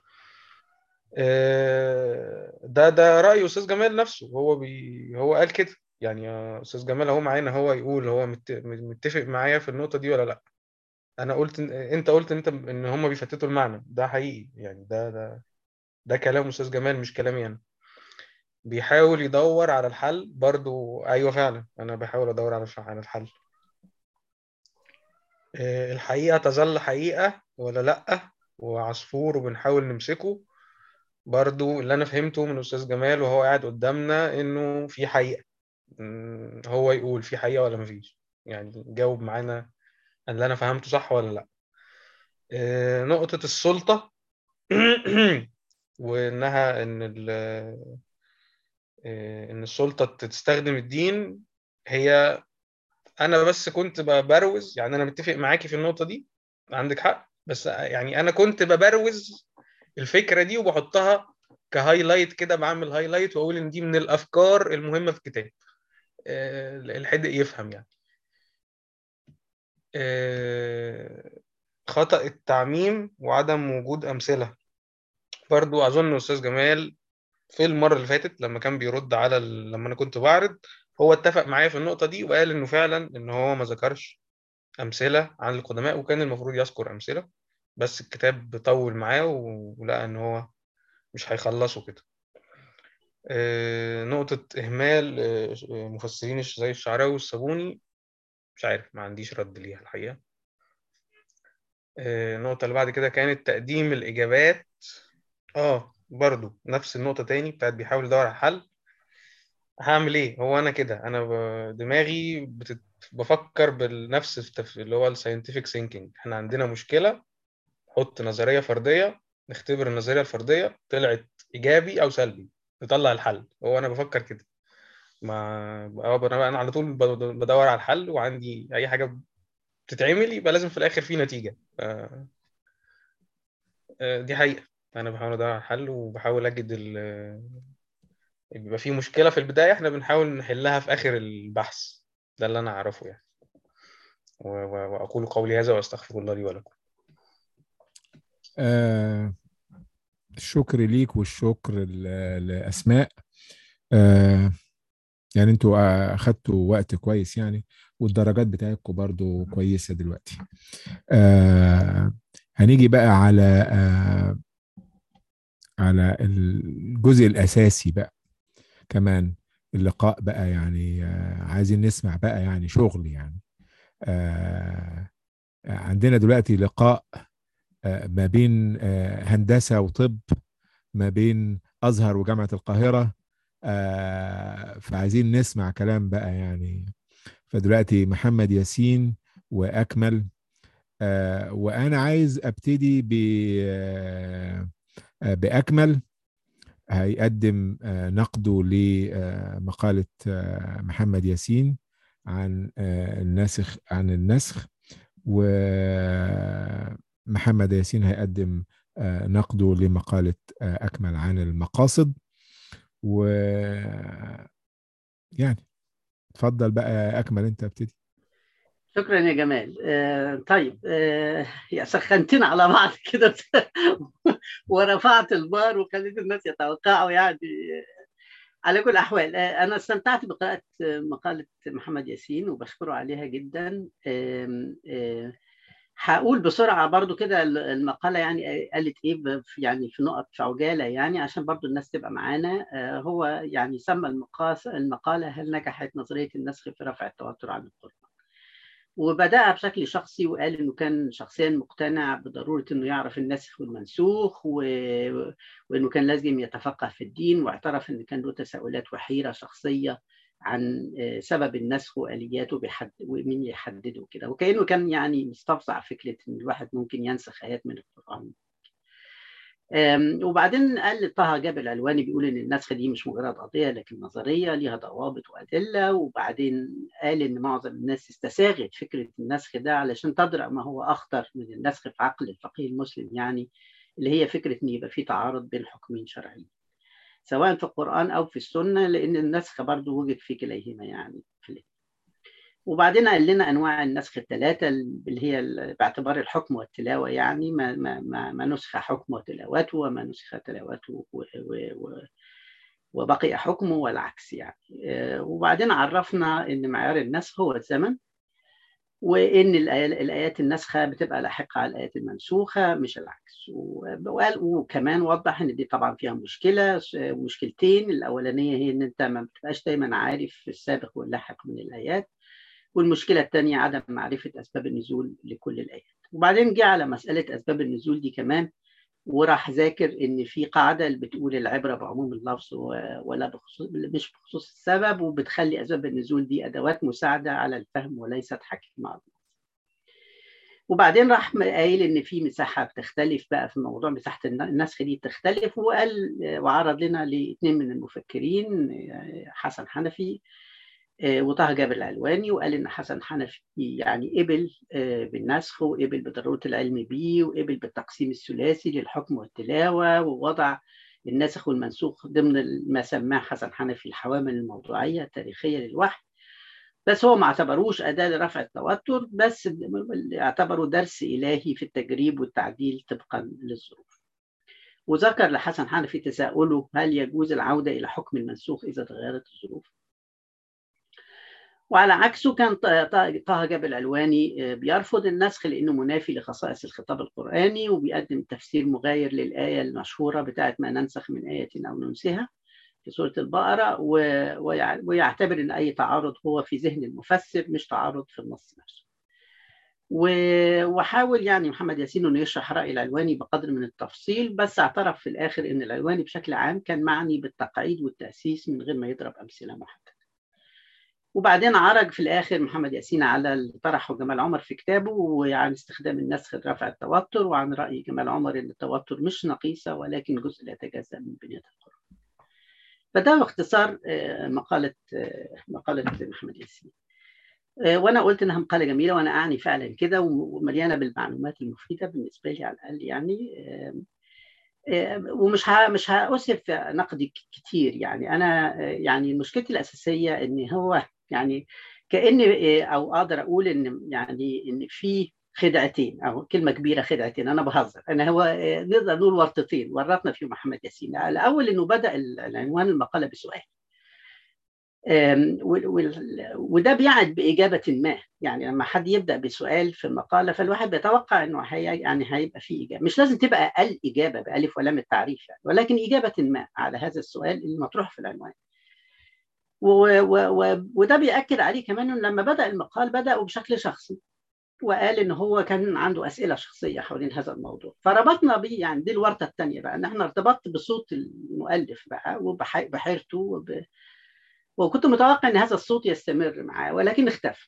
S4: آه، ده ده رأي أستاذ جمال نفسه هو بي هو قال كده يعني يا أستاذ جمال هو معانا هو يقول هو مت- متفق معايا في النقطة دي ولا لأ أنا قلت إن- أنت قلت إن أنت إن هم بيفتتوا المعنى ده حقيقي يعني ده ده ده كلام أستاذ جمال مش كلامي أنا بيحاول يدور على الحل برضو أيوة فعلا أنا بحاول أدور على الح- على الحل آه، الحقيقة تظل حقيقة ولا لأ وعصفور وبنحاول نمسكه برضو اللي أنا فهمته من أستاذ جمال وهو قاعد قدامنا إنه في حقيقة مم، هو يقول في حقيقة ولا مفيش يعني جاوب معانا اللي أنا فهمته صح ولا لأ آه، نقطة السلطة وإنها إن ال آه، إن السلطة تستخدم الدين هي أنا بس كنت ببروز يعني أنا متفق معاكي في النقطة دي عندك حق بس يعني أنا كنت ببروز الفكرة دي وبحطها كهايلايت كده بعمل هايلايت وأقول إن دي من الأفكار المهمة في الكتاب آه، الحدق يفهم يعني آه، خطأ التعميم وعدم وجود أمثلة برضو أظن أستاذ جمال في المرة اللي فاتت لما كان بيرد على ال... لما أنا كنت بعرض هو اتفق معايا في النقطة دي وقال إنه فعلا إن هو ما ذكرش أمثلة عن القدماء وكان المفروض يذكر أمثلة بس الكتاب طول معاه و- ولقى إن هو مش هيخلصه كده آه، نقطة إهمال آه، مفسرين زي الشعراوي والصابوني مش عارف ما عنديش رد ليها الحقيقة آه، النقطة اللي بعد كده كانت تقديم الإجابات اه برضو نفس النقطة تاني بتاعت بيحاول يدور على حل هعمل ايه هو انا كده انا ب- دماغي بتت... بفكر بنفس التف... اللي هو الساينتفك ثينكينج احنا عندنا مشكلة حط نظرية فردية نختبر النظرية الفردية طلعت ايجابي او سلبي نطلع الحل هو انا بفكر كده ما اه انا انا على طول ب- بدور على الحل وعندي اي حاجة بتتعمل يبقى لازم في الاخر في نتيجة آه، آه، دي حقيقة انا بحاول ادور على حل وبحاول اجد ال... بيبقى في مشكلة في البداية احنا بنحاول نحلها في آخر البحث ده اللي أنا أعرفه يعني و- و- وأقول قولي هذا وأستغفر الله لي ولكم
S1: آه الشكر ليك والشكر ل- لأسماء آه يعني انتوا آه، أخدتوا وقت كويس يعني والدرجات بتاعتكم برضو كويسة دلوقتي آه هنيجي بقى على آه على الجزء الأساسي بقى كمان اللقاء بقى يعني آه عايزين نسمع بقى يعني شغل يعني آه عندنا دلوقتي لقاء آه، ما بين آه، هندسة وطب ما بين أزهر وجامعة القاهرة آه، فعايزين نسمع كلام بقى يعني فدلوقتي محمد ياسين وأكمل آه، وأنا عايز أبتدي ب آه، آه، بأكمل هيقدم آه، نقده لمقالة آه، محمد ياسين عن آه، الناسخ عن النسخ ومحمد ياسين هيقدم آه، نقده لمقالة آه، أكمل عن المقاصد و يعني اتفضل بقى أكمل أنت ابتدي
S8: شكرا يا جمال آه طيب آه يا سخنتنا على بعض كده ورفعت البار وخليت الناس يتوقعوا يعني على كل الأحوال آه أنا استمتعت بقراءة آه، مقالة محمد ياسين وبشكره عليها جدا آم، آه هقول بسرعة برضو كده المقالة يعني قالت إيه ب- في- يعني في نقط في عجالة يعني عشان برضو الناس تبقى معانا آه، هو يعني سمى المقاس المقالة هل نجحت نظرية النسخ في رفع التوتر عن القرآن وبدأها بشكل شخصي وقال إنه كان شخصيا مقتنع بضرورة إنه يعرف الناسخ والمنسوخ و... وإنه كان لازم يتفقه في الدين واعترف إن كان له تساؤلات وحيرة شخصية عن آه، سبب النسخ والياته بحد ومين يحدده كده وكانه كان يعني مستفزع فكره ان الواحد ممكن ينسخ ايات من القران آم، وبعدين قال طه جابر العلواني بيقول ان النسخ دي مش مجرد قضيه لكن نظريه ليها ضوابط وادله وبعدين قال ان معظم الناس استساغت فكره النسخ ده علشان تدرأ ما هو اخطر من النسخ في عقل الفقيه المسلم يعني اللي هي فكره ان يبقى في تعارض بين حكمين شرعيين سواء في القرآن أو في السنة لأن النسخ برضه وجد في كليهما يعني في الاتنين. وبعدين قال لنا انواع النسخ الثلاثه اللي هي ال- باعتبار الحكم والتلاوه يعني ما ما ما, ما نسخ حكمه وتلاوته وما نسخ تلاوته و- و- و- وبقي حكمه والعكس يعني آه، وبعدين عرفنا ان معيار النسخ هو الزمن وان الآي- الايات الناسخه بتبقى لاحقه على الايات المنسوخه مش العكس و- وقال وكمان وضح ان دي طبعا فيها مشكله س- مشكلتين الاولانيه هي ان انت ما بتبقاش دايما عارف السابق واللاحق من الايات والمشكله الثانيه عدم معرفه اسباب النزول لكل الايات وبعدين جه على مساله اسباب النزول دي كمان وراح ذاكر ان في قاعده اللي بتقول العبره بعموم اللفظ و- ولا بخصوص مش بخصوص السبب وبتخلي اسباب النزول دي ادوات مساعده على الفهم وليست حكيمه على النص. وبعدين راح قايل ان في مساحه بتختلف بقى في موضوع مساحه الن- النسخ دي بتختلف وقال وعرض لنا لاثنين من المفكرين حسن حنفي آه، وطه جابر العلواني وقال ان حسن حنفي يعني قبل آه، بالنسخ وقبل بضروره العلم بيه وقبل بالتقسيم الثلاثي للحكم والتلاوه ووضع الناسخ والمنسوخ ضمن ما سماه حسن حنفي الحوامل الموضوعيه التاريخيه للوحي بس هو ما اعتبروش اداه لرفع التوتر بس اعتبروا درس الهي في التجريب والتعديل طبقا للظروف وذكر لحسن حنفي تساؤله هل يجوز العوده الى حكم المنسوخ اذا تغيرت الظروف وعلى عكسه كان ط- ط- طه جابر العلواني آه، بيرفض النسخ لانه منافي لخصائص الخطاب القراني وبيقدم تفسير مغاير للايه المشهوره بتاعت ما ننسخ من ايه او ننسها في سوره البقره و- ويع- ويعتبر ان اي تعارض هو في ذهن المفسر مش تعارض في النص نفسه. و- وحاول يعني محمد ياسين انه يشرح راي العلواني بقدر من التفصيل بس اعترف في الاخر ان العلواني بشكل عام كان معني بالتقعيد والتاسيس من غير ما يضرب امثله محدده. وبعدين عرج في الاخر محمد ياسين على اللي طرحه جمال عمر في كتابه وعن استخدام النسخ لرفع التوتر وعن راي جمال عمر ان التوتر مش نقيصه ولكن جزء لا يتجزا من بنيه القران. فده باختصار آه، مقاله آه، مقاله محمد ياسين. آه، وانا قلت انها مقاله جميله وانا اعني فعلا كده ومليانه بالمعلومات المفيده بالنسبه لي على الاقل يعني آه، آه، ومش ه- مش هأسف نقدي ك- كتير يعني انا آه، يعني مشكلتي الاساسيه ان هو يعني كان آه، او اقدر اقول ان يعني ان في خدعتين او كلمه كبيره خدعتين انا بهزر انا هو آه، نقدر نقول ورطتين ورطنا فيه محمد ياسين الاول انه بدا العنوان المقاله بسؤال آم، وال- وال- وده بيعد بإجابة ما يعني لما حد يبدأ بسؤال في المقالة فالواحد بيتوقع إنه هي يعني هيبقى فيه إجابة مش لازم تبقى الإجابة بألف ولام التعريف يعني ولكن إجابة ما على هذا السؤال المطروح في العنوان و- و- و- وده بيأكد عليه كمان إنه لما بدأ المقال بدأوا بشكل شخصي وقال ان هو كان عنده اسئله شخصيه حوالين هذا الموضوع فربطنا بيه يعني دي الورطه الثانيه بقى ان احنا ارتبطت بصوت المؤلف بقى وبحيرته وب... وكنت متوقع ان هذا الصوت يستمر معاه ولكن اختفى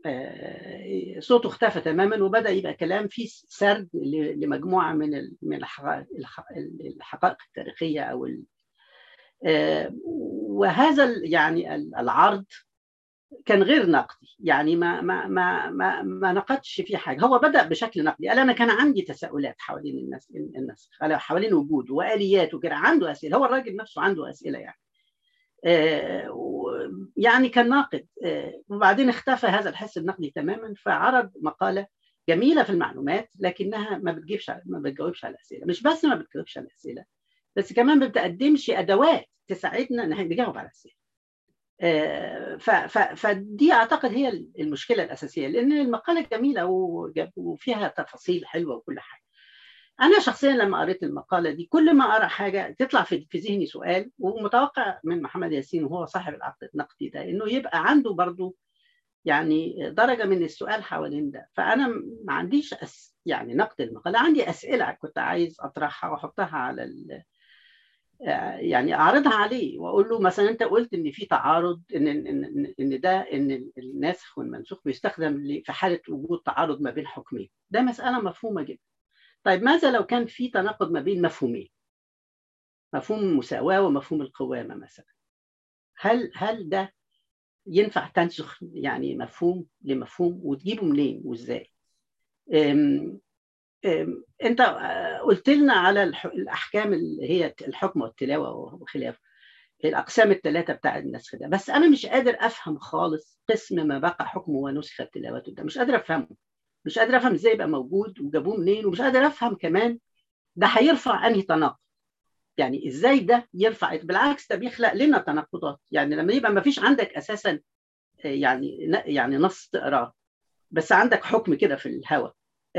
S8: آه، صوته اختفى تماما وبدا يبقى كلام فيه سرد ل- لمجموعه من ال- من الحقائق الح- الحقائق التاريخيه او ال- آه، وهذا ال- يعني ال- العرض كان غير نقدي يعني ما ما ما ما, ما نقدش فيه حاجه هو بدا بشكل نقدي قال انا كان عندي تساؤلات حوالين الناس الناس حوالين وجوده واليات وكده عنده اسئله هو الراجل نفسه عنده اسئله يعني آه، و- يعني كان ناقد آه، وبعدين اختفى هذا الحس النقدي تماما فعرض مقاله جميله في المعلومات لكنها ما بتجيبش على- ما بتجاوبش على الاسئله مش بس ما بتجاوبش على الاسئله بس كمان ما بتقدمش ادوات تساعدنا ان احنا نجاوب على الاسئله آه، ف- ف- فدي اعتقد هي المشكله الاساسيه لان المقاله جميله وجاب- وفيها تفاصيل حلوه وكل حاجه انا شخصيا لما قريت المقاله دي كل ما اقرا حاجه تطلع في في ذهني سؤال ومتوقع من محمد ياسين وهو صاحب العقد النقدي ده انه يبقى عنده برضه يعني درجه من السؤال حوالين ده فانا ما عنديش أس يعني نقد المقاله عندي اسئله كنت عايز اطرحها واحطها على ال يعني اعرضها عليه واقول له مثلا انت قلت ان في تعارض ان ان ان, إن ده ان الناسخ والمنسوخ بيستخدم ل- في حاله وجود تعارض ما بين حكمين ده مساله مفهومه جدا طيب ماذا لو كان في تناقض ما بين مفهومين مفهوم المساواه ومفهوم القوامه مثلا هل هل ده ينفع تنسخ يعني مفهوم لمفهوم وتجيبه منين وازاي أم- أم، انت آه، قلت لنا على الح- الاحكام اللي هي الحكم والتلاوه وخلافه الاقسام الثلاثه بتاع النسخ ده بس انا مش قادر افهم خالص قسم ما بقى حكمه ونسخت تلاوته ده مش قادر افهمه مش قادر افهم ازاي يبقى موجود وجابوه منين ومش قادر افهم كمان ده هيرفع انهي تناقض يعني ازاي ده يرفع بالعكس ده بيخلق لنا تناقضات يعني لما يبقى ما فيش عندك اساسا يعني يعني نص تقراه بس عندك حكم كده في الهواء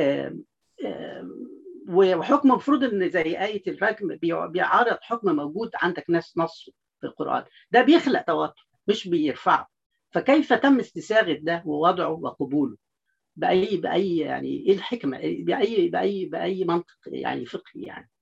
S8: وحكم المفروض ان زي ايه الرجم بيعارض حكم موجود عندك ناس نص في القران ده بيخلق توتر مش بيرفعه فكيف تم استساغه ده ووضعه وقبوله باي باي يعني ايه الحكمه باي باي باي منطق يعني فقهي يعني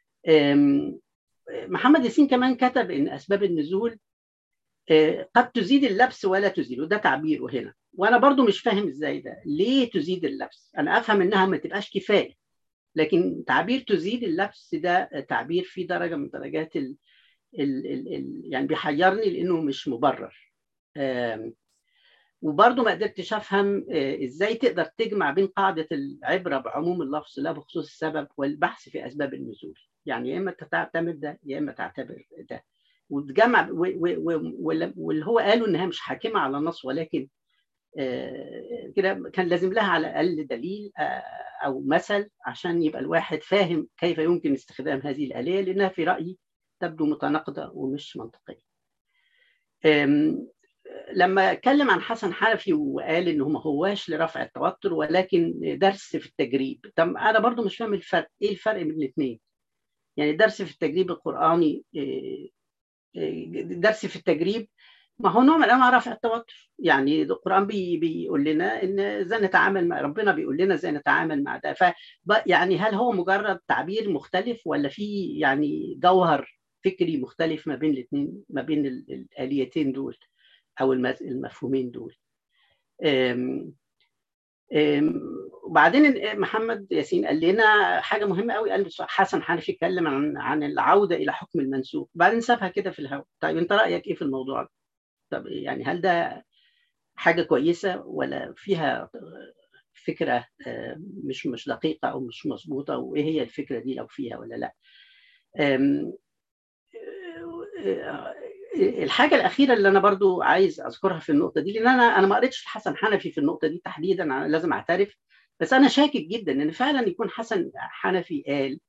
S8: محمد ياسين كمان كتب ان اسباب النزول قد تزيد اللبس ولا تزيله ده تعبيره هنا وانا برضو مش فاهم ازاي ده ليه تزيد اللبس انا افهم انها ما تبقاش كفايه لكن تعبير تزيد اللبس ده تعبير فيه درجه من درجات ال ال ال ال يعني بيحيرني لانه مش مبرر وبرضه ما قدرتش افهم ازاي تقدر تجمع بين قاعده العبره بعموم اللفظ لا بخصوص السبب والبحث في اسباب النزول يعني يا اما تعتبر ده يا اما تعتبر ده وتجمع واللي هو قالوا انها مش حاكمه على النص ولكن كده كان لازم لها على الاقل دليل او مثل عشان يبقى الواحد فاهم كيف يمكن استخدام هذه الاليه لانها في رايي تبدو متناقضه ومش منطقيه. لما اتكلم عن حسن حنفي وقال انه ما هواش لرفع التوتر ولكن درس في التجريب طب انا برضو مش فاهم الفرق ايه الفرق بين الاثنين يعني درس في التجريب القراني درس في التجريب ما هو نوع من انواع رفع التوتر يعني القران بي بيقول لنا ان ازاي نتعامل مع ربنا بيقول لنا ازاي نتعامل مع ده ف يعني هل هو مجرد تعبير مختلف ولا في يعني جوهر فكري مختلف ما بين الاثنين ما بين الاليتين دول او المفهومين دول أم أم وبعدين محمد ياسين قال لنا حاجه مهمه قوي قال حسن حنفي اتكلم عن عن العوده الى حكم المنسوخ بعدين سابها كده في الهواء طيب انت رايك ايه في الموضوع ده طب يعني هل ده حاجه كويسه ولا فيها فكره مش مش دقيقه او مش مظبوطه وايه هي الفكره دي لو فيها ولا لا الحاجه الاخيره اللي انا برضو عايز اذكرها في النقطه دي لان انا انا ما قريتش حسن حنفي في النقطه دي تحديدا أنا لازم اعترف بس انا شاكك جدا ان فعلا يكون حسن حنفي قال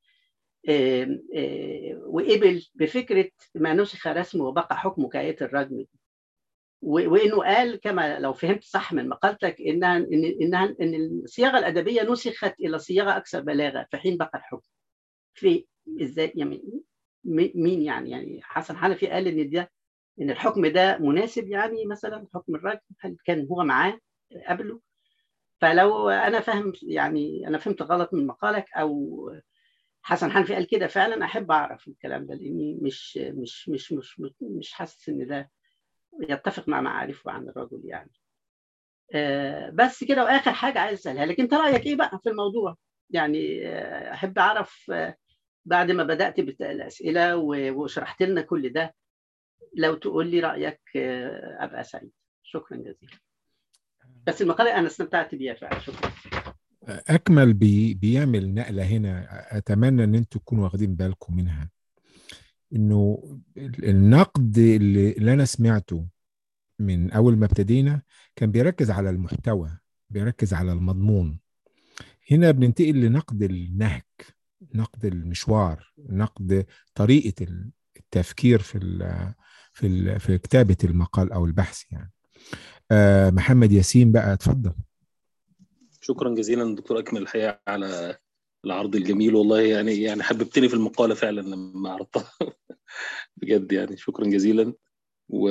S8: وقبل بفكره ما نسخ رسمه وبقى حكمه كآية الرجم دي وانه قال كما لو فهمت صح من مقالتك انها ان انها ان الصياغه الادبيه نسخت الى صياغه اكثر بلاغه في حين بقى الحكم في ازاي يعني مين يعني يعني حسن حنفي قال ان ده ان الحكم ده مناسب يعني مثلا حكم الرجم هل كان هو معاه قبله فلو انا فاهم يعني انا فهمت غلط من مقالك او حسن حنفي قال كده فعلا احب اعرف الكلام ده لاني مش مش مش مش مش حاسس ان ده يتفق مع معارفه عن الرجل يعني آه بس كده واخر حاجه عايز اسالها لك انت رايك ايه بقى في الموضوع يعني آه احب اعرف آه بعد ما بدات بالاسئله وشرحت لنا كل ده لو تقول لي رايك ابقى سعيد شكرا جزيلا بس المقاله انا استمتعت بيها فعلا شكرا
S1: اكمل بي بيعمل نقله هنا اتمنى ان انتم تكونوا واخدين بالكم منها انه النقد اللي, اللي انا سمعته من اول ما ابتدينا كان بيركز على المحتوى بيركز على المضمون هنا بننتقل لنقد النهج نقد المشوار نقد طريقه التفكير في ال في ال في كتابه المقال او البحث يعني آه محمد ياسين بقى اتفضل
S6: شكرا جزيلا دكتور اكمل الحقيقه على العرض الجميل والله يعني يعني حببتني في المقاله فعلا لما عرضتها بجد يعني شكرا جزيلا و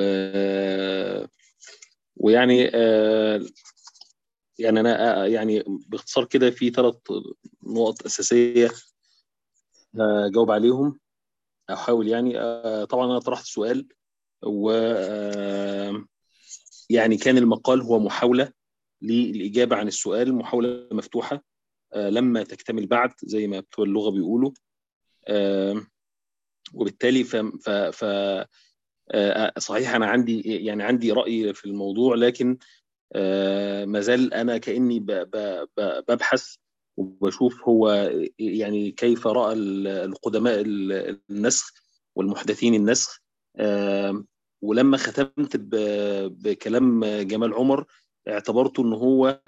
S6: ويعني آه يعني انا يعني باختصار كده في ثلاث نقط اساسيه اجاوب عليهم احاول يعني طبعا انا طرحت سؤال و يعني كان المقال هو محاوله للاجابه عن السؤال محاوله مفتوحه لما تكتمل بعد زي ما بتوع اللغه بيقولوا وبالتالي ف, ف, ف صحيح انا عندي يعني عندي راي في الموضوع لكن ما زال انا كاني ببحث وبشوف هو يعني كيف راى القدماء النسخ والمحدثين النسخ ولما ختمت بكلام جمال عمر اعتبرته ان هو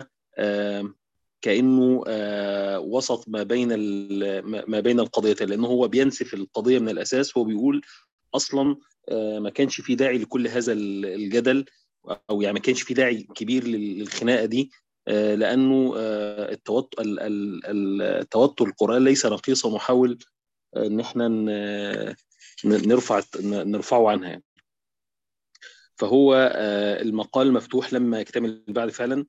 S6: كانه وسط ما بين ما بين القضيتين لانه هو بينسف القضيه من الاساس هو بيقول اصلا ما كانش في داعي لكل هذا الجدل او يعني ما كانش في داعي كبير للخناقه دي لانه التوتر التوتر القرآن ليس رقيصا ونحاول ان احنا نرفع نرفعه عنها يعني. فهو المقال مفتوح لما يكتمل البعد فعلا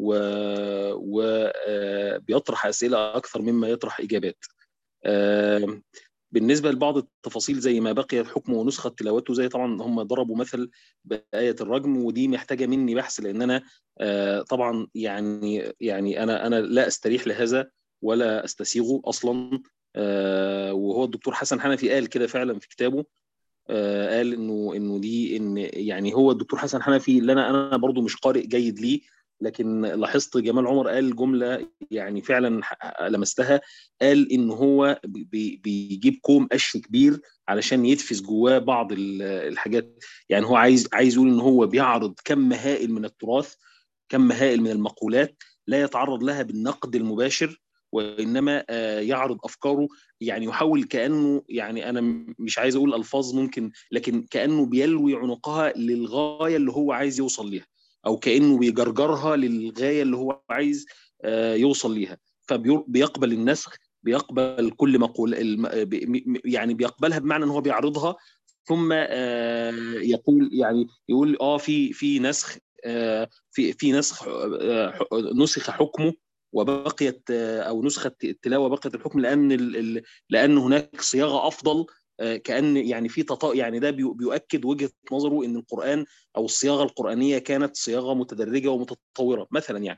S6: وبيطرح اسئله اكثر مما يطرح اجابات بالنسبه لبعض التفاصيل زي ما بقي الحكم ونسخه تلاوته زي طبعا هم ضربوا مثل بايه الرجم ودي محتاجه مني بحث لان انا طبعا يعني يعني انا انا لا استريح لهذا ولا استسيغه اصلا وهو الدكتور حسن حنفي قال كده فعلا في كتابه قال انه انه دي ان يعني هو الدكتور حسن حنفي اللي انا انا برضو مش قارئ جيد ليه لكن لاحظت جمال عمر قال جمله يعني فعلا لمستها قال ان هو بي بيجيب كوم قش كبير علشان يدفز جواه بعض الحاجات يعني هو عايز عايز يقول ان هو بيعرض كم هائل من التراث كم هائل من المقولات لا يتعرض لها بالنقد المباشر وانما يعرض افكاره يعني يحاول كانه يعني انا مش عايز اقول الفاظ ممكن لكن كانه بيلوي عنقها للغايه اللي هو عايز يوصل ليها او كانه بيجرجرها للغايه اللي هو عايز يوصل ليها فبيقبل النسخ بيقبل كل مقول يعني بيقبلها بمعنى ان هو بيعرضها ثم يقول يعني يقول اه في في نسخ في في نسخ نسخ حكمه وبقيت او نسخه التلاوه بقيت الحكم لان لان هناك صياغه افضل كان يعني في تطا يعني ده بيؤكد وجهه نظره ان القران او الصياغه القرانيه كانت صياغه متدرجه ومتطوره مثلا يعني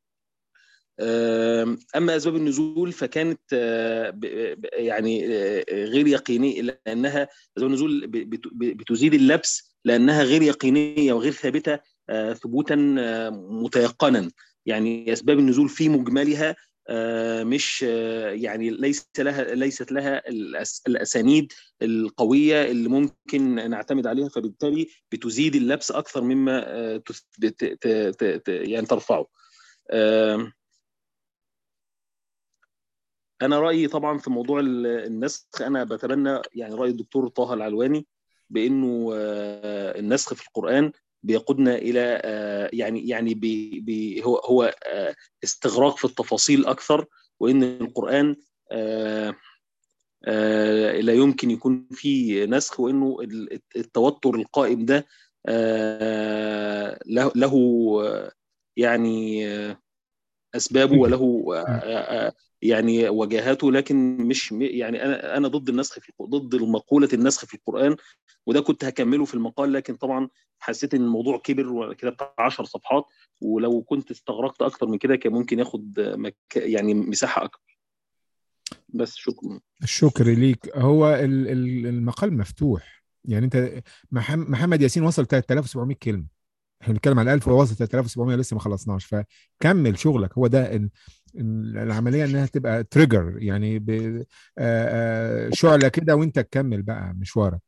S6: اما اسباب النزول فكانت يعني غير يقينيه لانها اسباب النزول بتزيد اللبس لانها غير يقينيه وغير ثابته ثبوتا متيقنا يعني اسباب النزول في مجملها مش يعني ليس لها ليست لها الاسانيد القويه اللي ممكن نعتمد عليها فبالتالي بتزيد اللبس اكثر مما يعني ترفعه انا رايي طبعا في موضوع النسخ انا بتبنى يعني راي الدكتور طه العلواني بانه النسخ في القران بيقودنا الى يعني يعني بي بي هو هو استغراق في التفاصيل اكثر وان القران لا يمكن يكون فيه نسخ وانه التوتر القائم ده له يعني اسبابه وله يعني وجهاته لكن مش يعني انا انا ضد النسخ في ضد مقوله النسخ في القران وده كنت هكمله في المقال لكن طبعا حسيت ان الموضوع كبر وكده بتاع 10 صفحات ولو كنت استغرقت اكتر من كده كان ممكن ياخد مك... يعني مساحه اكبر بس شكرا
S1: الشكر ليك هو المقال مفتوح يعني انت محمد ياسين وصل 3700 كلمه احنا بنتكلم على 1000 ووصل 3700 لسه ما خلصناش فكمل شغلك هو ده العمليه انها تبقى تريجر يعني شعله كده وانت تكمل بقى مشوارك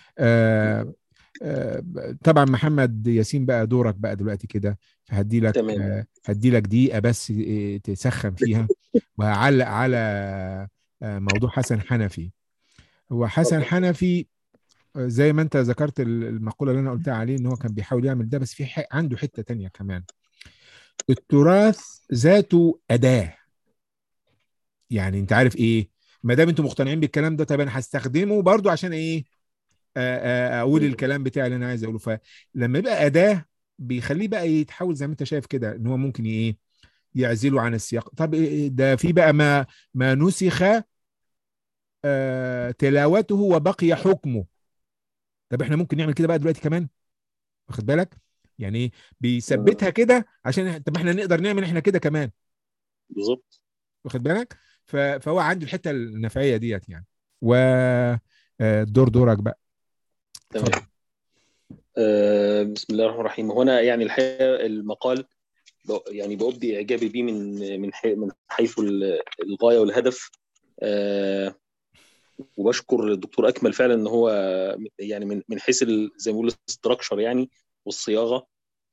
S1: طبعا محمد ياسين بقى دورك بقى دلوقتي كده فهدي لك هدي لك دقيقه بس تسخن فيها وهعلق على موضوع حسن حنفي هو حسن حنفي زي ما انت ذكرت المقوله اللي انا قلتها عليه ان هو كان بيحاول يعمل ده بس في عنده حته تانية كمان التراث ذاته اداه يعني انت عارف ايه ما دام انتوا مقتنعين بالكلام ده طب انا هستخدمه برضو عشان ايه اقول الكلام بتاعي اللي انا عايز اقوله فلما يبقى اداه بيخليه بقى يتحول زي ما انت شايف كده ان هو ممكن ايه يعزله عن السياق طب ده في بقى ما ما نسخ تلاوته وبقي حكمه طب احنا ممكن نعمل كده بقى دلوقتي كمان واخد بالك يعني بيثبتها كده عشان طب احنا نقدر نعمل احنا كده كمان
S6: بالظبط
S1: واخد بالك فهو عنده الحته النفعيه ديت يعني ودور دورك بقى
S6: تمام آه بسم الله الرحمن الرحيم هو انا يعني الحقيقه المقال يعني بأبدي اعجابي بيه من من من حيث الغايه والهدف آه واشكر الدكتور اكمل فعلا ان هو يعني من من حيث ال- زي ما بيقولوا الاستراكشر يعني والصياغه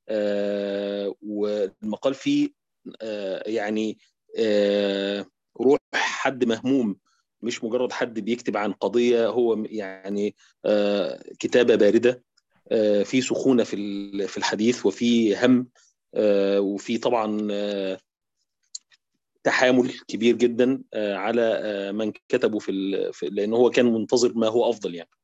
S6: آه، والمقال فيه آه، يعني آه، روح حد مهموم مش مجرد حد بيكتب عن قضيه هو يعني آه، كتابه بارده آه، في سخونه في ال- في الحديث وفي هم آه، وفي طبعا آه، تحامل كبير جدا آه، على آه، من كتبوا في ال- في- لان هو كان منتظر ما هو افضل يعني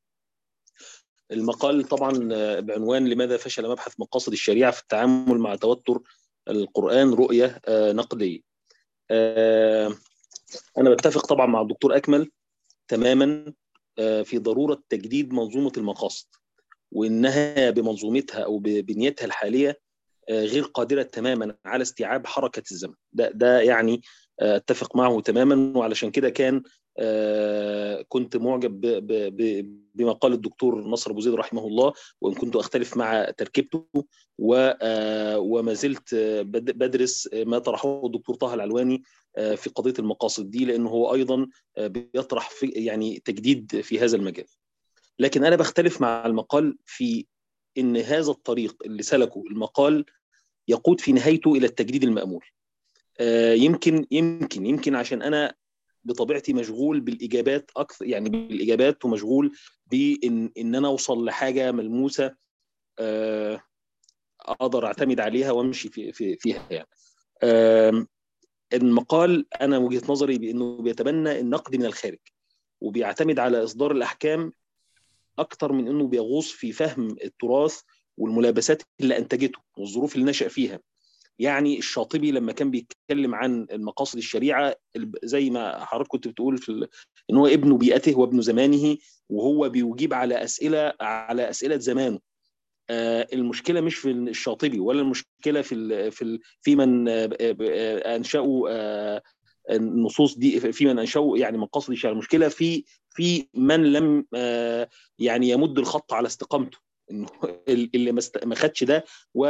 S6: المقال طبعا آه، بعنوان لماذا فشل مبحث مقاصد الشريعه في التعامل مع توتر القران رؤيه آه، نقديه آه، انا بتفق طبعا مع الدكتور اكمل تماما آه، في ضروره تجديد منظومه المقاصد وانها بمنظومتها او ببنيتها الحاليه آه، غير قادره تماما على استيعاب حركه الزمن ده ده يعني آه، اتفق معه تماما وعلشان كده كان آه، كنت معجب ب- ب- ب- بما قال الدكتور نصر ابو زيد رحمه الله وان كنت اختلف مع تركيبته و- آه، وما زلت آه، بد- بدرس ما طرحه الدكتور طه العلواني آه، في قضيه المقاصد دي لانه هو ايضا آه، بيطرح في يعني تجديد في هذا المجال لكن انا بختلف مع المقال في ان هذا الطريق اللي سلكه المقال يقود في نهايته الى التجديد المامول آه، يمكن يمكن يمكن عشان انا بطبيعتي مشغول بالاجابات اكثر يعني بالاجابات ومشغول بان ان انا اوصل لحاجه ملموسه آه، اقدر اعتمد عليها وامشي في في فيها يعني آم، المقال انا وجهه نظري بانه بيتبنى النقد من الخارج وبيعتمد على اصدار الاحكام اكتر من انه بيغوص في فهم التراث والملابسات اللي انتجته والظروف اللي نشا فيها يعني الشاطبي لما كان بيتكلم عن المقاصد الشريعه الب- زي ما حضرتك كنت بتقول في ال... ان هو ابن بيئته وابن زمانه وهو بيجيب على اسئله على اسئله زمانه آه، المشكله مش في الشاطبي ولا المشكله في ال... في ال... في من آه، آه، انشأوا آه، النصوص دي في من انشأوا يعني مقاصد الشريعه المشكله في في من لم آه، يعني يمد الخط على استقامته انه اللي ما است- ما خدش ده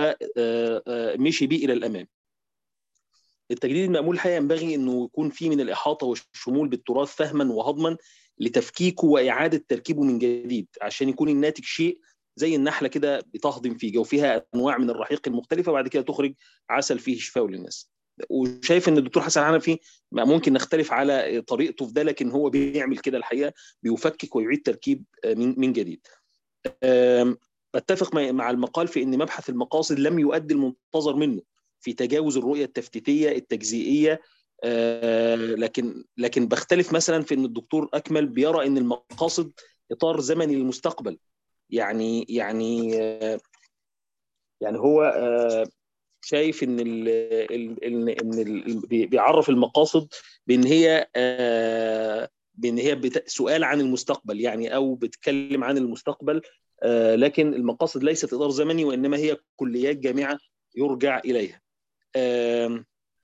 S6: ومشي بيه الى الامام التجديد المأمول الحقيقه ينبغي انه يكون فيه من الاحاطه والشمول بالتراث فهما وهضما لتفكيكه واعاده تركيبه من جديد عشان يكون الناتج شيء زي النحله كده بتهضم في جوفها انواع من الرحيق المختلفه وبعد كده تخرج عسل فيه شفاء للناس وشايف ان الدكتور حسن حنفي ممكن نختلف على طريقته في ده لكن هو بيعمل كده الحقيقه بيفكك ويعيد تركيب من من جديد أم، اتفق مع- مع المقال في ان مبحث المقاصد لم يؤدي المنتظر منه في تجاوز الرؤيه التفتيتيه التجزئيه آه، لكن لكن بختلف مثلا في ان الدكتور اكمل بيرى ان المقاصد اطار زمني للمستقبل يعني يعني آه، يعني هو آه، شايف ان ال ال ال ان ال بي- بيعرف المقاصد بان هي آه، بان هي بت- سؤال عن المستقبل يعني او بتتكلم عن المستقبل آه، لكن المقاصد ليست اطار زمني وانما هي كليات جامعه يرجع اليها آم،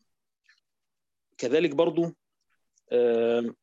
S6: كذلك برضو آم،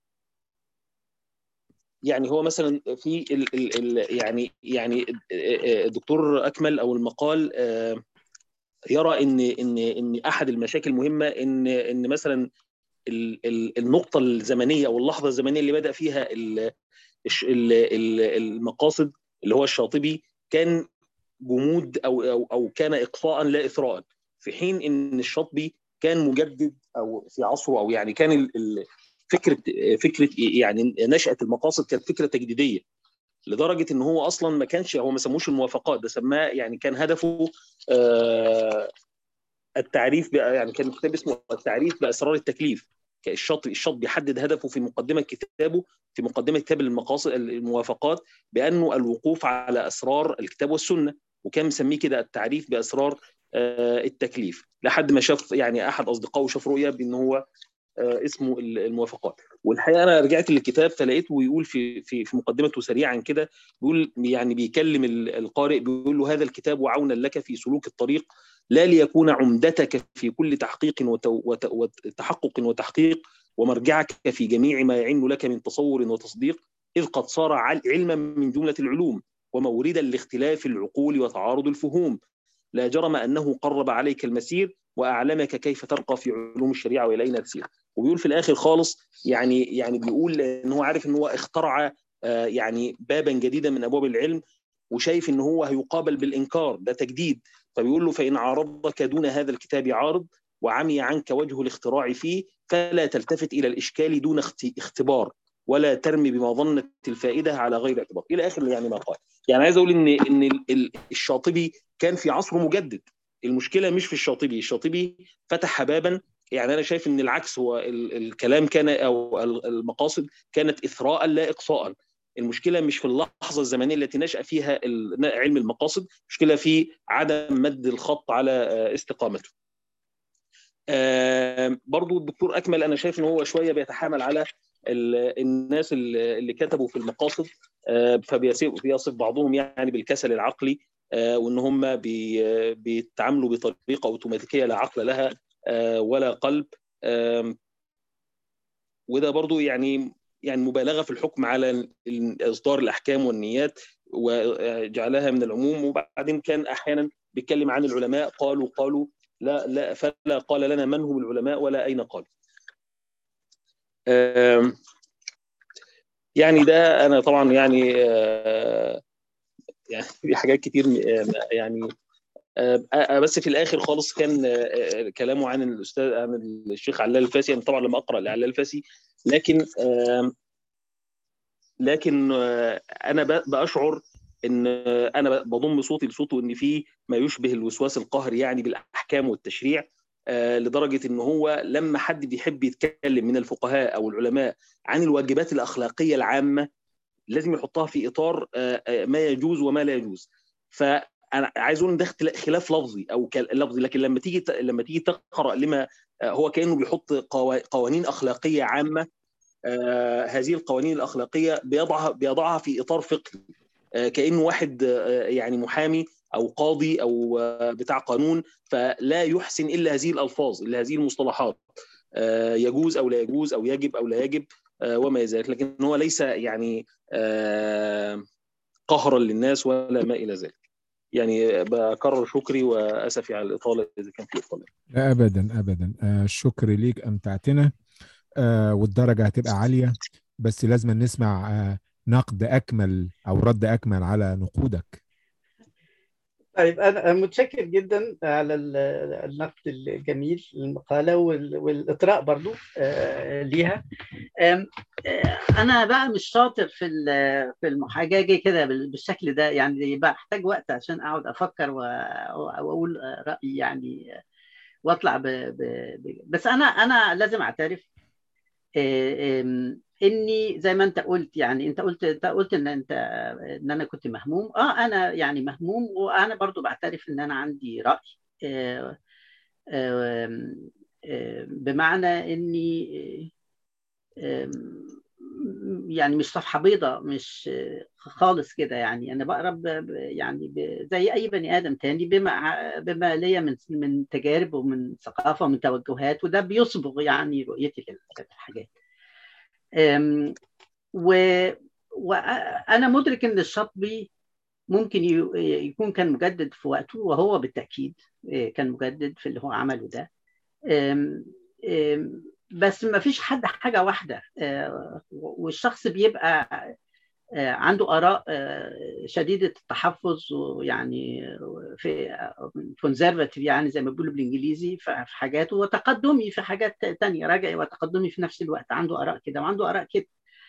S6: يعني هو مثلا في ال ال ال يعني يعني الدكتور اكمل او المقال آم، يرى ان ان ان احد المشاكل المهمه ان ان مثلا ال- ال- النقطه الزمنيه او اللحظه الزمنيه اللي بدا فيها ال- الش- ال- ال- المقاصد اللي هو الشاطبي كان جمود او او او كان اقصاء لا اثراء في حين ان الشاطبي كان مجدد او في عصره او يعني كان ال- ال- فكره فكره يعني نشاه المقاصد كانت فكره تجديديه لدرجه ان هو اصلا ما كانش هو ما سموش الموافقات ده سماه يعني كان هدفه آه، التعريف بقى- يعني كان كتاب اسمه التعريف باسرار التكليف الشاطبي الشاطبي بيحدد هدفه في مقدمه كتابه في مقدمه كتاب المقاصد الموافقات بانه الوقوف على اسرار الكتاب والسنه وكان مسميه كده التعريف باسرار آه، التكليف لحد ما شاف يعني احد اصدقائه شاف رؤيه بان هو آه، اسمه الموافقات والحقيقه انا رجعت للكتاب فلقيته بيقول في في في مقدمته سريعا كده بيقول يعني بيكلم ال- القارئ بيقول له هذا الكتاب عونا لك في سلوك الطريق لا ليكون عمدتك في كل تحقيق وت- وت- وتحقق وتحقيق ومرجعك في جميع ما يعن لك من تصور وتصديق إذ قد صار عل- علما من جملة العلوم وموردا لاختلاف العقول وتعارض الفهوم لا جرم أنه قرب عليك المسير وأعلمك كيف ترقى في علوم الشريعة وإلى أين تسير وبيقول في الاخر خالص يعني يعني بيقول ان هو عارف ان هو اخترع آه، يعني بابا جديدا من ابواب العلم وشايف ان هو هيقابل بالانكار ده تجديد فبيقول له فان عارضك دون هذا الكتاب عارض وعمي عنك وجه الاختراع فيه فلا تلتفت الى الاشكال دون اختبار ولا ترمي بما ظنت الفائده على غير اعتبار الى اخر يعني ما قال يعني عايز اقول ان ان الشاطبي كان في عصره مجدد المشكله مش في الشاطبي الشاطبي فتح بابا يعني انا شايف ان العكس هو الكلام كان او المقاصد كانت اثراء لا اقصاء المشكله مش في اللحظه الزمنيه التي نشا فيها علم المقاصد المشكله في عدم مد الخط على استقامته برضو الدكتور اكمل انا شايف ان هو شويه بيتحامل على الناس اللي كتبوا في المقاصد فبيصف بعضهم يعني بالكسل العقلي وان هم بيتعاملوا بطريقه اوتوماتيكيه لا عقل لها ولا قلب وده برضو يعني يعني مبالغه في الحكم على اصدار الاحكام والنيات وجعلها من العموم وبعدين كان احيانا بيتكلم عن العلماء قالوا قالوا لا لا فلا قال لنا من هم العلماء ولا اين قالوا يعني ده انا طبعا يعني يعني في حاجات كتير يعني بس في الاخر خالص كان كلامه عن الاستاذ عن الشيخ علال الفاسي انا طبعا لم اقرا لعلال الفاسي لكن لكن انا باشعر ان انا بضم صوتي لصوته ان في ما يشبه الوسواس القهري يعني بالاحكام والتشريع لدرجه ان هو لما حد بيحب يتكلم من الفقهاء او العلماء عن الواجبات الاخلاقيه العامه لازم يحطها في اطار ما يجوز وما لا يجوز فانا عايز اقول ان ده خلاف لفظي او لفظي لكن لما تيجي لما تيجي تقرا لما هو كانه بيحط قوانين اخلاقيه عامه هذه القوانين الاخلاقيه بيضعها بيضعها في اطار فقهي كانه واحد يعني محامي او قاضي او بتاع قانون فلا يحسن الا هذه الالفاظ الا هذه المصطلحات يجوز او لا يجوز او يجب او لا يجب وما الى ذلك لكن هو ليس يعني قهرا للناس ولا ما الى ذلك يعني بكرر شكري واسفي على الاطاله اذا كان في اطاله
S1: لا ابدا ابدا الشكر ليك امتعتنا والدرجه هتبقى عاليه بس لازم نسمع نقد اكمل او رد اكمل على نقودك
S8: طيب انا متشكر جدا على النقد الجميل للمقاله والاطراء برضو ليها انا بقى مش شاطر في في المحاجه كده بالشكل ده يعني بحتاج وقت عشان اقعد افكر واقول رايي يعني واطلع ب... ب... بس انا انا لازم اعترف اني زي ما انت قلت يعني انت قلت انت قلت ان انت ان انا كنت مهموم اه انا يعني مهموم وانا برضو بعترف ان انا عندي راي آه آه آه بمعنى اني يعني مش صفحه بيضاء مش خالص كده يعني انا بقرا يعني زي اي بني ادم تاني بما بما ليا من من تجارب ومن ثقافه ومن توجهات وده بيصبغ يعني رؤيتي للحاجات و... وانا مدرك ان الشاطبي ممكن يكون كان مجدد في وقته وهو بالتاكيد كان مجدد في اللي هو عمله ده بس ما فيش حد حاجه واحده والشخص بيبقى عنده اراء شديده التحفظ ويعني في كونزرفاتيف يعني زي ما بيقولوا بالانجليزي في حاجاته وتقدمي في حاجات تانية رجعي وتقدمي في نفس الوقت عنده اراء كده وعنده اراء كده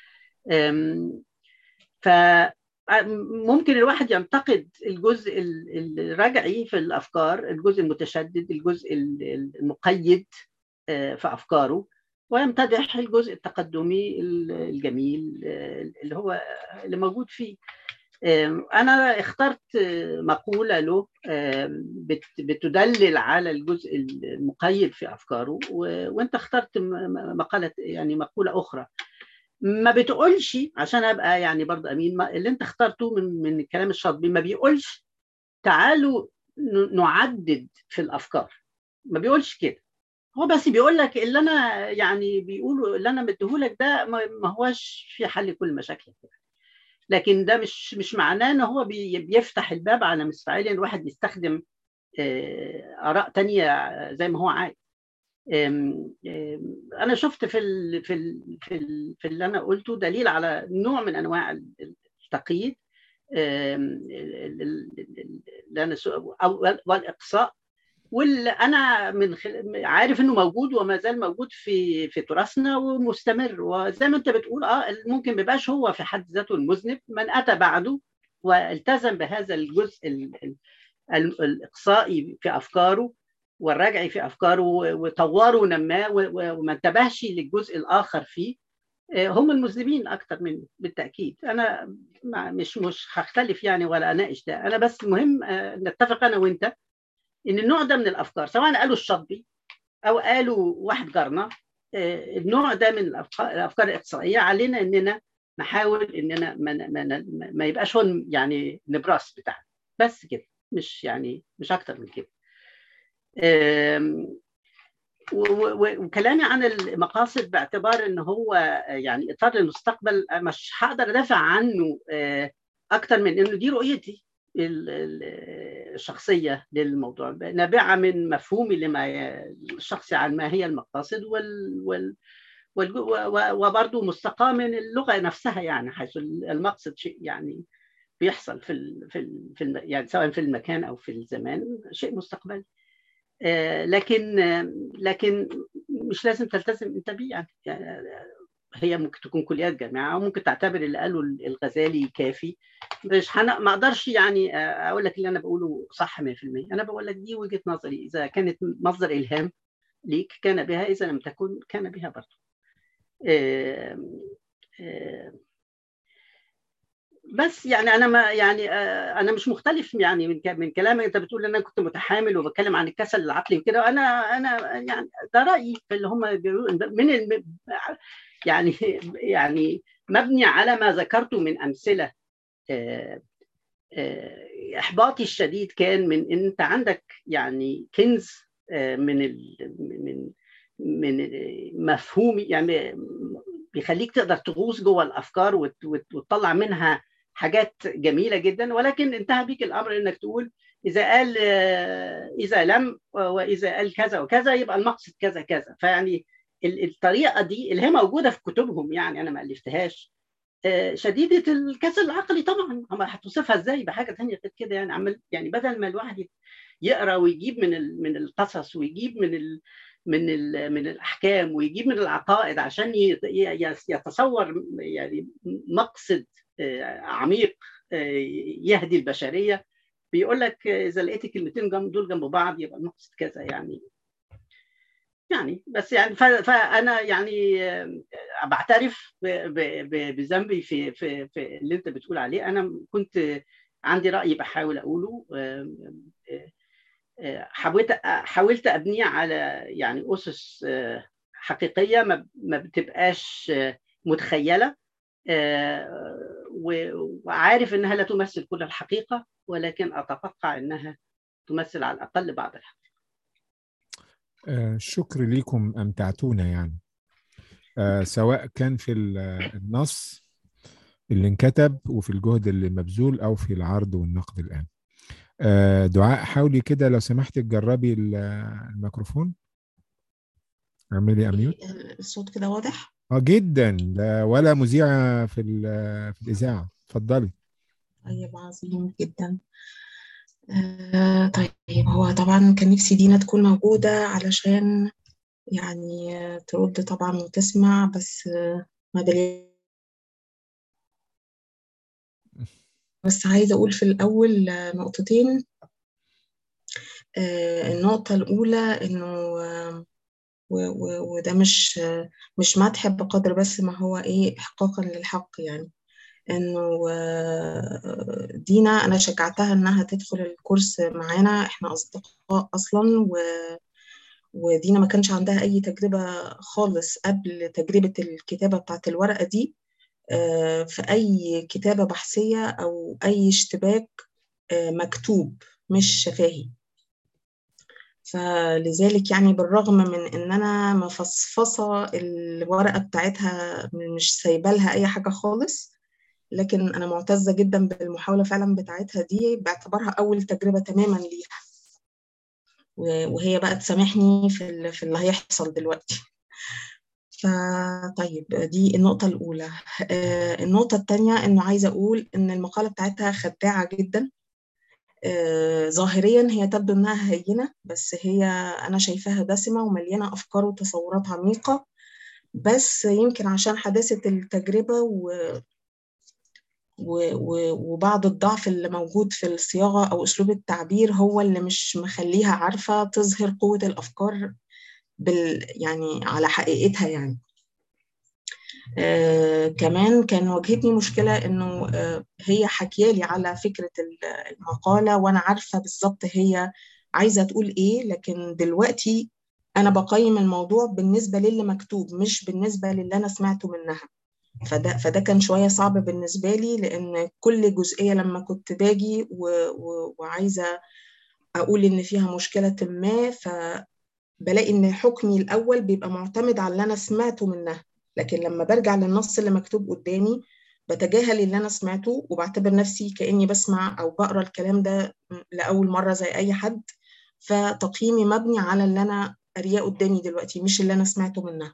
S8: ف ممكن الواحد ينتقد الجزء الرجعي في الافكار الجزء المتشدد الجزء المقيد في افكاره ويمتدح الجزء التقدمي الجميل اللي هو اللي موجود فيه أنا اخترت مقولة له بتدلل على الجزء المقيد في أفكاره وأنت اخترت مقالة يعني مقولة أخرى ما بتقولش عشان أبقى يعني برضه أمين اللي أنت اخترته من من الكلام الشاطبي ما بيقولش تعالوا نعدد في الأفكار ما بيقولش كده هو بس بيقول لك اللي انا يعني بيقولوا اللي انا مديهولك ده ما هوش في حل كل مشاكلك لكن ده مش مش معناه ان هو بيفتح الباب على مستعيل ان الواحد يستخدم اراء تانية زي ما هو عايز أم، أم، انا شفت في ال في ال في, ال في اللي انا قلته دليل على نوع من انواع التقييد أم، ال- ال- ال- اللي انا سو- او والاقصاء واللي انا من خل... عارف انه موجود وما زال موجود في في تراثنا ومستمر وزي ما انت بتقول اه ممكن ما يبقاش هو في حد ذاته المذنب من اتى بعده والتزم بهذا الجزء ال... ال... ال- الاقصائي في افكاره والرجعي في افكاره وطوره ونماه و- و- وما انتبهش للجزء الاخر فيه آه، هم المذنبين اكتر منه بالتاكيد انا مع- مش مش هختلف يعني ولا اناقش ده انا بس المهم آه، نتفق انا وانت ان النوع ده من الافكار سواء قالوا الشطبي او قالوا واحد جارنا آه، النوع ده من الافكار الافكار الاقصائيه علينا اننا نحاول اننا ما, ما, ما- ما يبقاش هو يعني نبراس بتاعنا بس كده مش يعني مش اكتر من كده آم، و- و- وكلامي عن المقاصد باعتبار ان هو يعني اطار للمستقبل مش هقدر ادافع عنه آه، اكتر من انه دي رؤيتي ال- ال- الشخصيه للموضوع نابعه من مفهومي لما ي- الشخصي عن ما هي المقاصد وال, وال والج- و- و- وبرضه مستقاه من اللغه نفسها يعني حيث المقصد شيء يعني بيحصل في ال في ال في الم يعني سواء في المكان او في الزمان شيء مستقبلي آه، لكن آه، لكن مش لازم تلتزم انت بيه يعني يعني هي ممكن تكون كليات جامعه او ممكن تعتبر اللي قاله الغزالي كافي مش هن... ما اقدرش يعني آه، اقول لك اللي انا بقوله صح 100% انا بقول لك دي وجهه نظري اذا كانت مصدر الهام ليك كان بها اذا لم تكن كان بها برضه آه، آه، بس يعني انا ما يعني آه، انا مش مختلف يعني من ك- من كلامك انت بتقول ان انا كنت متحامل وبتكلم عن الكسل العقلي وكده انا انا يعني ده رايي في اللي هم بيقولوا من الم- يعني يعني مبني على ما ذكرته من امثله آه، آه، احباطي الشديد كان من ان انت عندك يعني كنز آه، من ال من من مفهومي يعني بيخليك تقدر تغوص جوه الافكار وت- وت- وتطلع منها حاجات جميله جدا ولكن انتهى بيك الامر انك تقول اذا قال آه، اذا لم واذا قال كذا وكذا يبقى المقصد كذا كذا فيعني ال- الطريقه دي اللي هي موجوده في كتبهم يعني انا ما الفتهاش آه، شديده الكسل العقلي طبعا أما هتوصفها ازاي بحاجه ثانيه غير كده يعني عمل يعني بدل ما الواحد يت- يقرا ويجيب من ال- من القصص ويجيب من ال من ال من الاحكام ويجيب من العقائد عشان ي- ي- يتصور يعني مقصد آه، عميق آه، يهدي البشريه بيقول لك آه، اذا لقيت الكلمتين جنب دول جنب بعض يبقى المقصد كذا يعني يعني بس يعني ف- فانا يعني آه، بعترف ب- ب- ب- بذنبي في في في اللي انت بتقول عليه انا كنت عندي راي بحاول اقوله آه، آه، آه، حاولت حاولت ابنيه على يعني اسس آه، حقيقيه ما ما بتبقاش آه، متخيله آه، و- وعارف انها لا تمثل كل الحقيقه ولكن اتوقع انها تمثل على الاقل بعض الحقيقه
S1: آه، شكر ليكم أمتعتونا يعني آه، سواء كان في ال- النص اللي انكتب وفي الجهد اللي مبذول أو في العرض والنقد الآن آه، دعاء حاولي كده لو سمحتي تجربي ال- الميكروفون اعملي اميوت
S10: الصوت كده واضح
S1: اه جدا ده ولا مذيعة في ال- في الإذاعة اتفضلي
S10: طيب عظيم جدا آه طيب هو طبعا كان نفسي دينا تكون موجودة علشان يعني آه، ترد طبعا وتسمع بس آه، ما دليل بس عايزة أقول في الأول آه، نقطتين آه، النقطة الأولى إنه آه، و- و- وده مش آه، مش مدح بقدر بس ما هو إيه إحقاقا للحق يعني إنه آه، دينا أنا شجعتها إنها تدخل الكورس معانا إحنا أصدقاء أصلا و ودينا ما كانش عندها أي تجربة خالص قبل تجربة الكتابة بتاعت الورقة دي آه، في أي كتابة بحثية أو أي اشتباك آه، مكتوب مش شفاهي فلذلك يعني بالرغم من ان انا مفصفصه الورقه بتاعتها مش سايبه لها اي حاجه خالص لكن انا معتزه جدا بالمحاوله فعلا بتاعتها دي باعتبارها اول تجربه تماما ليها وهي بقى تسامحني في في اللي هيحصل دلوقتي فطيب دي النقطة الأولى النقطة الثانية إنه عايزة أقول إن المقالة بتاعتها خداعة جدا ظاهريا هي تبدو إنها هينة بس هي أنا شايفاها دسمة ومليانة أفكار وتصورات عميقة بس يمكن عشان حداثة التجربة و... و... و... وبعض الضعف اللي موجود في الصياغة أو أسلوب التعبير هو اللي مش مخليها عارفة تظهر قوة الأفكار بال... يعني على حقيقتها يعني آه كمان كان واجهتني مشكلة إنه آه هي حكيالي على فكرة المقالة وأنا عارفة بالظبط هي عايزة تقول إيه لكن دلوقتي أنا بقيم الموضوع بالنسبة للي مكتوب مش بالنسبة للي أنا سمعته منها فده فده كان شوية صعب بالنسبة لي لأن كل جزئية لما كنت باجي و... و... وعايزة أقول إن فيها مشكلة ما فبلاقي إن حكمي الأول بيبقى معتمد على اللي أنا سمعته منها لكن لما برجع للنص اللي مكتوب قدامي بتجاهل اللي أنا سمعته وبعتبر نفسي كأني بسمع أو بقرأ الكلام ده لأول مرة زي أي حد فتقييمي مبني على اللي أنا قارياه قدامي دلوقتي مش اللي أنا سمعته منها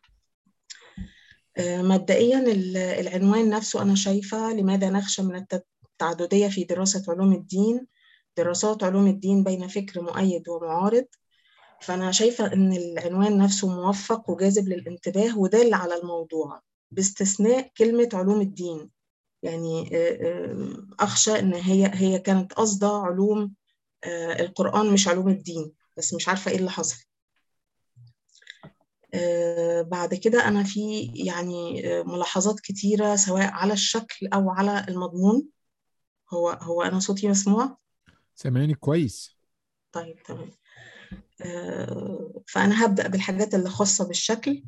S10: مبدئيا العنوان نفسه أنا شايفة لماذا نخشى من التعددية في دراسة علوم الدين دراسات علوم الدين بين فكر مؤيد ومعارض فأنا شايفة إن العنوان نفسه موفق وجاذب للانتباه ودال على الموضوع باستثناء كلمة علوم الدين يعني أخشى إن هي هي كانت قصدها علوم القرآن مش علوم الدين بس مش عارفة إيه اللي حصل بعد كده أنا في يعني ملاحظات كتيرة سواء على الشكل أو على المضمون هو هو أنا صوتي مسموع؟
S1: سامعني كويس
S10: طيب تمام فأنا هبدأ بالحاجات اللي خاصة بالشكل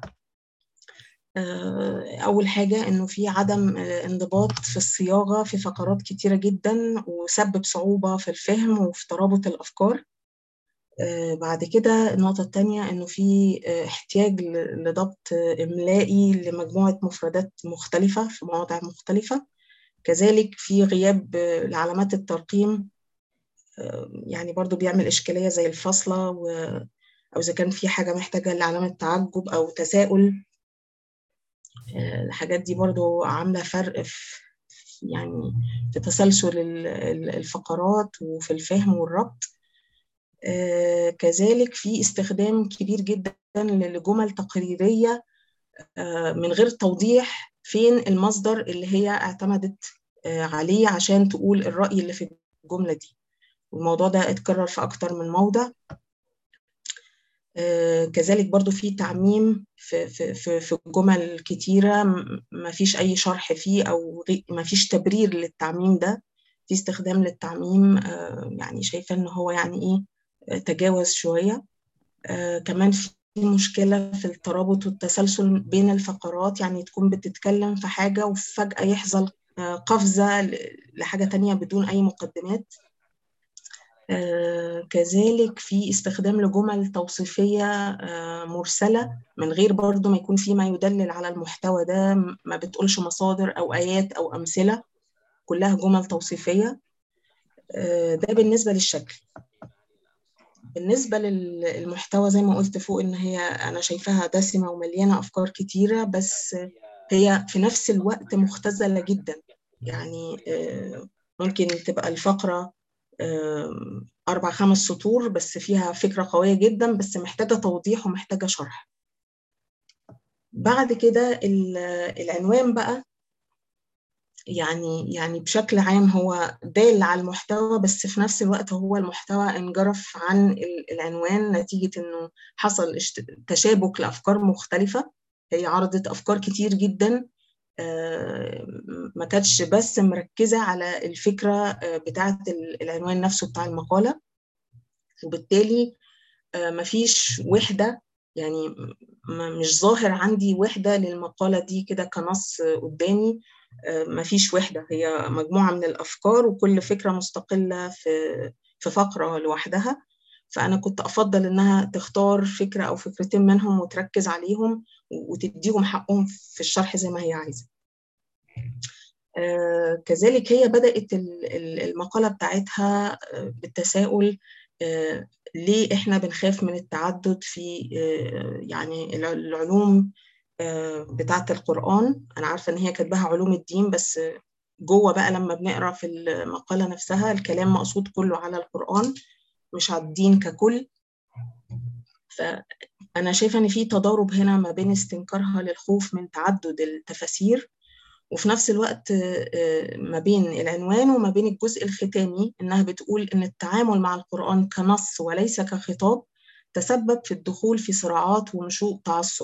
S10: أول حاجة إنه في عدم انضباط في الصياغة في فقرات كتيرة جدا وسبب صعوبة في الفهم وفي ترابط الأفكار بعد كده النقطة التانية إنه في احتياج لضبط إملائي لمجموعة مفردات مختلفة في مواضع مختلفة كذلك في غياب لعلامات الترقيم يعني برضو بيعمل إشكالية زي الفاصلة و... أو إذا كان في حاجة محتاجة لعلامة تعجب أو تساؤل الحاجات دي برضو عاملة فرق في يعني في تسلسل الفقرات وفي الفهم والربط آه كذلك في استخدام كبير جدا لجمل تقريرية آه من غير توضيح فين المصدر اللي هي اعتمدت آه عليه عشان تقول الرأي اللي في الجملة دي والموضوع ده اتكرر في أكتر من موضع كذلك برضو في تعميم في, في, في, في جمل كتيرة ما فيش أي شرح فيه أو ما فيش تبرير للتعميم ده في استخدام للتعميم يعني شايفة إن هو يعني إيه تجاوز شوية آه كمان في مشكلة في الترابط والتسلسل بين الفقرات يعني تكون بتتكلم في حاجة وفجأة يحصل آه قفزة لحاجة تانية بدون أي مقدمات آه كذلك في استخدام لجمل توصيفية مرسلة من غير برضو ما يكون في ما يدلل على المحتوى ده ما بتقولش مصادر أو آيات أو أمثلة كلها جمل توصيفية ده بالنسبة للشكل بالنسبة للمحتوى زي ما قلت فوق إن هي أنا شايفاها دسمة ومليانة أفكار كتيرة بس هي في نفس الوقت مختزلة جدا يعني ممكن تبقى الفقرة أربع خمس سطور بس فيها فكرة قوية جدا بس محتاجة توضيح ومحتاجة شرح بعد كده العنوان بقى يعني يعني بشكل عام هو دال على المحتوى بس في نفس الوقت هو المحتوى انجرف عن العنوان نتيجة انه حصل تشابك لأفكار مختلفة هي عرضت أفكار كتير جدا ما كانتش بس مركزة على الفكرة بتاعة العنوان نفسه بتاع المقالة وبالتالي مفيش وحدة يعني مش ظاهر عندي وحدة للمقالة دي كده كنص قدامي ما فيش وحدة هي مجموعة من الأفكار وكل فكرة مستقلة في في فقرة لوحدها فأنا كنت أفضل إنها تختار فكرة أو فكرتين منهم وتركز عليهم وتديهم حقهم في الشرح زي ما هي عايزة آه كذلك هي بدأت المقالة بتاعتها بالتساؤل آه ليه احنا بنخاف من التعدد في آه، يعني الع- العلوم آه، بتاعة القرآن أنا عارفة إن هي كاتباها علوم الدين بس جوه بقى لما بنقرا في المقالة نفسها الكلام مقصود كله على القرآن مش على الدين ككل فأنا شايفة إن في تضارب هنا ما بين استنكارها للخوف من تعدد التفاسير وفي نفس الوقت آه، آه، ما بين العنوان وما بين الجزء الختامي إنها بتقول إن التعامل مع القرآن كنص وليس كخطاب تسبب في الدخول في صراعات ونشوء تعصب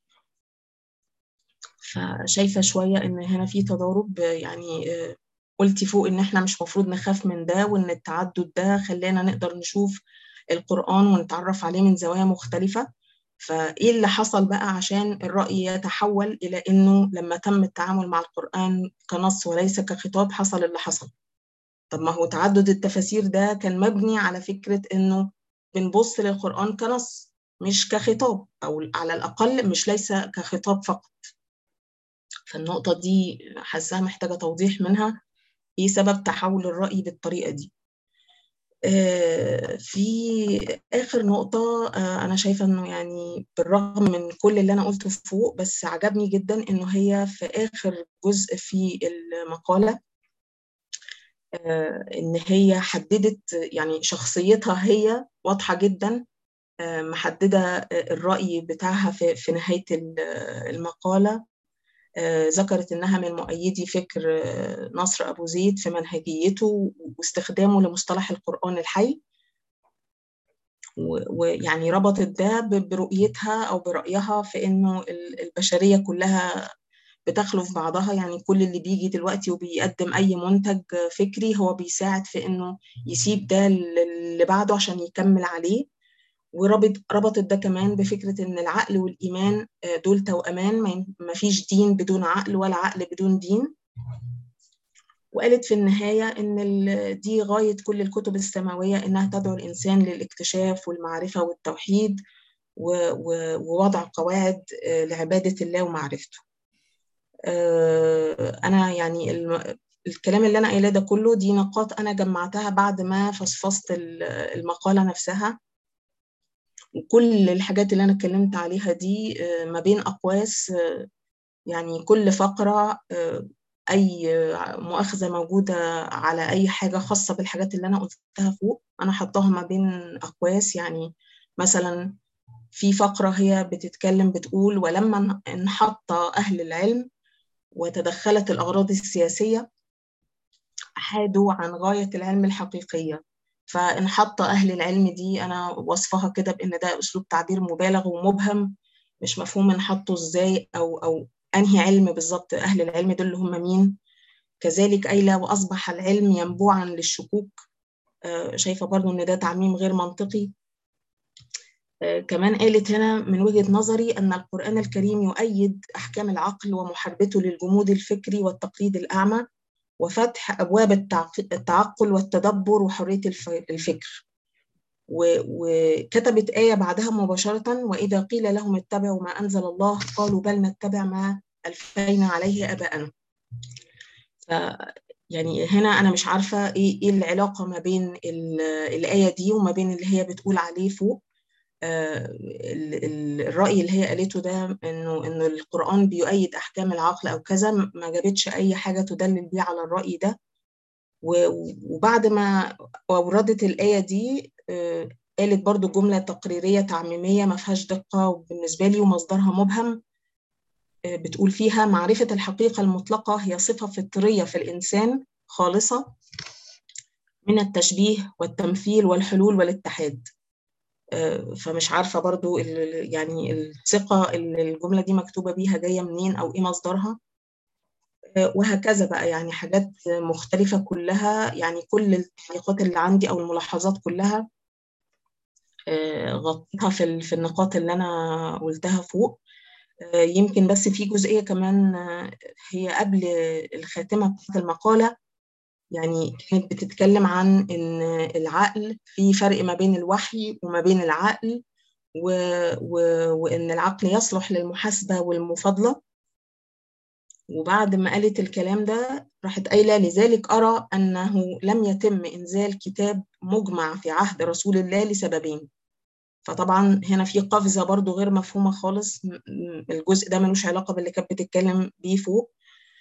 S10: فشايفة شوية إن هنا في تضارب آه، يعني آه، قلتي فوق إن إحنا مش مفروض نخاف من ده وإن التعدد ده خلانا نقدر نشوف القرآن ونتعرف عليه من زوايا مختلفة فإيه اللي حصل بقى عشان الرأي يتحول إلى إنه لما تم التعامل مع القرآن كنص وليس كخطاب حصل اللي حصل طب ما هو تعدد التفاسير ده كان مبني على فكرة إنه بنبص للقرآن كنص مش كخطاب أو على الأقل مش ليس كخطاب فقط فالنقطة دي حاساها محتاجة توضيح منها إيه سبب تحول الرأي بالطريقة دي آه، في آخر نقطة آه، أنا شايفة إنه يعني بالرغم من كل اللي أنا قلته فوق بس عجبني جدا إنه هي في آخر جزء في المقالة آه، إن هي حددت يعني شخصيتها هي واضحة جدا آه، محددة آه، الرأي بتاعها في في نهاية ال- المقالة آه، ذكرت إنها من مؤيدي فكر آه، نصر أبو زيد في منهجيته واستخدامه لمصطلح القرآن الحي و- ويعني ربطت ده ب- برؤيتها أو برأيها في إنه ال- البشرية كلها بتخلف بعضها يعني كل اللي بيجي دلوقتي وبيقدم أي منتج فكري هو بيساعد في إنه يسيب ده اللي بعده عشان يكمل عليه وربط ربطت ده كمان بفكرة إن العقل والإيمان آه، دول توأمان ما ين- ما فيش دين بدون عقل ولا عقل بدون دين وقالت في النهاية إن ال- دي غاية كل الكتب السماوية إنها تدعو الإنسان للاكتشاف والمعرفة والتوحيد و- و- ووضع قواعد آه، لعبادة الله ومعرفته آه، أنا يعني الم- الكلام اللي أنا قايلاه ده كله دي نقاط أنا جمعتها بعد ما فصفصت ال- المقالة نفسها وكل الحاجات اللي أنا اتكلمت عليها دي آه، ما بين أقواس آه، يعني كل فقرة آه، أي آه، مؤاخذة موجودة على أي حاجة خاصة بالحاجات اللي أنا قلتها فوق أنا حطاها ما بين أقواس يعني مثلا في فقرة هي بتتكلم بتقول ولما انحط أهل العلم وتدخلت الأغراض السياسية حادوا عن غاية العلم الحقيقية فانحط أهل العلم دي أنا وصفها كده بإن ده أسلوب تعبير مبالغ ومبهم مش مفهوم انحطوا إزاي أو أو أنهي علم بالظبط أهل العلم دول اللي هم مين كذلك قايلة وأصبح العلم ينبوعا للشكوك آه، شايفة برضو إن ده تعميم غير منطقي آه، كمان قالت هنا من وجهة نظري أن القرآن الكريم يؤيد أحكام العقل ومحاربته للجمود الفكري والتقليد الأعمى وفتح أبواب التعق- التعقل والتدبر وحرية الف- الفكر و- وكتبت آية بعدها مباشرة وإذا قيل لهم اتبعوا ما أنزل الله قالوا بل نتبع ما ألفينا عليه آباءنا ف يعني هنا أنا مش عارفة إيه إيه العلاقة ما بين ال- الآية دي وما بين اللي هي بتقول عليه فوق آه، ال- ال- الرأي اللي هي قالته ده إنه إنه القرآن بيؤيد أحكام العقل أو كذا ما جابتش أي حاجة تدلل بيه على الرأي ده و- وبعد ما أوردت الآية دي آه، قالت برضو جملة تقريرية تعميمية ما فيهاش دقة بالنسبة لي ومصدرها مبهم آه، بتقول فيها معرفة الحقيقة المطلقة هي صفة فطرية في الإنسان خالصة من التشبيه والتمثيل والحلول والاتحاد آه، فمش عارفة برضو ال- ال- يعني الثقة اللي الجملة دي مكتوبة بيها جاية منين أو إيه مصدرها آه، وهكذا بقى يعني حاجات مختلفة كلها يعني كل التعليقات اللي عندي أو الملاحظات كلها آه، غطيتها في ال- في النقاط اللي أنا قلتها فوق آه، يمكن بس في جزئية كمان آه، هي قبل الخاتمة بتاعت المقالة يعني كانت بتتكلم عن إن العقل في فرق ما بين الوحي وما بين العقل و... و... وإن العقل يصلح للمحاسبة والمفاضلة وبعد ما قالت الكلام ده راحت قايلة لذلك أرى أنه لم يتم إنزال كتاب مجمع في عهد رسول الله لسببين فطبعا هنا في قفزة برضو غير مفهومة خالص الجزء ده ملوش علاقة باللي كانت بتتكلم بيه فوق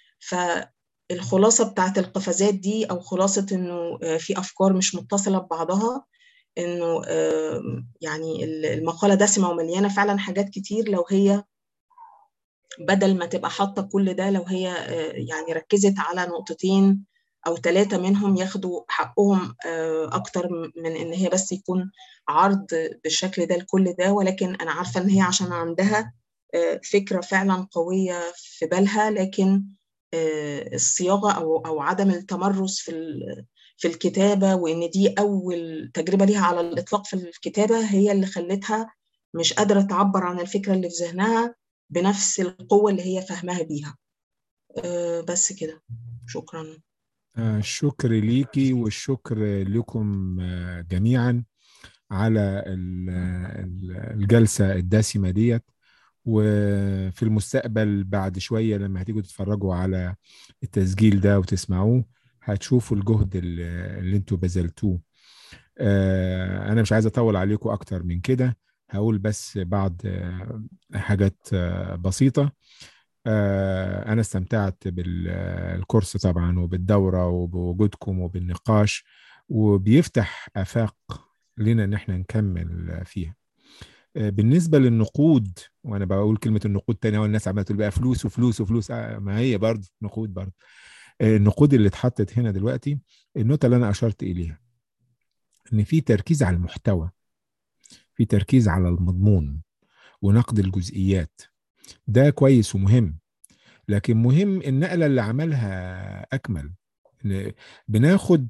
S10: فالخلاصة بتاعت القفزات دي أو خلاصة إنه في أفكار مش متصلة ببعضها إنه يعني المقالة دسمة ومليانة فعلا حاجات كتير لو هي بدل ما تبقى حاطة كل ده لو هي يعني ركزت على نقطتين أو ثلاثة منهم ياخدوا حقهم أكتر من إن هي بس يكون عرض بالشكل ده لكل ده ولكن أنا عارفة إن هي عشان عندها فكرة فعلا قوية في بالها لكن الصياغة أو أو عدم التمرس في في الكتابة وإن دي أول تجربة ليها على الإطلاق في الكتابة هي اللي خلتها مش قادرة تعبر عن الفكرة اللي في ذهنها بنفس القوة اللي هي فاهماها بيها بس كده شكرا
S1: الشكر ليكي والشكر لكم جميعا على الجلسة الدسمة ديت وفي المستقبل بعد شوية لما هتيجوا تتفرجوا على التسجيل ده وتسمعوه هتشوفوا الجهد اللي انتوا بذلتوه انا مش عايز اطول عليكم اكتر من كده هقول بس بعض حاجات بسيطة أنا استمتعت بالكورس طبعا وبالدورة وبوجودكم وبالنقاش وبيفتح آفاق لنا إن احنا نكمل فيها بالنسبة للنقود وأنا بقول كلمة النقود تاني والناس عمالة تقول بقى فلوس وفلوس وفلوس ما هي برضه نقود برضه النقود اللي اتحطت هنا دلوقتي النقطة اللي أنا أشرت إليها إن في تركيز على المحتوى في تركيز على المضمون ونقد الجزئيات ده كويس ومهم لكن مهم النقله اللي عملها اكمل بناخد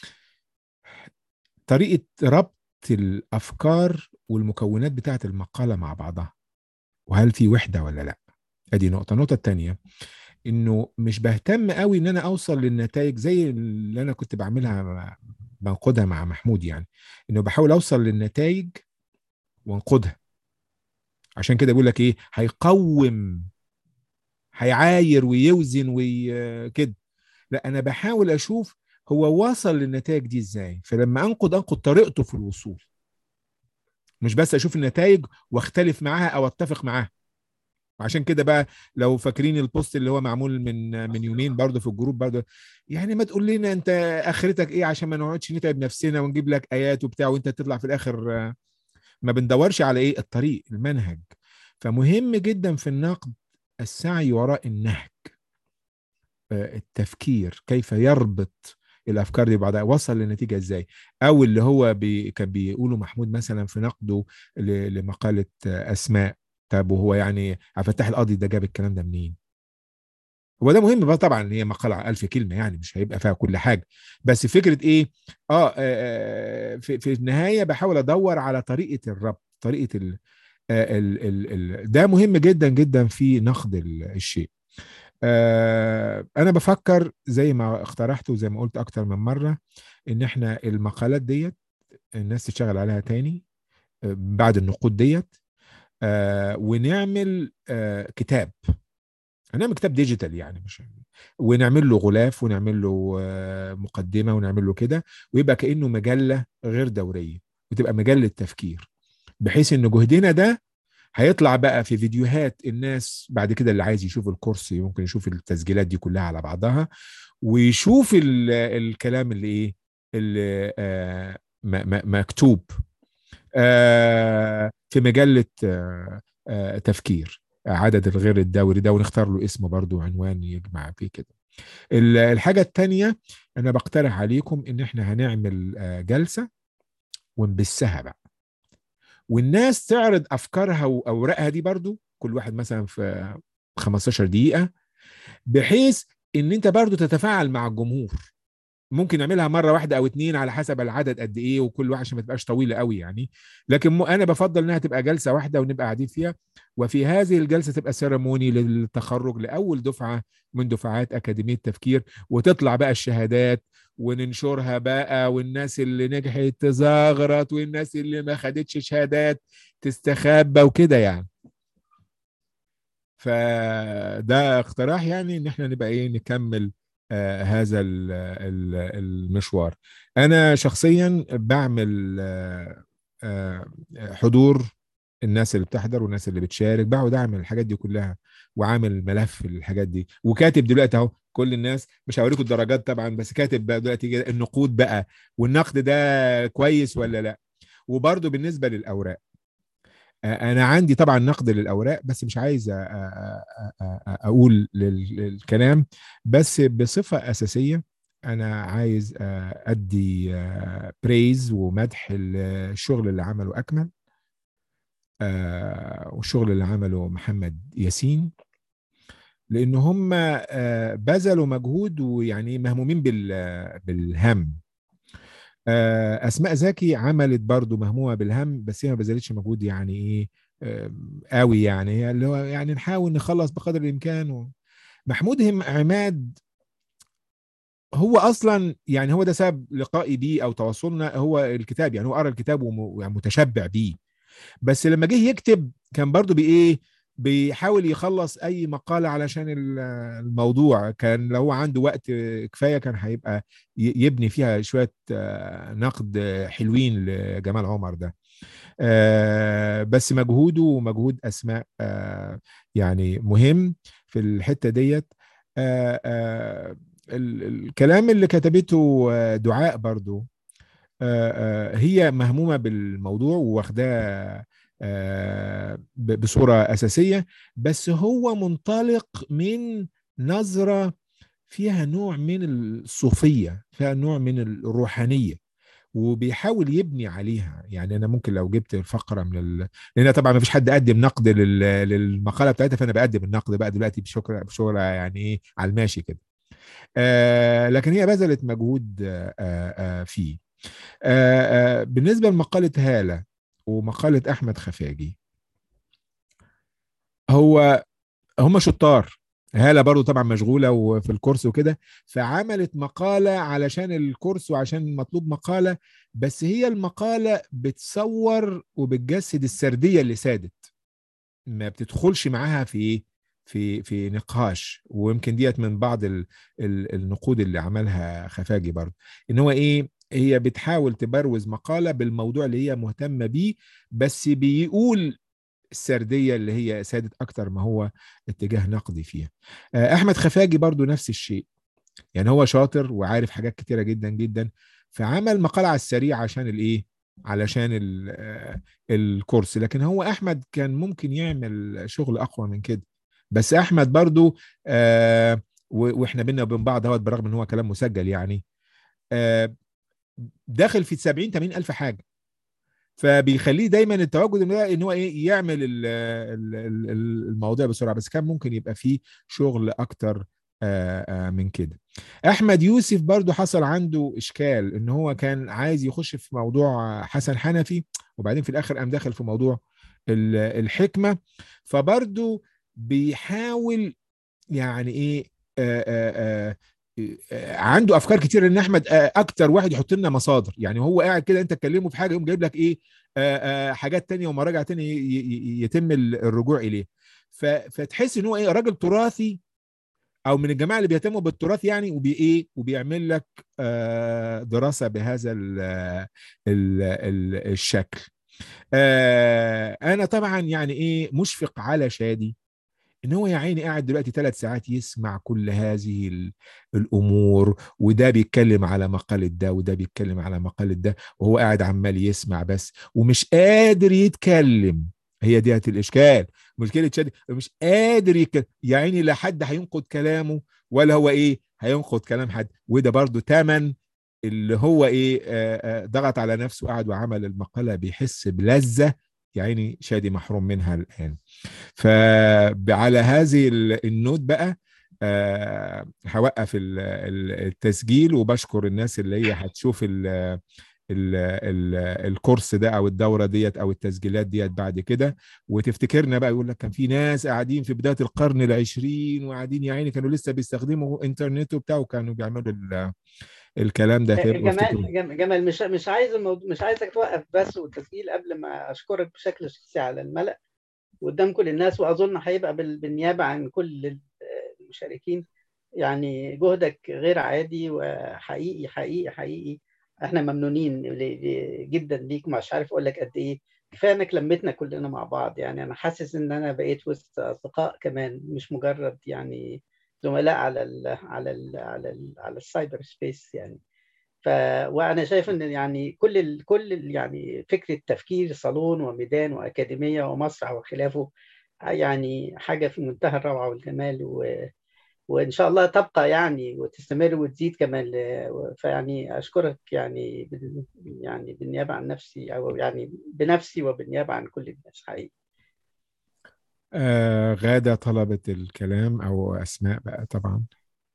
S1: طريقه ربط الافكار والمكونات بتاعه المقاله مع بعضها وهل في وحده ولا لا ادي نقطه النقطه الثانيه انه مش بهتم قوي ان انا اوصل للنتائج زي اللي انا كنت بعملها بنقدها مع محمود يعني انه بحاول اوصل للنتائج وانقدها عشان كده بيقول لك ايه هيقوم هيعاير ويوزن وكده لا انا بحاول اشوف هو وصل للنتائج دي ازاي فلما انقد انقد طريقته في الوصول مش بس اشوف النتائج واختلف معاها او اتفق معاها عشان كده بقى لو فاكرين البوست اللي هو معمول من من يومين برضه في الجروب برضه يعني ما تقول لنا انت اخرتك ايه عشان ما نقعدش نتعب نفسنا ونجيب لك ايات وبتاع وانت تطلع في الاخر ما بندورش على ايه الطريق المنهج فمهم جدا في النقد السعي وراء النهج التفكير كيف يربط الافكار دي بعضها وصل للنتيجه ازاي او اللي هو بي كان بيقوله محمود مثلا في نقده لمقاله اسماء طب وهو يعني عبد الفتاح القاضي ده جاب الكلام ده منين هو ده مهم بقى طبعا هي مقاله ألف كلمه يعني مش هيبقى فيها كل حاجه بس فكره ايه اه, آه في, في النهايه بحاول ادور على طريقه الربط طريقه ال ال ال ال ده مهم جدا جدا في نقد الشيء آه انا بفكر زي ما اقترحت وزي ما قلت اكتر من مره ان احنا المقالات ديت الناس تشتغل عليها تاني آه بعد النقود ديت آه ونعمل آه كتاب هنعمل كتاب ديجيتال يعني مش ونعمل له غلاف ونعمل له آه مقدمه ونعمل له كده ويبقى كانه مجله غير دوريه وتبقى مجله تفكير بحيث ان جهدنا ده هيطلع بقى في فيديوهات الناس بعد كده اللي عايز يشوف الكورس ممكن يشوف التسجيلات دي كلها على بعضها ويشوف الكلام اللي ايه اللي آه مكتوب آه في مجله آه آه تفكير عدد الغير الدوري ده ونختار له اسم برضه وعنوان يجمع فيه كده الحاجة التانية أنا بقترح عليكم إن إحنا هنعمل جلسة ونبثها بقى والناس تعرض أفكارها وأوراقها دي برضو كل واحد مثلا في 15 دقيقة بحيث إن أنت برضو تتفاعل مع الجمهور ممكن نعملها مره واحده او اتنين على حسب العدد قد ايه وكل واحد عشان ما تبقاش طويله قوي يعني لكن انا بفضل انها تبقى جلسه واحده ونبقى قاعدين فيها وفي هذه الجلسه تبقى سيرموني للتخرج لاول دفعه من دفعات اكاديميه تفكير وتطلع بقى الشهادات وننشرها بقى والناس اللي نجحت تزغرط والناس اللي ما خدتش شهادات تستخبى وكده يعني فده اقتراح يعني ان احنا نبقى ايه نكمل آه هذا ال- ال- المشوار انا شخصيا بعمل آه آه حضور الناس اللي بتحضر والناس اللي بتشارك بقعد اعمل الحاجات دي كلها وعامل ملف الحاجات دي وكاتب دلوقتي اهو كل الناس مش هوريكم الدرجات طبعا بس كاتب بقى دلوقتي كده النقود بقى والنقد ده كويس ولا لا وبرده بالنسبه للاوراق آه، انا عندي طبعا نقد للاوراق بس مش عايز أ- أ- أ- أ- اقول لل- للكلام بس بصفه اساسيه انا عايز آه، ادي بريز ومدح الشغل اللي عمله اكمل آه، والشغل اللي عمله محمد ياسين لان هم آه، بذلوا مجهود ويعني مهمومين بال- بالهم آه، اسماء زكي عملت برضو مهمومه بالهم بس هي ما بذلتش مجهود يعني ايه آه، قوي يعني هي اللي هو يعني نحاول نخلص بقدر الامكان و... محمود هم عماد هو اصلا يعني هو ده سبب لقائي بيه او تواصلنا هو الكتاب يعني هو قرا الكتاب ومتشبع بيه بس لما جه يكتب كان برضو بايه بيحاول يخلص اي مقاله علشان ال- الموضوع كان لو هو عنده وقت كفايه كان هيبقى ي- يبني فيها شويه آه، نقد حلوين لجمال عمر ده آه، بس مجهوده ومجهود اسماء آه، يعني مهم في الحته ديت آه، آه، ال- الكلام اللي كتبته آه، دعاء برضو آه، آه، هي مهمومه بالموضوع واخداه آه، ب- بصوره اساسيه بس هو منطلق من نظره فيها نوع من الصوفيه فيها نوع من الروحانيه وبيحاول يبني عليها يعني انا ممكن لو جبت فقره من ال... لان طبعا ما فيش حد قدم نقد لل... للمقاله بتاعتها فانا بقدم النقد بقى دلوقتي بشكل بشغل يعني ايه على الماشي كده آه لكن هي بذلت مجهود آه آه فيه آه آه بالنسبه لمقاله هاله ومقاله احمد خفاجي هو هم شطار هالة برضو طبعا مشغولة وفي الكورس وكده فعملت مقالة علشان الكورس وعشان مطلوب مقالة بس هي المقالة بتصور وبتجسد السردية اللي سادت ما بتدخلش معاها في ايه في في نقاش ويمكن ديت من بعض ال ال النقود اللي عملها خفاجي برضو ان هو ايه هي بتحاول تبروز مقالة بالموضوع اللي هي مهتمة بيه بس بيقول السردية اللي هي سادت أكتر ما هو اتجاه نقدي فيها آه، أحمد خفاجي برضو نفس الشيء يعني هو شاطر وعارف حاجات كتيرة جدا جدا فعمل مقالة على السريع عشان الإيه علشان ال- آه، الكورس لكن هو أحمد كان ممكن يعمل شغل أقوى من كده بس أحمد برضو آه و- وإحنا بينا وبين بعض اهوت برغم إن هو كلام مسجل يعني آه داخل في 70 80 ألف حاجة فبيخليه دايما التواجد ده ان هو ايه يعمل ال- ال- ال- المواضيع بسرعه بس كان ممكن يبقى فيه شغل اكتر آه، آه، من كده احمد يوسف برضو حصل عنده اشكال ان هو كان عايز يخش في موضوع حسن حنفي وبعدين في الاخر قام داخل في موضوع ال- الحكمه فبرضو بيحاول يعني ايه آه آه آه آه، عنده افكار كتير ان احمد آه، اكتر واحد يحط لنا مصادر يعني هو قاعد كده انت تكلمه في حاجه يقوم جايب لك ايه آه، آه، حاجات تانية ومراجع تانية ي- ي- يتم ال- الرجوع اليه ف- فتحس ان هو ايه راجل تراثي او من الجماعه اللي بيهتموا بالتراث يعني وبي ايه وبيعمل لك آه، دراسه بهذا ال ال ال الشكل آه، انا طبعا يعني ايه مشفق على شادي ان هو يا عيني قاعد دلوقتي ثلاث ساعات يسمع كل هذه ال- الامور وده بيتكلم على مقالة ده وده بيتكلم على مقالة ده وهو قاعد عمال يسمع بس ومش قادر يتكلم هي ديت الاشكال مشكله شادي مش قادر يتكلم يا عيني لا حد هينقد كلامه ولا هو ايه هينقد كلام حد وده برضو تمن اللي هو ايه آه، آه، ضغط على نفسه وقعد وعمل المقاله بيحس بلذه يا عيني شادي محروم منها الان فعلى هذه ال- النوت بقى آه، هوقف ال- ال- التسجيل وبشكر الناس اللي هي هتشوف ال ال ال الكورس ده او الدوره ديت او التسجيلات ديت بعد كده وتفتكرنا بقى يقول لك كان في ناس قاعدين في بدايه القرن العشرين وقاعدين يا عيني كانوا لسه بيستخدموا انترنت وبتاع وكانوا بيعملوا ال- الكلام ده فيبقوا يفتكروا.
S8: جمال جم- جمال مش مش عايز الموضوع مش عايزك توقف بس والتسجيل قبل ما اشكرك بشكل شخصي على الملأ وقدام كل الناس واظن هيبقى بال- بالنيابه عن كل المشاركين يعني جهدك غير عادي وحقيقي حقيقي حقيقي احنا ممنونين ل- ل- جدا ليك مش عارف اقول لك قد ايه كفايه انك لمتنا كلنا مع بعض يعني انا حاسس ان انا بقيت وسط اصدقاء كمان مش مجرد يعني زملاء على ال على ال على ال على السايبر سبيس يعني ف وانا شايف ان يعني كل ال كل ال يعني فكره تفكير صالون وميدان واكاديميه ومسرح وخلافه يعني حاجه في منتهى الروعه والجمال و وان شاء الله تبقى يعني وتستمر وتزيد كمان ل- فيعني اشكرك يعني بال- يعني بالنيابه عن نفسي او يعني بنفسي وبالنيابه عن كل الناس حقيقي
S1: آه غادة طلبت الكلام أو أسماء بقى طبعا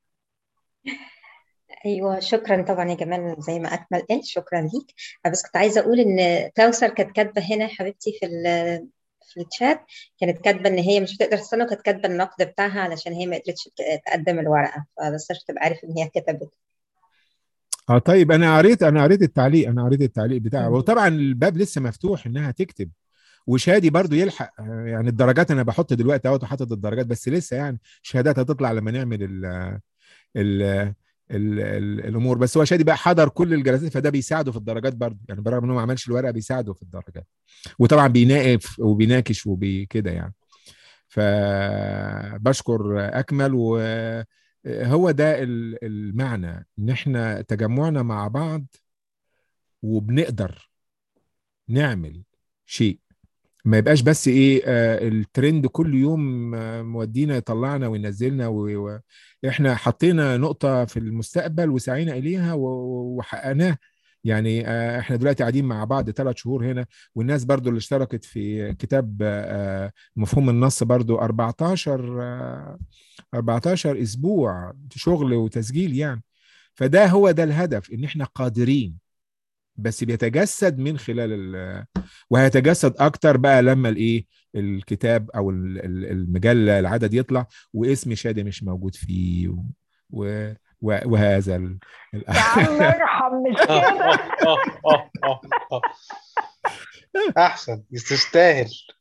S9: ايوه شكرا طبعا يا جمال زي ما اكمل قال شكرا ليك بس كنت عايزه اقول ان كوثر كانت كاتبه هنا يا حبيبتي في ال- في الشات كانت كاتبه ان هي مش هتقدر تستنى وكانت كاتبه النقد بتاعها علشان هي ما قدرتش ت- تقدم الورقه فبس عشان تبقى عارف ان هي كتبت
S1: اه طيب انا قريت انا قريت التعليق انا قريت التعليق بتاعها
S9: مم.
S1: وطبعا الباب لسه مفتوح انها تكتب وشادي برضو يلحق آه، يعني الدرجات انا بحط دلوقتي اهوت حاطط الدرجات بس لسه يعني الشهادات هتطلع لما نعمل ال ال ال ال الامور بس هو شادي بقى حضر كل الجلسات فده بيساعده في الدرجات برضو يعني برغم انه ما عملش الورقه بيساعده في الدرجات وطبعا بيناقف وبيناقش وبكده يعني فبشكر اكمل وهو ده ال- المعنى ان احنا تجمعنا مع بعض وبنقدر نعمل شيء ما يبقاش بس ايه آه الترند كل يوم آه مودينا يطلعنا وينزلنا و- و- احنا حطينا نقطة في المستقبل وسعينا اليها و- و- وحققناها يعني آه احنا دلوقتي قاعدين مع بعض ثلاث شهور هنا والناس برضو اللي اشتركت في كتاب آه مفهوم النص برضو 14 آه 14 اسبوع شغل وتسجيل يعني فده هو ده الهدف ان احنا قادرين بس بيتجسد من خلال ال وهيتجسد اكتر بقى لما الايه الكتاب او ال- ال- المجله العدد يطلع واسم شادي مش موجود فيه و و و- وهذا ال... ال-
S5: يا عم ارحم مش كده
S4: احسن تستاهل